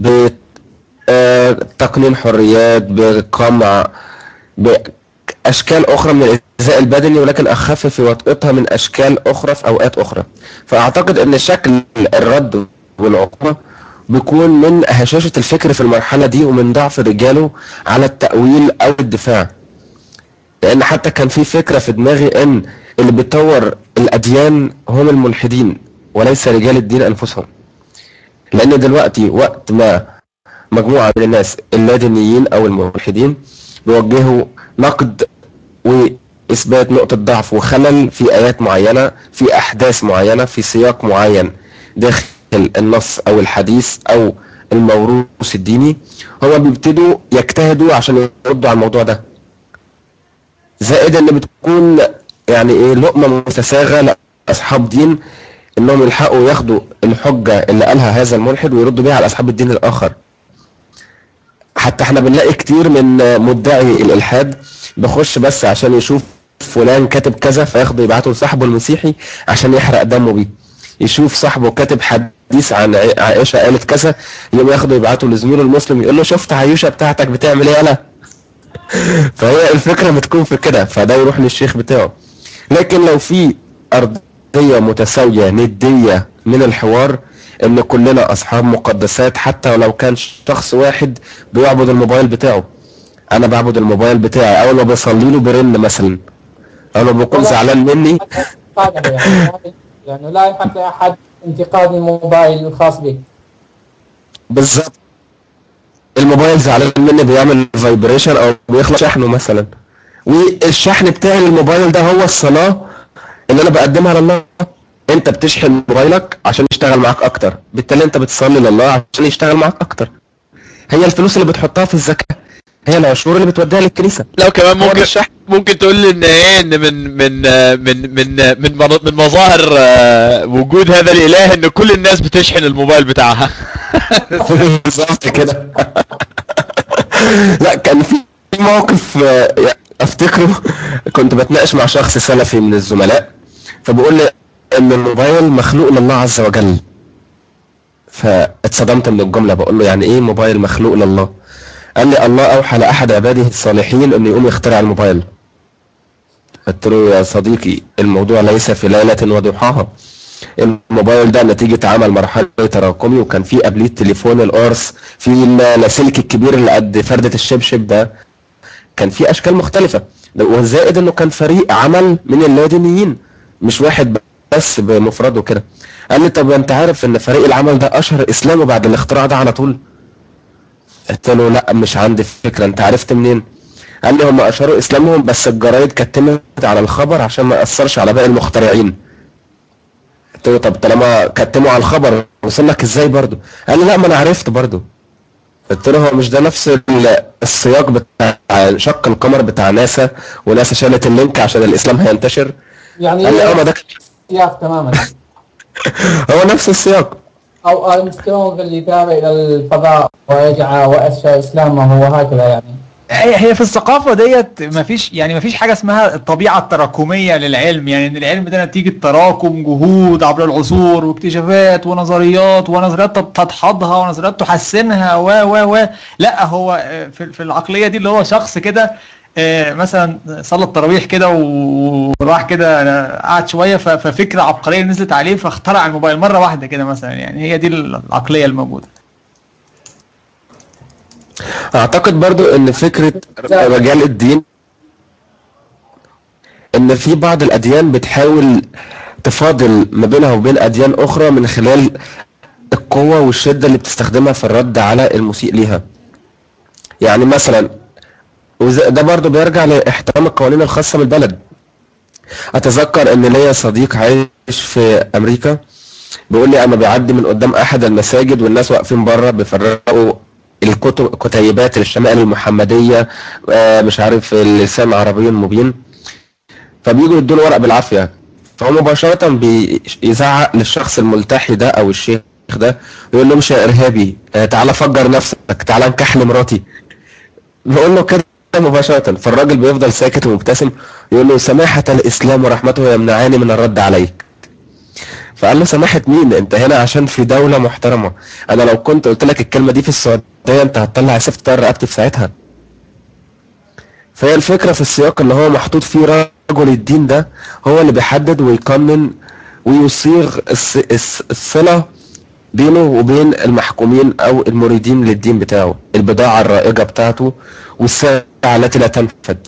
بتقنين حريات بقمع بأشكال أخرى من الإيذاء البدني ولكن أخف في وطئتها من أشكال أخرى في أوقات أخرى فأعتقد أن شكل الرد والعقوبة بيكون من هشاشة الفكر في المرحلة دي ومن ضعف رجاله على التأويل أو الدفاع لأن حتى كان في فكرة في دماغي أن اللي بيطور الأديان هم الملحدين وليس رجال الدين أنفسهم لأن دلوقتي وقت ما مجموعة من الناس اللادينيين أو الملحدين بيوجهوا نقد وإثبات نقطة ضعف وخلل في آيات معينة في أحداث معينة في سياق معين داخل النص أو الحديث أو الموروث الديني هو بيبتدوا يجتهدوا عشان يردوا على الموضوع ده زائد ان بتكون يعني ايه لقمه متساغه لاصحاب دين انهم يلحقوا ياخدوا الحجه اللي قالها هذا الملحد ويردوا بيها على اصحاب الدين الاخر حتى احنا بنلاقي كتير من مدعي الالحاد بيخش بس عشان يشوف فلان كاتب كذا فياخده يبعته لصاحبه المسيحي عشان يحرق دمه بيه يشوف صاحبه كاتب حديث عن عي- عائشه قالت كذا يقوم ياخده يبعته لزميله المسلم يقول له شفت عيوشه بتاعتك بتعمل ايه يالا فهي الفكره بتكون في كده فده يروح للشيخ بتاعه لكن لو في ارضيه متساويه نديه من الحوار ان كلنا اصحاب مقدسات حتى ولو كان شخص واحد بيعبد الموبايل بتاعه انا بعبد الموبايل بتاعي اول ما بصلي له برن مثلا اول ما بكون ولا- زعلان مني انتقاده يعني يعني لا يحق لاحد انتقاد الموبايل الخاص بك بالظبط الموبايل زعلان مني بيعمل فايبريشن او بيخلص شحنه مثلا والشحن بتاعي للموبايل ده هو الصلاة اللي انا بقدمها لله انت بتشحن موبايلك عشان يشتغل معاك اكتر بالتالي انت بتصلي لله عشان يشتغل معاك اكتر هي الفلوس اللي بتحطها في الزكاة هي العشور اللي بتوديها للكنيسة لو كمان هو ده ممكن الشحن ممكن تقول لي ان ايه ان من من آه، من من آه، من من من مظاهر آه، وجود هذا الاله ان كل الناس بتشحن الموبايل بتاعها بالظبط كده لا كان في موقف آه، يعني افتكره كنت بتناقش مع شخص سلفي من الزملاء فبقول لي ان الموبايل مخلوق لله عز وجل فاتصدمت من الجمله بقول له يعني ايه موبايل مخلوق لله قال لي الله اوحى لاحد عباده الصالحين انه يقوم يخترع الموبايل قلت له يا صديقي الموضوع ليس في ليله وضحاها الموبايل ده نتيجة عمل مرحلة تراكمي وكان في قبليه التليفون القرص في اللاسلكي الكبير اللي قد فردة الشبشب ده كان في أشكال مختلفة وزائد إنه كان فريق عمل من اللادينيين مش واحد بس بمفرده كده قال لي طب أنت عارف إن فريق العمل ده أشهر إسلامه بعد الاختراع ده على طول قلت له لا مش عندي فكرة أنت عرفت منين قال لي هم أشهروا إسلامهم بس الجرايد كتمت على الخبر عشان ما يأثرش على باقي المخترعين قلت له طب طالما كتموا على الخبر وصل لك ازاي برضو قال لي لا ما انا عرفت برضو قلت له هو مش ده نفس ال- السياق بتاع شق القمر بتاع ناسا وناسا شالت اللينك عشان الاسلام هينتشر يعني قال لي اه ما ده سياق تماما هو نفس السياق او ارمسترونغ اللي ذهب الى الفضاء ورجع واسشى اسلامه وهكذا يعني هي هي في الثقافة ديت مفيش يعني مفيش حاجة اسمها الطبيعة التراكمية للعلم يعني ان العلم ده نتيجة تراكم جهود عبر العصور واكتشافات ونظريات ونظريات تدحضها ونظريات تحسنها و و و لا هو آه، في في العقلية دي اللي هو شخص كده آه، مثلا صلى التراويح كده و- وراح كده آه، قعد شوية ف- ففكرة عبقرية نزلت عليه فاخترع الموبايل مرة واحدة كده مثلا يعني هي دي العقلية الموجودة اعتقد برضو ان فكرة مجال الدين ان في بعض الاديان بتحاول تفاضل ما بينها وبين اديان اخرى من خلال القوة والشدة اللي بتستخدمها في الرد على المسيء ليها يعني مثلا وز- ده برضو بيرجع لاحترام القوانين الخاصة بالبلد اتذكر ان ليا صديق عايش في امريكا بيقول لي اما بيعدي من قدام احد المساجد والناس واقفين بره بيفرقوا الكتب كتيبات الشمائل المحمدية آه، مش عارف اللسان العربي المبين فبيجوا يدوا له ورق بالعافية فهو مباشرة بيزعق للشخص الملتحي ده او الشيخ ده ويقول له مش يا ارهابي آه، تعالى فجر نفسك تعالى انكحل مراتي بيقول له كده مباشرة فالراجل بيفضل ساكت ومبتسم يقول له سماحة الإسلام ورحمته يمنعاني من الرد عليك فقال له سماحة مين انت هنا عشان في دولة محترمة انا لو كنت قلت لك الكلمة دي في السعودية انت هتطلع سيف طار رقبتي في ساعتها فهي الفكرة في السياق اللي هو محطوط فيه رجل الدين ده هو اللي بيحدد ويقنن ويصيغ الص- الص- الصلة بينه وبين المحكومين او المريدين للدين بتاعه البضاعة الرائجة بتاعته والساعة التي لا تنفد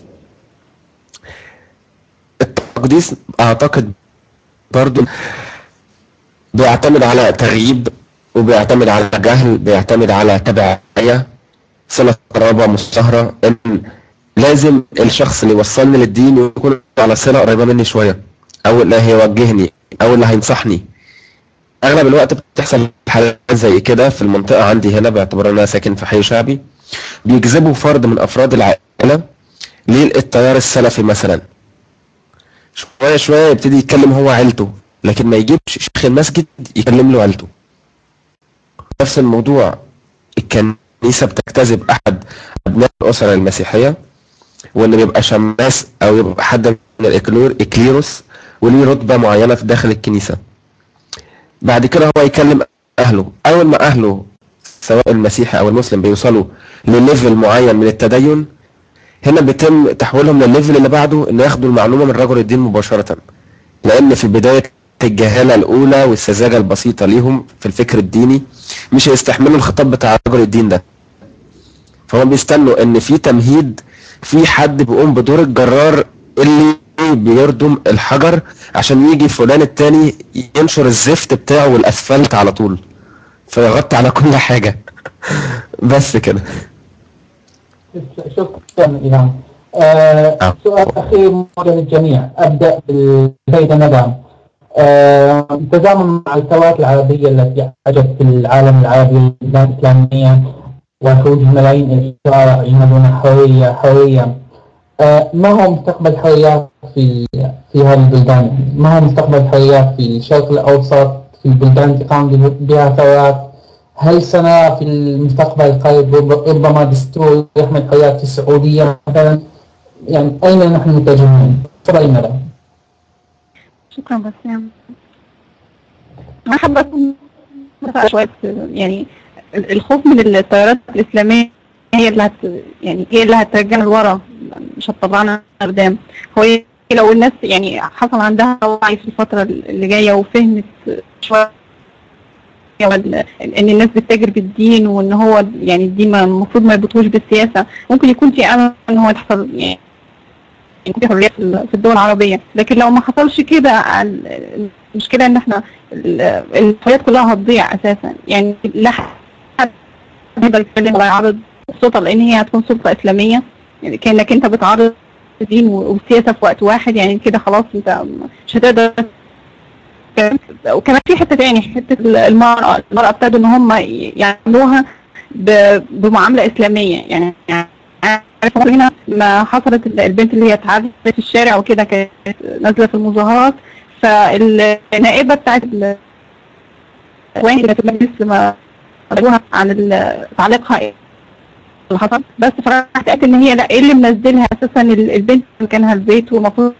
التقديس اعتقد برضو بيعتمد على تغييب وبيعتمد على جهل بيعتمد على تبعية صلة قرابة مستهرة ان لازم الشخص اللي يوصلني للدين يكون على صلة قريبة مني شوية او اللي هيوجهني او اللي هينصحني اغلب الوقت بتحصل حالات زي كده في المنطقة عندي هنا باعتبار ان انا ساكن في حي شعبي بيجذبوا فرد من افراد العائلة للتيار السلفي مثلا شوية شوية يبتدي يتكلم هو عيلته لكن ما يجيبش شيخ المسجد يكلم له عيلته نفس الموضوع الكنيسة بتجتذب أحد أبناء الأسرة المسيحية وان بيبقى شماس او يبقى حد من الإكلور- الاكليروس وليه رتبه معينه في داخل الكنيسه بعد كده هو يكلم اهله اول ما اهله سواء المسيحي او المسلم بيوصلوا لليفل معين من التدين هنا بيتم تحويلهم للليفل اللي بعده ان ياخدوا المعلومه من رجل الدين مباشره لان في بدايه الجهاله الاولى والسذاجه البسيطه ليهم في الفكر الديني مش هيستحملوا الخطاب بتاع رجل الدين ده فهم بيستنوا ان في تمهيد في حد بيقوم بدور الجرار اللي بيردم الحجر عشان يجي فلان التاني ينشر الزفت بتاعه والاسفلت على طول فيغطي على كل حاجه بس كده شكرا إلهام آه سؤال أخير موجه للجميع أبدأ بالسيدة ندى آه تزامن مع الثورات العربية التي حدثت في العالم العربي والبلاد الإسلامية وخروج الملايين إلى الشوارع ينادون حرية حرية آه ما هو مستقبل الحريات في في هذه البلدان؟ ما هو مستقبل الحريات في الشرق الأوسط في البلدان التي قام بها ثورات؟ هل سنرى في المستقبل القريب رب- ربما دستور يحمي الحريات في السعودية مثلا؟ يعني أين نحن متجهون؟ تفضلي مدام. شكرا بسام انا حابه اكون متفقة شويه في- يعني ال- الخوف من التيارات الاسلاميه هي اللي هت يعني هي اللي هترجعنا لورا مش هتطلعنا قدام هو إيه لو الناس يعني حصل عندها وعي في الفتره اللي جايه وفهمت شويه وال- ان الناس بتتاجر بالدين وان هو يعني الدين ما- المفروض ما يربطوش بالسياسه ممكن يكون في امل ان هو يحصل يعني يكون في حريه في ال- في الدول العربيه لكن لو ما حصلش كده ال- المشكله ان احنا ال- الحريات كلها هتضيع اساسا يعني لا حد يقدر يتكلم ولا يعرض السلطه لان هي هتكون سلطه اسلاميه يعني كانك انت بتعرض الدين والسياسه في وقت واحد يعني كده خلاص انت مش هتقدر تتكلم. وكمان في حته تاني حته المراه المراه ابتدوا ان هم يعملوها ب- بمعامله اسلاميه يعني عارف هنا ما حصلت البنت اللي هي اتعذبت في الشارع وكده كانت نازله في المظاهرات فالنائبه بتاعت ال- الإخوان اللي في المجلس لما قالوها عن ال- تعليقها إيه اللي حصل بس فراحت قالت ان هي لا ايه اللي منزلها اساسا ال- البنت مكانها البيت والمفروض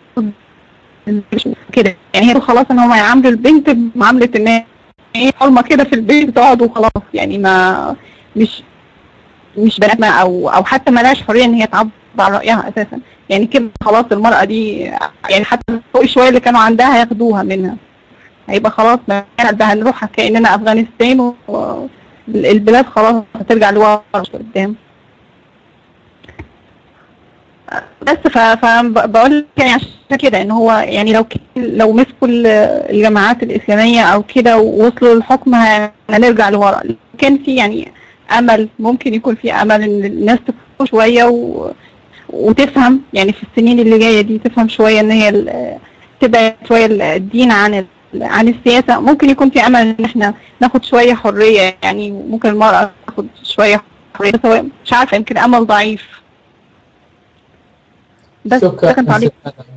كده يعني هي خلاص ان هم يعاملوا البنت بمعامله ان هي حرمه كده في البيت تقعد وخلاص يعني ما مش مش بنات ما او او حتى ملهاش حريه ان هي تعبر عن رايها اساسا يعني كده خلاص المراه دي يعني حتى فوق شويه اللي كانوا عندها هياخدوها منها هيبقى خلاص ما ده هنروح كاننا افغانستان والبلاد خلاص هترجع لورا مش قدام بس فبقول لك يعني عشان كده ان هو يعني لو ك- لو مسكوا ال- الجماعات الاسلاميه او كده ووصلوا للحكم ه- هنرجع لورا كان في يعني امل ممكن يكون في امل ان الناس تفهم شويه و... وتفهم يعني في السنين اللي جايه دي تفهم شويه ان هي ال- تبعد شويه الدين عن ال... عن السياسه ممكن يكون في امل ان احنا ناخد شويه حريه يعني ممكن المراه تاخد شويه حريه بس هو مش عارفه يمكن امل ضعيف بس ده كان شكرا تعليق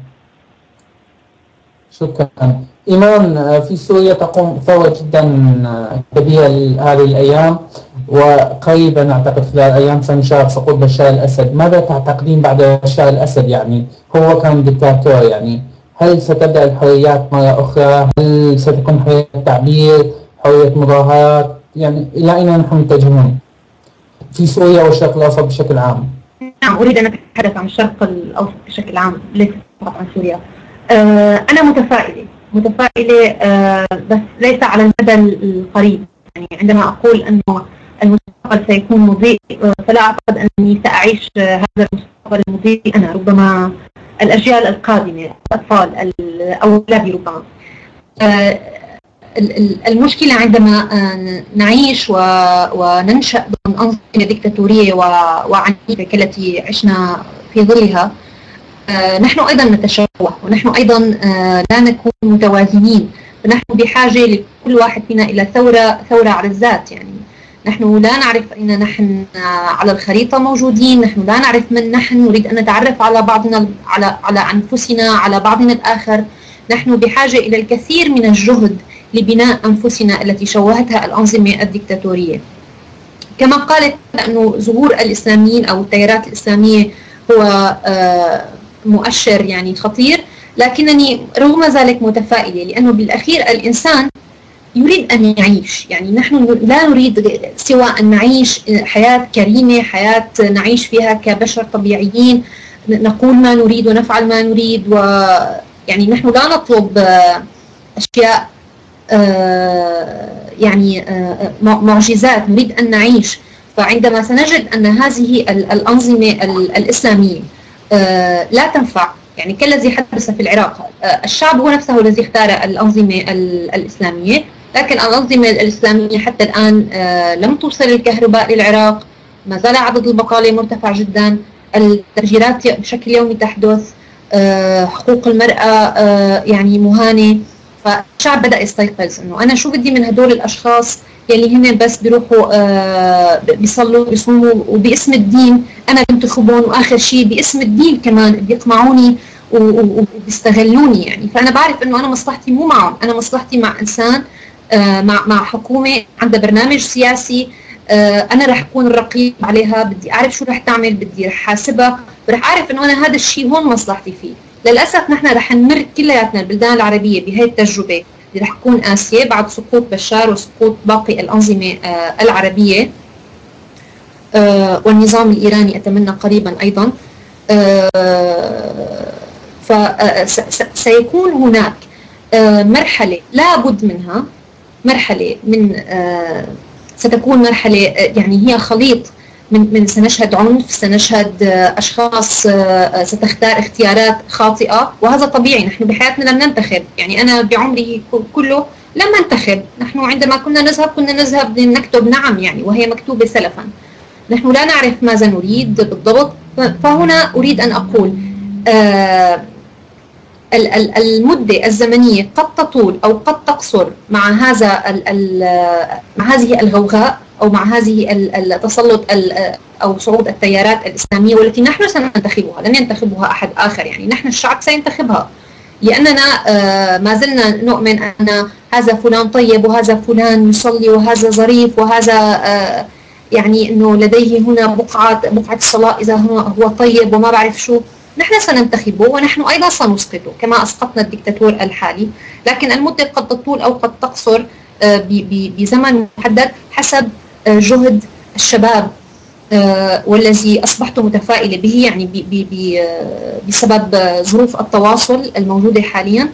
شكرا إيمان آه، في سوريا تقوم ثورة جدا آه، كبيرة هذه الأيام وقريبا أعتقد خلال أيام سنشاهد سقوط بشار الأسد ماذا تعتقدين بعد بشار الأسد يعني هو كان دكتاتور يعني هل ستبدأ الحريات مرة أخرى هل ستكون حرية تعبير حرية مظاهرات يعني إلى أين نحن متجهون في سوريا والشرق الأوسط بشكل عام نعم أريد أن أتحدث عن الشرق الأوسط بشكل عام ليس فقط عن سوريا آه، أنا متفائلة متفائلة آه، بس ليس على المدى القريب يعني عندما أقول أنه المستقبل سيكون مضيء آه، فلا أعتقد أني سأعيش آه، هذا المستقبل المضيء أنا ربما الأجيال القادمة الأطفال ال- أولادي ربما آه، ال- ال- المشكلة عندما آه، نعيش و- وننشأ ضمن أنظمة ديكتاتورية و- وعنيفة كالتي عشنا في ظلها آه، نحن أيضا نتشوه ونحن أيضا آه، لا نكون متوازنين فنحن بحاجة لكل واحد فينا إلى ثورة ثورة على الذات يعني نحن لا نعرف أين نحن آه، على الخريطة موجودين نحن لا نعرف من نحن نريد أن نتعرف على بعضنا على على أنفسنا على بعضنا الآخر نحن بحاجة إلى الكثير من الجهد لبناء أنفسنا التي شوهتها الأنظمة الدكتاتورية كما قالت أنه ظهور الإسلاميين أو التيارات الإسلامية هو آه، مؤشر يعني خطير لكنني رغم ذلك متفائلة لأنه بالأخير الإنسان يريد أن يعيش يعني نحن لا نريد سوى أن نعيش حياة كريمة حياة نعيش فيها كبشر طبيعيين نقول ما نريد ونفعل ما نريد و يعني نحن لا نطلب آه، أشياء آه، يعني آه، معجزات نريد أن نعيش فعندما سنجد أن هذه الأنظمة الإسلامية لا تنفع يعني كالذي حدث في العراق الشعب هو نفسه الذي اختار الأنظمة الإسلامية لكن الأنظمة الإسلامية حتى الآن آه، لم توصل الكهرباء للعراق ما زال عدد البقالة مرتفع جدا التفجيرات بشكل يومي تحدث آه، حقوق المرأة آه، يعني مهانة فالشعب بدأ يستيقظ انه انا شو بدي من هدول الاشخاص يلي هن بس بيروحوا بيصلوا بيصوموا وباسم الدين انا بنتخبهم واخر شيء باسم الدين كمان بيقمعوني وبيستغلوني يعني فانا بعرف انه انا مصلحتي مو معهم انا مصلحتي مع انسان آه، مع مع حكومه عندها برنامج سياسي آه، انا رح اكون الرقيب عليها بدي اعرف شو رح تعمل بدي رح حاسبها رح اعرف انه انا هذا الشيء هون مصلحتي فيه للاسف نحن رح نمر كلياتنا البلدان العربيه بهي التجربه اللي رح تكون قاسيه بعد سقوط بشار وسقوط باقي الانظمه آه، العربيه والنظام الايراني اتمنى قريبا ايضا فسيكون هناك مرحله لابد منها مرحلة من آه، ستكون مرحلة آه، يعني هي خليط من من سنشهد عنف سنشهد آه، اشخاص ستختار اختيارات خاطئه وهذا طبيعي نحن بحياتنا لم ننتخب يعني انا بعمري كله لم انتخب نحن عندما كنا نذهب كنا نذهب نكتب نعم يعني وهي مكتوبه سلفا نحن لا نعرف ماذا نريد بالضبط فهنا اريد ان اقول آه المدة الزمنية قد تطول أو قد تقصر مع هذا مع هذه الغوغاء أو مع هذه التسلط أو صعود التيارات الإسلامية والتي نحن سننتخبها لن ينتخبها أحد آخر يعني نحن الشعب سينتخبها لأننا آه، ما زلنا نؤمن أن هذا فلان طيب وهذا فلان يصلي وهذا ظريف وهذا آه، يعني أنه لديه هنا بقعة بقعة الصلاة إذا هو هو طيب وما بعرف شو نحن سننتخبه ونحن أيضا سنسقطه كما أسقطنا الدكتاتور الحالي لكن المدة قد تطول أو قد تقصر آه، بزمن محدد حسب آه، جهد الشباب آه، والذي أصبحت متفائلة به يعني بسبب ظروف التواصل الموجودة حاليا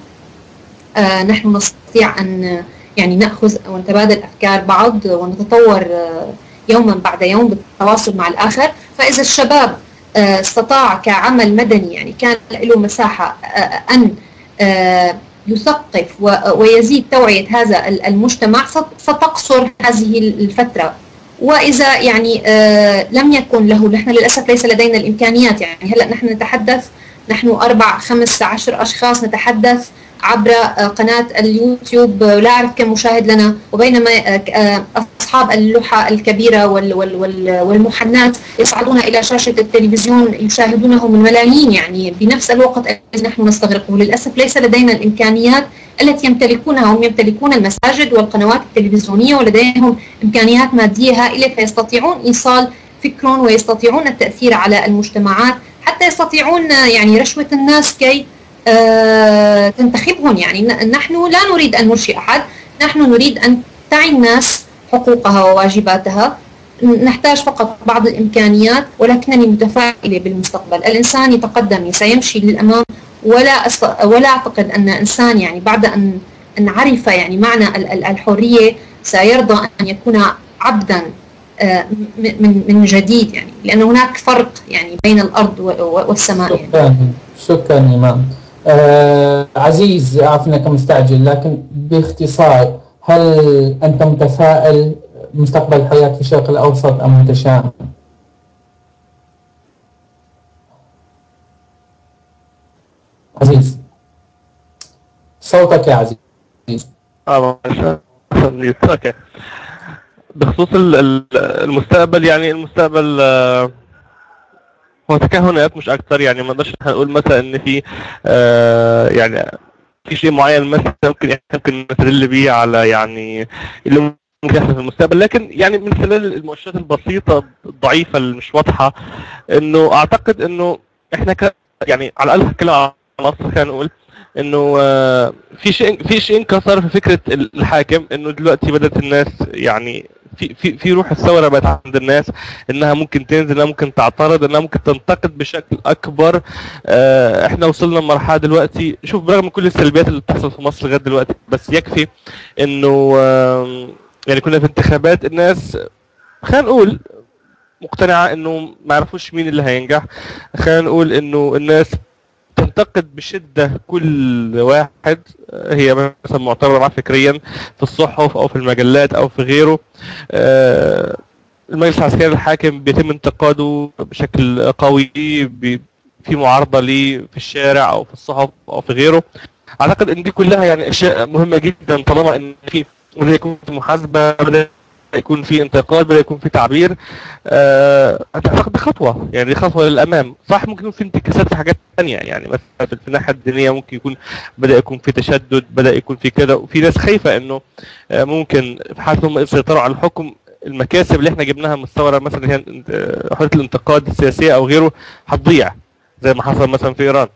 نحن نستطيع أن يعني نأخذ ونتبادل أفكار بعض ونتطور يوما بعد يوم بالتواصل مع الآخر فإذا الشباب آه، استطاع كعمل مدني يعني كان له مساحة آه، أن آه، يثقف ويزيد توعية هذا المجتمع ستقصر هذه الفترة وإذا يعني لم يكن له نحن للأسف ليس لدينا الإمكانيات يعني هلأ نحن نتحدث نحن أربع خمس عشر أشخاص نتحدث عبر قناة اليوتيوب لا أعرف كم مشاهد لنا وبينما أصحاب اللوحة الكبيرة والمحنات يصعدون إلى شاشة التلفزيون يشاهدونه من ملايين يعني بنفس الوقت الذي نحن نستغرقه للأسف ليس لدينا الإمكانيات التي يمتلكونها هم يمتلكون المساجد والقنوات التلفزيونية ولديهم إمكانيات مادية هائلة فيستطيعون إيصال فكر ويستطيعون التأثير على المجتمعات حتى يستطيعون يعني رشوة الناس كي آه تنتخبهم يعني نحن لا نريد أن نرشي أحد نحن نريد أن تعي الناس حقوقها وواجباتها نحتاج فقط بعض الإمكانيات ولكنني متفائلة بالمستقبل الإنسان يتقدم سيمشي للأمام ولا أست... ولا أعتقد أن إنسان يعني بعد أن أن عرف يعني معنى الحرية سيرضى أن يكون عبدا آه، من من جديد يعني لأن هناك فرق يعني بين الأرض والسماء يعني. شكرا شكرا إمام آه عزيز أعرف أنك مستعجل لكن باختصار هل أنت متفائل مستقبل الحياة في الشرق الأوسط أم متشائم؟ عزيز صوتك يا عزيز اه اوكي بخصوص المستقبل يعني المستقبل آه، هو تكهنات مش اكثر يعني ما نقدرش نقول مثلا ان في آه، يعني في شيء معين مثلا ممكن ممكن نستدل بيه على يعني اللي ممكن يحصل في المستقبل لكن يعني من خلال المؤشرات البسيطه الضعيفه اللي مش واضحه انه اعتقد انه احنا ك يعني على الاقل هتكلم على مصر خلينا نقول انه آه، في شيء في شيء انكسر في فكره الحاكم انه دلوقتي بدات الناس يعني في في في روح الثوره بقت عند الناس انها ممكن تنزل انها ممكن تعترض انها ممكن تنتقد بشكل اكبر آه، احنا وصلنا لمرحله دلوقتي شوف برغم كل السلبيات اللي بتحصل في مصر لغايه دلوقتي بس يكفي انه آم، يعني كنا في انتخابات الناس خلينا نقول مقتنعه انه ما يعرفوش مين اللي هينجح خلينا نقول انه الناس تنتقد بشده كل واحد هي مثلا معترضه معاه فكريا في الصحف او في المجلات او في غيره آه، المجلس العسكري الحاكم بيتم انتقاده بشكل قوي بي- في معارضه ليه في الشارع او في الصحف او في غيره اعتقد ان دي كلها يعني اشياء مهمه جدا طالما ان في بدا يكون في محاسبه بدا يكون في انتقاد بدا يكون في تعبير آه، اعتقد دي خطوه يعني دي خطوه للامام صح ممكن يكون في انتكاسات في حاجات ثانيه يعني مثلا في الناحيه الدينيه ممكن يكون بدا يكون في تشدد بدا يكون في كده وفي ناس خايفه انه آه، ممكن في حاله هم يسيطروا على الحكم المكاسب اللي احنا جبناها من الثوره مثلا اللي هي آه، حريه الانتقاد السياسيه او غيره هتضيع زي ما حصل مثلا في ايران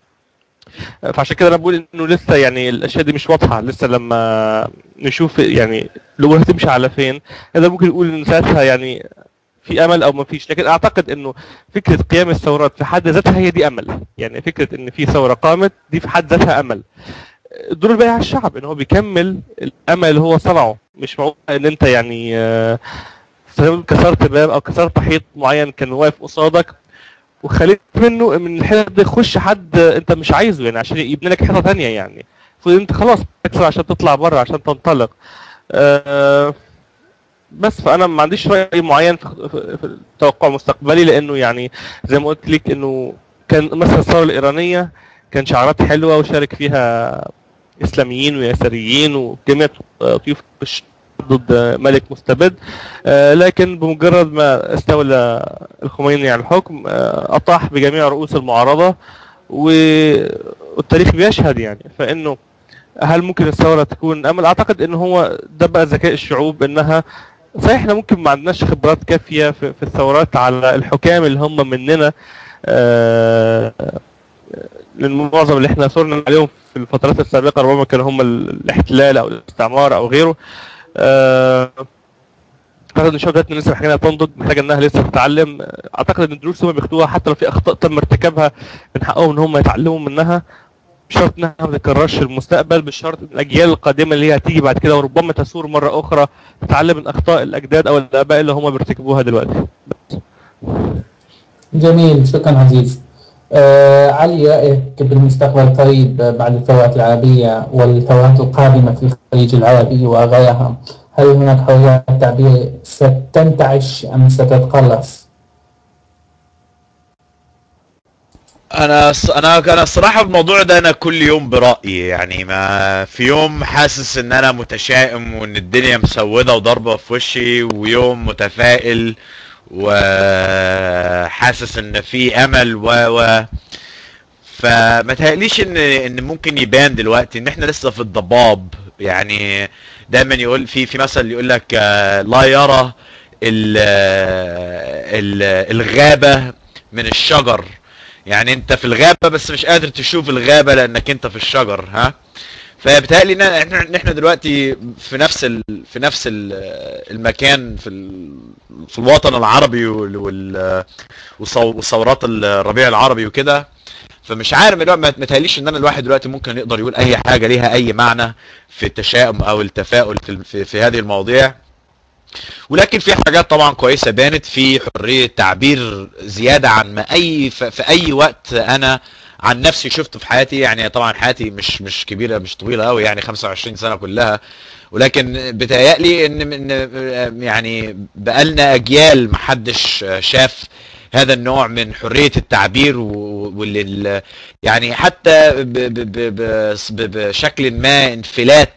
آه، فعشان كده انا بقول انه لسه يعني الاشياء دي مش واضحه لسه لما نشوف يعني الامور هتمشي على فين هذا ممكن نقول ان ساعتها يعني في امل او ما فيش لكن اعتقد انه فكره قيام الثورات في حد ذاتها هي دي امل يعني فكره ان في ثوره قامت دي في حد ذاتها امل الدور الباقي على الشعب ان هو بيكمل الامل اللي هو صنعه مش معقول ان انت يعني آه، زي ما بنقول كسرت باب او كسرت حيط معين كان واقف قصادك وخليت منه من الحيطه دي يخش حد انت مش عايزه يعني عشان يبني لك حيطه ثانيه يعني المفروض انت خلاص تكسر عشان تطلع بره عشان تنطلق آه، بس فانا ما عنديش راي معين في في- في التوقع المستقبلي لانه يعني زي ما قلت لك انه كان مثلا الثوره الايرانيه كان شعارات حلوه وشارك فيها اسلاميين ويساريين وجميع طيوف الش- ضد ملك مستبد آه، لكن بمجرد ما استولى الخميني على الحكم آه، اطاح بجميع رؤوس المعارضه و- والتاريخ بيشهد يعني فانه هل ممكن الثوره تكون امل اعتقد ان هو ده بقى ذكاء الشعوب انها صحيح احنا ممكن ما عندناش خبرات كافيه في, في الثورات على الحكام اللي هم مننا آه، لان معظم اللي احنا ثرنا عليهم في الفترات السابقه ربما كانوا هم ال- الاحتلال او الاستعمار او غيره آه، اعتقد ان شغلتنا لسه محتاجه انها تنضج محتاجه انها لسه تتعلم اعتقد ان الدروس اللي هم بياخدوها حتى لو في اخطاء تم ارتكابها من حقهم ان هم يتعلموا منها مش شرط انها ما تتكررش في المستقبل مش شرط إن الاجيال القادمه اللي هي هتيجي بعد كده وربما تثور مره اخرى تتعلم من اخطاء الاجداد او الاباء اللي هم بيرتكبوها دلوقتي جميل شكرا عزيز آه علي رأيك بالمستقبل القريب بعد الثورات العربية والثورات القادمة في الخليج العربي وغيرها هل هناك حرية تعبير ستنتعش أم ستتقلص؟ انا ص- انا انا الصراحه الموضوع ده انا كل يوم برايي يعني ما في يوم حاسس ان انا متشائم وان الدنيا مسوده وضربه في وشي ويوم متفائل وحاسس ان في امل و و فما تهيأليش ان ان ممكن يبان دلوقتي ان احنا لسه في الضباب يعني دايما يقول في في مثل يقول لك آه، لا يرى ال ال الغابه من الشجر يعني انت في الغابه بس مش قادر تشوف الغابه لانك انت في الشجر ها فبالتالي ان احنا ان احنا دلوقتي في نفس ال... في نفس ال... المكان في ال... في الوطن العربي وال... وال... وصو- وثورات الربيع العربي وكده فمش عارف دلوقتي ما تهيأليش ان انا الواحد دلوقتي ممكن يقدر يقول اي حاجه ليها اي معنى في التشاؤم او التفاؤل في, في, في هذه المواضيع ولكن في حاجات طبعا كويسه بانت في حريه تعبير زياده عن ما اي ف- في اي وقت انا عن نفسي شفته في حياتي يعني طبعا حياتي مش مش كبيره مش طويله قوي يعني 25 سنه كلها ولكن بتهيألي ان ان يعني بقالنا اجيال محدش شاف هذا النوع من حريه التعبير و- واللي ال- يعني حتى ب- ب- ب- ب- ب- بشكل ما انفلات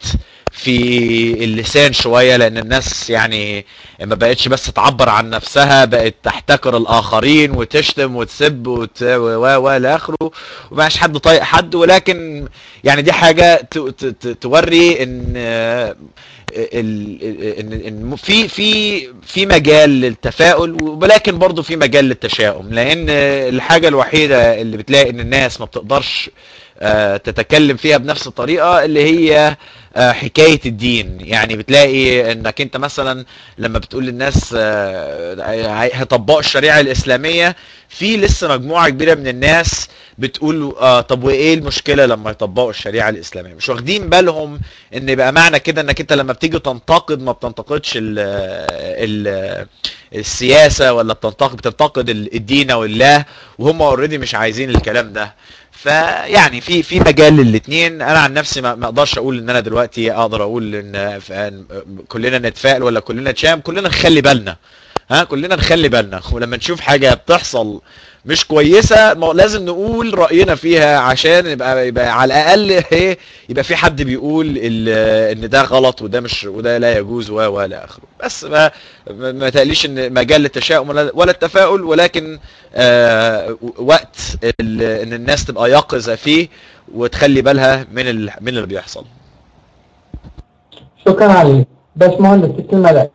في اللسان شويه لان الناس يعني ما بقتش بس تعبر عن نفسها بقت تحتكر الاخرين وتشتم وتسب وت... و و الى اخره ومبقاش حد طايق حد ولكن يعني دي حاجه ت... ت... ت... توري ان آه، ال... ان ان في في في مجال للتفاؤل ولكن برضه في مجال للتشاؤم لان الحاجه الوحيده اللي بتلاقي ان الناس ما بتقدرش آه، تتكلم فيها بنفس الطريقه اللي هي آه، حكايه الدين يعني بتلاقي انك انت مثلا لما بتقول للناس آه، هيطبقوا الشريعه الاسلاميه في لسه مجموعه كبيره من الناس بتقول اه طب وايه المشكله لما يطبقوا الشريعه الاسلاميه مش واخدين بالهم ان يبقى معنى كده انك انت لما بتيجي تنتقد ما بتنتقدش ال ال السياسه ولا بتنتقد بتنتقد الدين والله وهم اوريدي مش عايزين الكلام ده فيعني في في مجال للاثنين انا عن نفسي ما ما اقدرش اقول ان انا دلوقتي اقدر اقول ان ف- إن كلنا نتفائل ولا كلنا نتشائم كلنا نخلي بالنا ها كلنا نخلي بالنا ولما نشوف حاجه بتحصل مش كويسه ما هو لازم نقول راينا فيها عشان يبقى يبقى على الاقل ايه يبقى في حد بيقول ال- ان ده غلط وده مش وده لا يجوز و و الى اخره بس ما ما ما تقليش ان مجال للتشاؤم ولا ولا التفاؤل ولكن آه وقت ال- ان الناس تبقى يقظه فيه وتخلي بالها من ال- من اللي بيحصل شكرا علي باشمهندس الكلمة لك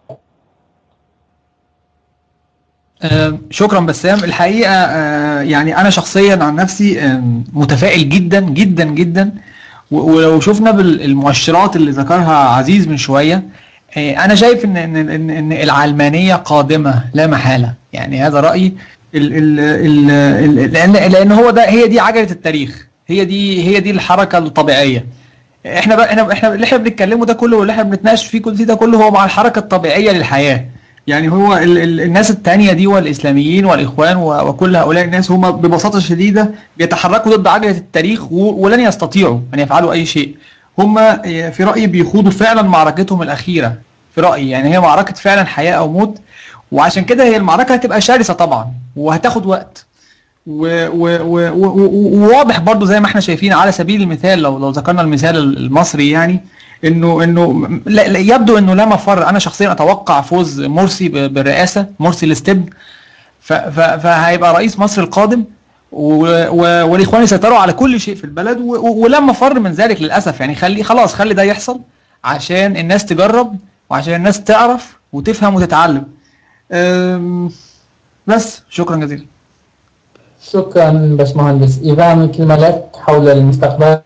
آه، شكرا بسام الحقيقه آه، يعني انا شخصيا عن نفسي آه، متفائل جدا جدا جدا و- ولو شفنا بالمؤشرات اللي ذكرها عزيز من شويه آه، انا شايف ان ان ان, إن العلمانيه قادمه لا محاله يعني هذا رايي ال ال ال ال لان لان هو ده هي دي عجله التاريخ هي دي هي دي الحركه الطبيعيه احنا بقى احنا احنا اللي احنا بنتكلمه ده كله واللي احنا بنتناقش فيه كل ده كله هو مع الحركه الطبيعيه للحياه يعني هو ال ال الناس التانية دي والإسلاميين والإخوان و- وكل هؤلاء الناس هم ببساطة شديدة بيتحركوا ضد عجلة التاريخ و- ولن يستطيعوا أن يفعلوا أي شيء هم آه، في رأيي بيخوضوا فعلا معركتهم الأخيرة في رأيي يعني هي معركة فعلا حياة أو موت وعشان كده هي المعركة هتبقى شرسة طبعا وهتاخد وقت و- و- و- و- و- وواضح برضو زي ما احنا شايفين على سبيل المثال لو لو ذكرنا المثال المصري يعني انه انه لا لا يبدو انه لا مفر انا شخصيا اتوقع فوز مرسي ب- بالرئاسه مرسي الاستبن ف- ف- فهيبقى رئيس مصر القادم و- و- والاخوان يسيطروا على كل شيء في البلد و- و- ولا مفر من ذلك للاسف يعني خلي خلاص خلي ده يحصل عشان الناس تجرب وعشان الناس تعرف وتفهم وتتعلم أم، بس شكرا جزيلا شكرا باشمهندس إيفان الكلمة لك حول المستقبل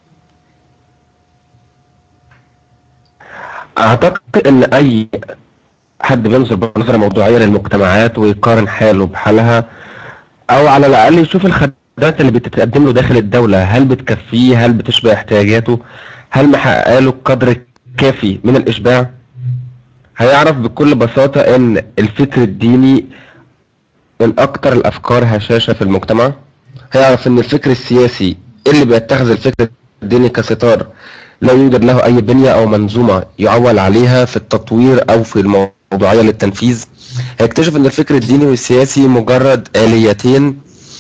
اعتقد ان اي حد بينظر بنظره موضوعيه للمجتمعات ويقارن حاله بحالها او على الاقل يشوف الخدمات اللي بتتقدم له داخل الدوله هل بتكفيه هل بتشبع احتياجاته هل محققه له القدر الكافي من الاشباع هيعرف بكل بساطه ان الفكر الديني من اكتر الافكار هشاشه في المجتمع هيعرف ان الفكر السياسي اللي بيتخذ الفكر الديني كستار لا يوجد له اي بنية او منظومة يعول عليها في التطوير او في الموضوعية للتنفيذ هيكتشف ان الفكر الديني والسياسي مجرد آليتين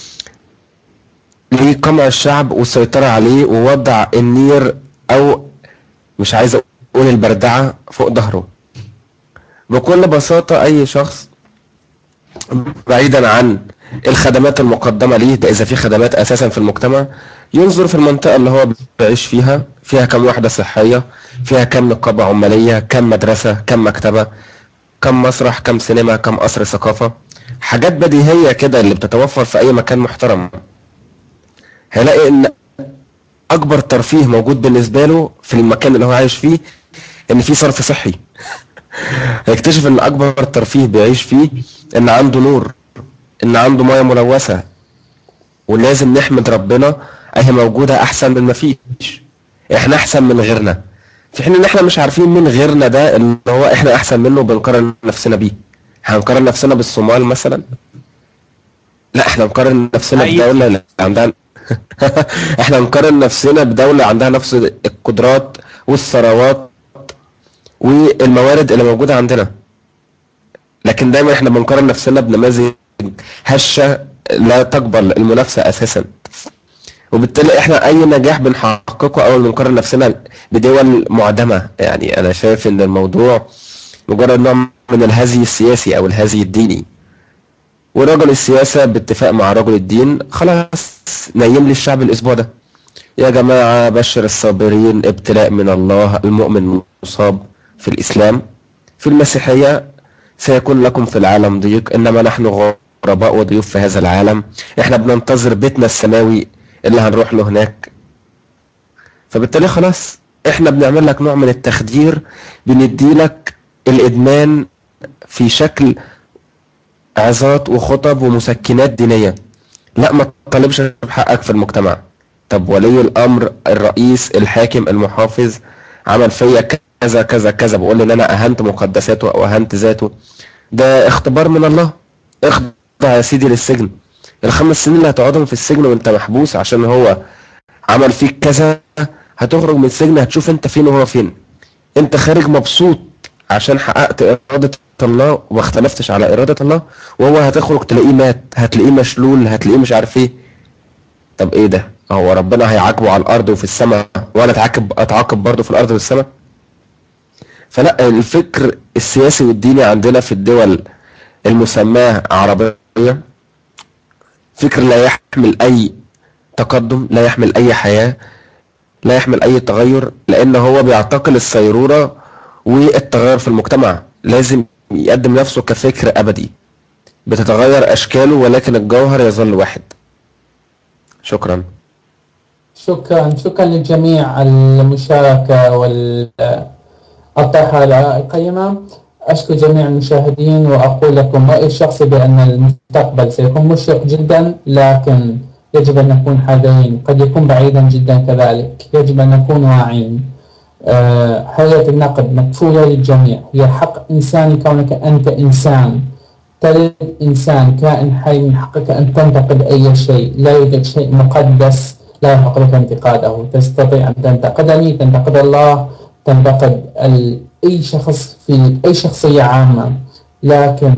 لقمع الشعب والسيطرة عليه ووضع النير او مش عايز اقول البردعة فوق ظهره بكل بساطة اي شخص بعيدا عن الخدمات المقدمة ليه ده إذا في خدمات أساسا في المجتمع ينظر في المنطقة اللي هو بيعيش فيها فيها كم وحدة صحية فيها كم نقابة عمالية كم مدرسة كم مكتبة كم مسرح كم سينما كم قصر ثقافة حاجات بديهية كده اللي بتتوفر في أي مكان محترم هيلاقي إن أكبر ترفيه موجود بالنسبة له في المكان اللي هو عايش فيه إن في صرف صحي هيكتشف إن أكبر ترفيه بيعيش فيه إن عنده نور ان عنده ميه ملوثه ولازم نحمد ربنا اهي موجوده احسن من ما فيش احنا احسن من غيرنا في حين ان احنا مش عارفين مين غيرنا ده اللي هو احنا احسن منه وبنقارن نفسنا بيه هنقارن نفسنا بالصومال مثلا لا احنا نقارن نفسنا أيوة. بدولة اللي عندها احنا نقارن نفسنا بدولة عندها نفس القدرات والثروات والموارد اللي موجودة عندنا لكن دايما احنا بنقارن نفسنا بنماذج هشة لا تقبل المنافسة اساسا وبالتالي احنا اي نجاح بنحققه اول ما نقارن نفسنا بدول معدمة يعني انا شايف ان الموضوع مجرد نوع من الهزي السياسي او الهزي الديني ورجل السياسة باتفاق مع رجل الدين خلاص نيم لي الشعب الاسبوع ده يا جماعة بشر الصابرين ابتلاء من الله المؤمن مصاب في الاسلام في المسيحية سيكون لكم في العالم ضيق انما نحن غرباء وضيوف في هذا العالم احنا بننتظر بيتنا السماوي اللي هنروح له هناك فبالتالي خلاص احنا بنعمل لك نوع من التخدير بنديلك الادمان في شكل عظات وخطب ومسكنات دينية لا ما تطالبش بحقك في المجتمع طب ولي الامر الرئيس الحاكم المحافظ عمل فيا كذا كذا كذا بقول ان انا اهنت مقدساته او اهنت ذاته ده اختبار من الله اخضع يا سيدي للسجن الخمس سنين اللي هتقعدهم في السجن وانت محبوس عشان هو عمل فيك كذا هتخرج من السجن هتشوف انت فين وهو فين انت خارج مبسوط عشان حققت ارادة الله وما اختلفتش على ارادة الله وهو هتخرج تلاقيه مات هتلاقيه مشلول هتلاقيه مش عارف ايه طب ايه ده هو ربنا هيعاقبه على الارض وفي السماء وانا اتعاقب اتعاقب برضه في الارض والسماء فلا الفكر السياسي والديني عندنا في الدول المسماة عربية فكر لا يحمل اي تقدم لا يحمل اي حياة لا يحمل اي تغير لان هو بيعتقل السيرورة والتغير في المجتمع لازم يقدم نفسه كفكر ابدي بتتغير اشكاله ولكن الجوهر يظل واحد شكرا شكرا شكرا للجميع على المشاركة والطرحة القيمة أشكر جميع المشاهدين وأقول لكم رأيي الشخصي بأن المستقبل سيكون مشرق جدا لكن يجب أن نكون حذرين قد يكون بعيدا جدا كذلك يجب أن نكون واعيين آه، حرية النقد مكفولة للجميع هي حق إنساني كونك أنت إنسان تلد إنسان كائن حي من حقك أن تنتقد أي شيء لا يوجد شيء مقدس لا يحق لك انتقاده تستطيع أن تنتقدني تنتقد الله تنتقد أي شخص في أي شخصية عامة لكن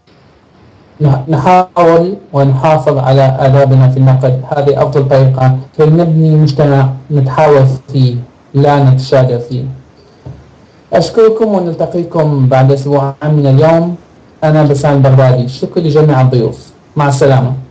نحاول ونحافظ على آدابنا في النقد هذه أفضل طريقة كي نبني مجتمع نتحاور فيه لا نتشاجر فيه أشكركم ونلتقيكم بعد أسبوع من اليوم أنا بسام بغدادي شكرا لجميع الضيوف مع السلامة